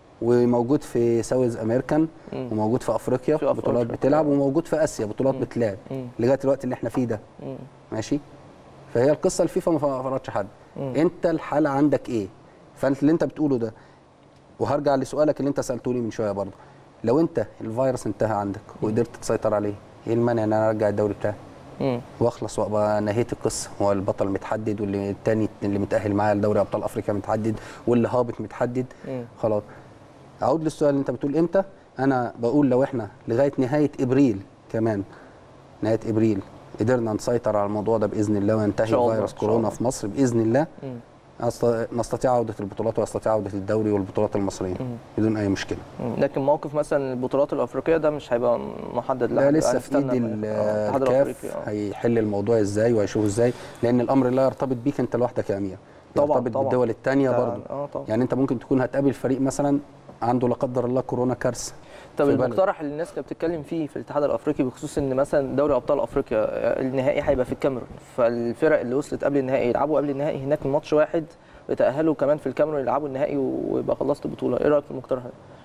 [SPEAKER 7] وموجود في ساوث امريكان
[SPEAKER 1] مم.
[SPEAKER 7] وموجود في افريقيا
[SPEAKER 1] في أفريقيا.
[SPEAKER 7] بطولات بتلعب وموجود في اسيا بطولات بتلعب
[SPEAKER 1] مم.
[SPEAKER 7] لغايه الوقت اللي احنا فيه ده
[SPEAKER 1] مم.
[SPEAKER 7] ماشي فهي القصه الفيفا ما فرضتش حد انت الحاله عندك ايه فانت اللي انت بتقوله ده وهرجع لسؤالك اللي انت سالته لي من شويه برضه لو انت الفيروس انتهى عندك وقدرت تسيطر عليه ايه المانع ان انا ارجع الدوري بتاعي
[SPEAKER 1] مم.
[SPEAKER 7] واخلص وابقى نهيت القصه هو البطل متحدد واللي التاني اللي متاهل معايا لدوري ابطال افريقيا متحدد واللي هابط متحدد
[SPEAKER 1] مم.
[SPEAKER 7] خلاص اعود للسؤال اللي انت بتقول امتى انا بقول لو احنا لغايه نهايه ابريل كمان نهايه ابريل قدرنا نسيطر على الموضوع ده باذن الله وينتهي
[SPEAKER 1] إن شاء الله،
[SPEAKER 7] فيروس
[SPEAKER 1] إن شاء
[SPEAKER 7] كورونا
[SPEAKER 1] الله.
[SPEAKER 7] في مصر باذن الله
[SPEAKER 1] مم.
[SPEAKER 7] أست- نستطيع عوده البطولات ويستطيع عوده الدوري والبطولات المصريه بدون اي مشكله
[SPEAKER 1] مم. لكن موقف مثلا البطولات الافريقيه ده مش هيبقى محدد
[SPEAKER 7] لا
[SPEAKER 1] لحد-
[SPEAKER 7] لسه في
[SPEAKER 1] هنستنى
[SPEAKER 7] ايد
[SPEAKER 1] لما-
[SPEAKER 7] ال-
[SPEAKER 1] آه، الاتحاد
[SPEAKER 7] الكاف
[SPEAKER 1] الافريقي آه.
[SPEAKER 7] هيحل الموضوع ازاي وهيشوف ازاي لان الامر لا يرتبط بيك انت لوحدك يا امير
[SPEAKER 1] طبعاً،
[SPEAKER 7] يرتبط
[SPEAKER 1] طبعاً.
[SPEAKER 7] بالدول الثانيه
[SPEAKER 1] ده-
[SPEAKER 7] برضه
[SPEAKER 1] اه طبعا
[SPEAKER 7] يعني انت ممكن تكون هتقابل فريق مثلا عنده لا قدر الله كورونا كارثه
[SPEAKER 1] طب
[SPEAKER 7] في بلد.
[SPEAKER 1] المقترح اللي الناس كانت بتتكلم فيه في الاتحاد الافريقي بخصوص ان مثلا دوري ابطال افريقيا النهائي هيبقى في الكاميرون فالفرق اللي وصلت قبل النهائي يلعبوا قبل النهائي هناك الماتش واحد ويتاهلوا كمان في الكاميرون يلعبوا النهائي ويبقى خلصت البطوله ايه رايك في المقترح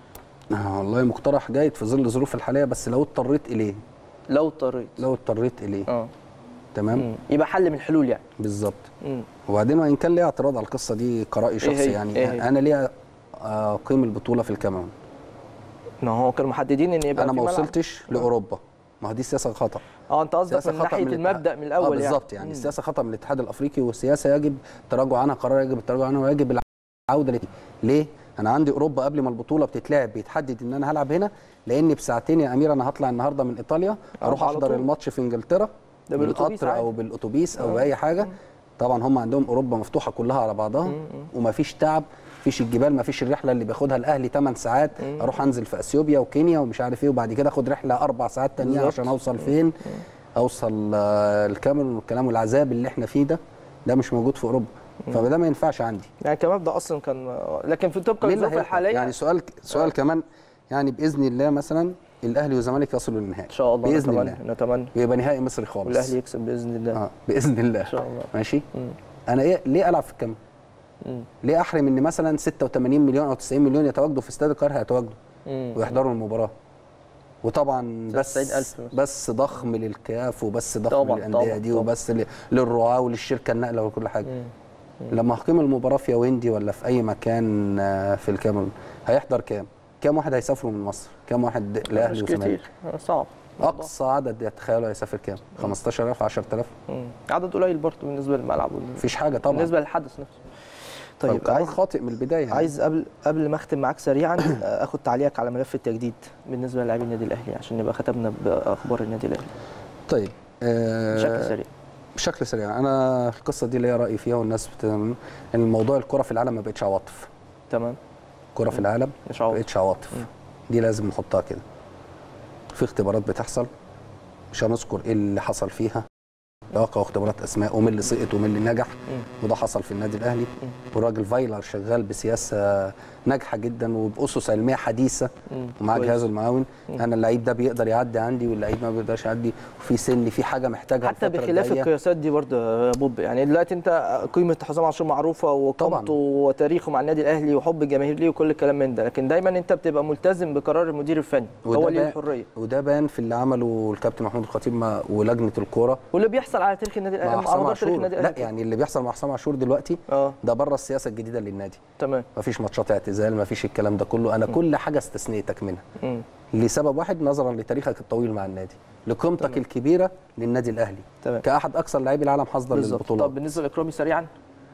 [SPEAKER 1] ده
[SPEAKER 7] آه والله مقترح جيد في ظل الظروف الحاليه بس لو اضطريت اليه
[SPEAKER 1] لو اضطريت
[SPEAKER 7] لو اضطريت اليه
[SPEAKER 1] اه
[SPEAKER 7] تمام
[SPEAKER 1] مم. يبقى حل من الحلول يعني
[SPEAKER 7] بالظبط
[SPEAKER 1] مم.
[SPEAKER 7] وبعدين وان كان ليا اعتراض على القصه دي كرأي شخصي
[SPEAKER 1] هي؟
[SPEAKER 7] يعني
[SPEAKER 1] إيه هي؟
[SPEAKER 7] انا ليه اقيم البطوله في الكاميرون
[SPEAKER 1] ما هو كانوا محددين ان يبقى
[SPEAKER 7] انا
[SPEAKER 1] في
[SPEAKER 7] ما
[SPEAKER 1] ملعب.
[SPEAKER 7] وصلتش لاوروبا ما هو دي سياسه خطا
[SPEAKER 1] اه انت قصدك
[SPEAKER 7] سياسه
[SPEAKER 1] من
[SPEAKER 7] خطا
[SPEAKER 1] ناحيه
[SPEAKER 7] من
[SPEAKER 1] المبدا من الاول
[SPEAKER 7] اه
[SPEAKER 1] يعني
[SPEAKER 7] بالظبط يعني
[SPEAKER 1] مم.
[SPEAKER 7] السياسه خطا من الاتحاد الافريقي والسياسه يجب التراجع عنها قرار يجب التراجع عنها ويجب العوده ليه ليه انا عندي اوروبا قبل ما البطوله بتتلعب بيتحدد ان انا هلعب هنا لان بساعتين يا امير انا هطلع النهارده من ايطاليا اروح
[SPEAKER 1] على
[SPEAKER 7] احضر
[SPEAKER 1] طول.
[SPEAKER 7] الماتش في انجلترا
[SPEAKER 1] ده بالأتوبيس
[SPEAKER 7] بالقطر او
[SPEAKER 1] عادي.
[SPEAKER 7] بالاتوبيس او باي حاجه طبعا هم عندهم اوروبا مفتوحه كلها على بعضها ومفيش تعب مفيش الجبال مفيش الرحله اللي بياخدها الاهلي 8 ساعات اروح انزل في اثيوبيا وكينيا ومش عارف ايه وبعد كده اخد رحله اربع ساعات تانية
[SPEAKER 1] بالظبط.
[SPEAKER 7] عشان اوصل فين اوصل آه، الكاميرون والكلام والعذاب اللي احنا فيه ده ده مش موجود في اوروبا فده ما ينفعش عندي
[SPEAKER 1] يعني كمبدا اصلا كان لكن في طبقا
[SPEAKER 7] مين اللي
[SPEAKER 1] للظروف
[SPEAKER 7] هيلحق؟
[SPEAKER 1] الحاليه
[SPEAKER 7] يعني سؤال سؤال كمان يعني باذن الله مثلا الاهلي والزمالك يصلوا للنهائي
[SPEAKER 1] ان شاء الله
[SPEAKER 7] باذن
[SPEAKER 1] نتمنى
[SPEAKER 7] الله
[SPEAKER 1] نتمنى
[SPEAKER 7] ويبقى نهائي مصري خالص
[SPEAKER 1] والاهلي يكسب باذن الله
[SPEAKER 7] اه باذن الله
[SPEAKER 1] ان شاء الله
[SPEAKER 7] ماشي
[SPEAKER 1] مم.
[SPEAKER 7] انا ايه ليه العب في الكاميرون
[SPEAKER 1] مم.
[SPEAKER 7] ليه احرم ان مثلا 86 مليون او 90 مليون يتواجدوا في استاد القاهره هيتواجدوا
[SPEAKER 1] مم.
[SPEAKER 7] ويحضروا المباراه وطبعا بس
[SPEAKER 1] 90,000 بس.
[SPEAKER 7] بس ضخم للكاف وبس ضخم
[SPEAKER 1] طبعاً،
[SPEAKER 7] للانديه
[SPEAKER 1] طبعاً،
[SPEAKER 7] دي
[SPEAKER 1] طبعاً.
[SPEAKER 7] وبس ل- للرعاه وللشركه النقله وكل حاجه
[SPEAKER 1] مم.
[SPEAKER 7] لما هقيم المباراه في ياوندي ولا في اي مكان آه، في الكاميرون هيحضر كام كام واحد هيسافروا من مصر كام واحد الاهلي
[SPEAKER 1] مش
[SPEAKER 7] والزمالك
[SPEAKER 1] كتير آه، صعب
[SPEAKER 7] اقصى عدد يتخيلوا هيسافر كام 15000 10000
[SPEAKER 1] مم. عدد قليل برضه بالنسبه للملعب وال-
[SPEAKER 7] مفيش حاجه طبعا
[SPEAKER 1] بالنسبه للحدث نفسه
[SPEAKER 7] طيب
[SPEAKER 1] طيب
[SPEAKER 7] قرار
[SPEAKER 1] عايز
[SPEAKER 7] خاطئ من البدايه يعني.
[SPEAKER 1] عايز قبل قبل ما اختم معاك سريعا آه، اخد تعليقك على ملف التجديد بالنسبه للاعبي النادي الاهلي عشان نبقى ختمنا باخبار النادي الاهلي
[SPEAKER 7] طيب آه
[SPEAKER 1] بشكل سريع
[SPEAKER 7] بشكل سريع انا القصه دي ليا راي فيها والناس بت... ان الموضوع الكره في العالم ما بقتش عواطف
[SPEAKER 1] تمام
[SPEAKER 7] الكره في العالم
[SPEAKER 1] مش
[SPEAKER 7] ما
[SPEAKER 1] عواطف.
[SPEAKER 7] بقتش عواطف
[SPEAKER 1] مم.
[SPEAKER 7] دي لازم نحطها كده في اختبارات بتحصل مش هنذكر ايه اللي حصل فيها واقع واختبارات اسماء ومين اللي سقط ومين اللي نجح وده حصل في النادي الاهلي والراجل فايلر شغال بسياسه ناجحه جدا وباسس علميه حديثه
[SPEAKER 1] مم.
[SPEAKER 7] ومع
[SPEAKER 1] كويس.
[SPEAKER 7] جهازه المعاون انا اللعيب ده بيقدر يعدي عندي واللعيب ما بيقدرش يعدي وفي سن في حاجه محتاجها
[SPEAKER 1] حتى
[SPEAKER 7] الفترة
[SPEAKER 1] بخلاف
[SPEAKER 7] الجاية.
[SPEAKER 1] القياسات دي برضه يا بوب يعني دلوقتي انت قيمه حسام عاشور معروفه وقامته وتاريخه مع النادي الاهلي وحب الجماهير ليه وكل الكلام من ده لكن دايما انت بتبقى ملتزم بقرار المدير الفني
[SPEAKER 7] وده
[SPEAKER 1] هو ليه
[SPEAKER 7] بقى-
[SPEAKER 1] الحريه
[SPEAKER 7] وده بان في اللي عمله الكابتن محمود الخطيب مع- ولجنه الكوره
[SPEAKER 1] واللي بيحصل على تاريخ النادي الاهلي
[SPEAKER 7] مع
[SPEAKER 1] على
[SPEAKER 7] حسام
[SPEAKER 1] مدار تاريخ
[SPEAKER 7] عاشور
[SPEAKER 1] النادي
[SPEAKER 7] لا
[SPEAKER 1] الاهلي
[SPEAKER 7] يعني اللي بيحصل مع حسام عاشور دلوقتي
[SPEAKER 1] اه
[SPEAKER 7] ده بره السياسه الجديده للنادي
[SPEAKER 1] تمام
[SPEAKER 7] مفيش ماتشات اعتزال مفيش الكلام ده كله انا كل حاجه استثنيتك منها
[SPEAKER 1] مم.
[SPEAKER 7] لسبب واحد نظرا لتاريخك الطويل مع النادي لقيمتك الكبيره للنادي الاهلي
[SPEAKER 1] تمام.
[SPEAKER 7] كاحد اكثر لاعبي العالم حظا
[SPEAKER 1] بالظبط
[SPEAKER 7] للبطولات
[SPEAKER 1] طب بالنسبه لاكرامي سريعا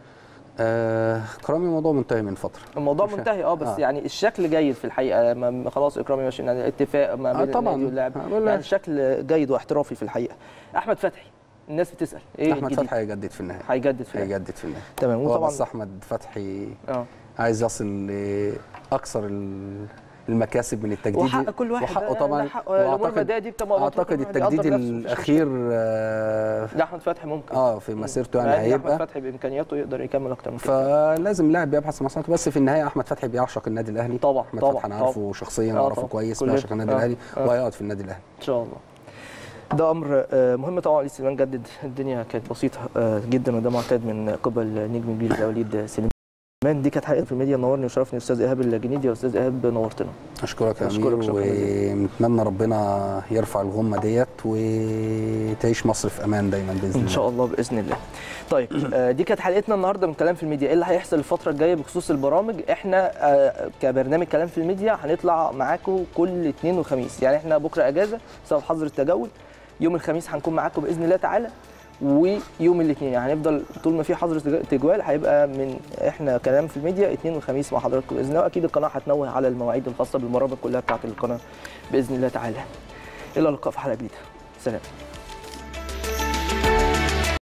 [SPEAKER 7] آه كرامي الموضوع منتهي من فتره
[SPEAKER 1] الموضوع
[SPEAKER 7] مش-
[SPEAKER 1] منتهي اه بس
[SPEAKER 7] آه.
[SPEAKER 1] يعني الشكل جيد في الحقيقه ما- ما خلاص اكرامي ماشي يعني اتفاق ما
[SPEAKER 7] آه
[SPEAKER 1] بين
[SPEAKER 7] طبعاً.
[SPEAKER 1] النادي واللاعب
[SPEAKER 7] آه، بقول لك.
[SPEAKER 1] يعني الشكل جيد واحترافي في الحقيقه احمد فتحي الناس بتسال ايه
[SPEAKER 7] احمد
[SPEAKER 1] الجديد؟
[SPEAKER 7] فتحي هيجدد في النهايه
[SPEAKER 1] هيجدد في النهاية.
[SPEAKER 7] هيجدد في النهايه
[SPEAKER 1] تمام
[SPEAKER 7] هو
[SPEAKER 1] وطبعا
[SPEAKER 7] بس احمد فتحي
[SPEAKER 1] اه
[SPEAKER 7] عايز يصل لاكثر ال- المكاسب من التجديد
[SPEAKER 1] وحق كل واحد
[SPEAKER 7] وحقه
[SPEAKER 1] آه،
[SPEAKER 7] طبعا
[SPEAKER 1] لا حق- الامور
[SPEAKER 7] واعتقد
[SPEAKER 1] الماديه دي بتبقى مطلوبة
[SPEAKER 7] اعتقد
[SPEAKER 1] من الواحد يقدر
[SPEAKER 7] التجديد
[SPEAKER 1] نفسه، مفيش
[SPEAKER 7] الاخير آه،
[SPEAKER 1] مشكلة. لاحمد فتحي ممكن
[SPEAKER 7] اه في مسيرته
[SPEAKER 1] مع
[SPEAKER 7] يعني
[SPEAKER 1] إن احمد
[SPEAKER 7] هيبقى
[SPEAKER 1] فتحي بامكانياته يقدر يكمل اكتر من كده
[SPEAKER 7] فلازم لاعب يبحث عن مصلحته بس في النهايه احمد فتحي بيعشق النادي الاهلي
[SPEAKER 1] طبعاً،
[SPEAKER 7] احمد
[SPEAKER 1] طبعاً،
[SPEAKER 7] فتحي انا
[SPEAKER 1] طبعاً.
[SPEAKER 7] عارفه شخصيا
[SPEAKER 1] آه،
[SPEAKER 7] اعرفه
[SPEAKER 1] طبعاً.
[SPEAKER 7] كويس
[SPEAKER 1] كلنا.
[SPEAKER 7] بيعشق النادي
[SPEAKER 1] آه،
[SPEAKER 7] الاهلي
[SPEAKER 1] آه.
[SPEAKER 7] وهيقعد في النادي الاهلي
[SPEAKER 1] ان شاء الله ده امر آه، مهم طبعا لسليمان جدد الدنيا كانت بسيطه آه، جدا وده معتاد من قبل نجم كبير زي وليد سليمان دي كانت حلقه في الميديا نورني وشرفني استاذ ايهاب الجنيدي يا استاذ ايهاب نورتنا
[SPEAKER 7] اشكرك يا
[SPEAKER 1] أشكرك
[SPEAKER 7] امير
[SPEAKER 1] شكراً
[SPEAKER 7] ونتمنى ربنا يرفع الغمه ديت وتعيش مصر في امان دايما باذن الله
[SPEAKER 1] ان شاء الله باذن الله طيب آه، دي كانت حلقتنا النهارده من كلام في الميديا ايه اللي هيحصل الفتره الجايه بخصوص البرامج احنا آه، كبرنامج كلام في الميديا هنطلع معاكم كل اثنين وخميس يعني احنا بكره اجازه بسبب حظر التجول يوم الخميس هنكون معاكم باذن الله تعالى ويوم الاثنين يعني هنفضل طول ما في حظر تج- تجوال هيبقى من احنا كلام في الميديا اثنين وخميس مع حضراتكم باذن الله واكيد القناه هتنوه على المواعيد الخاصه بالبرامج كلها بتاعت القناه باذن الله تعالى الى اللقاء في حلقه جديده سلام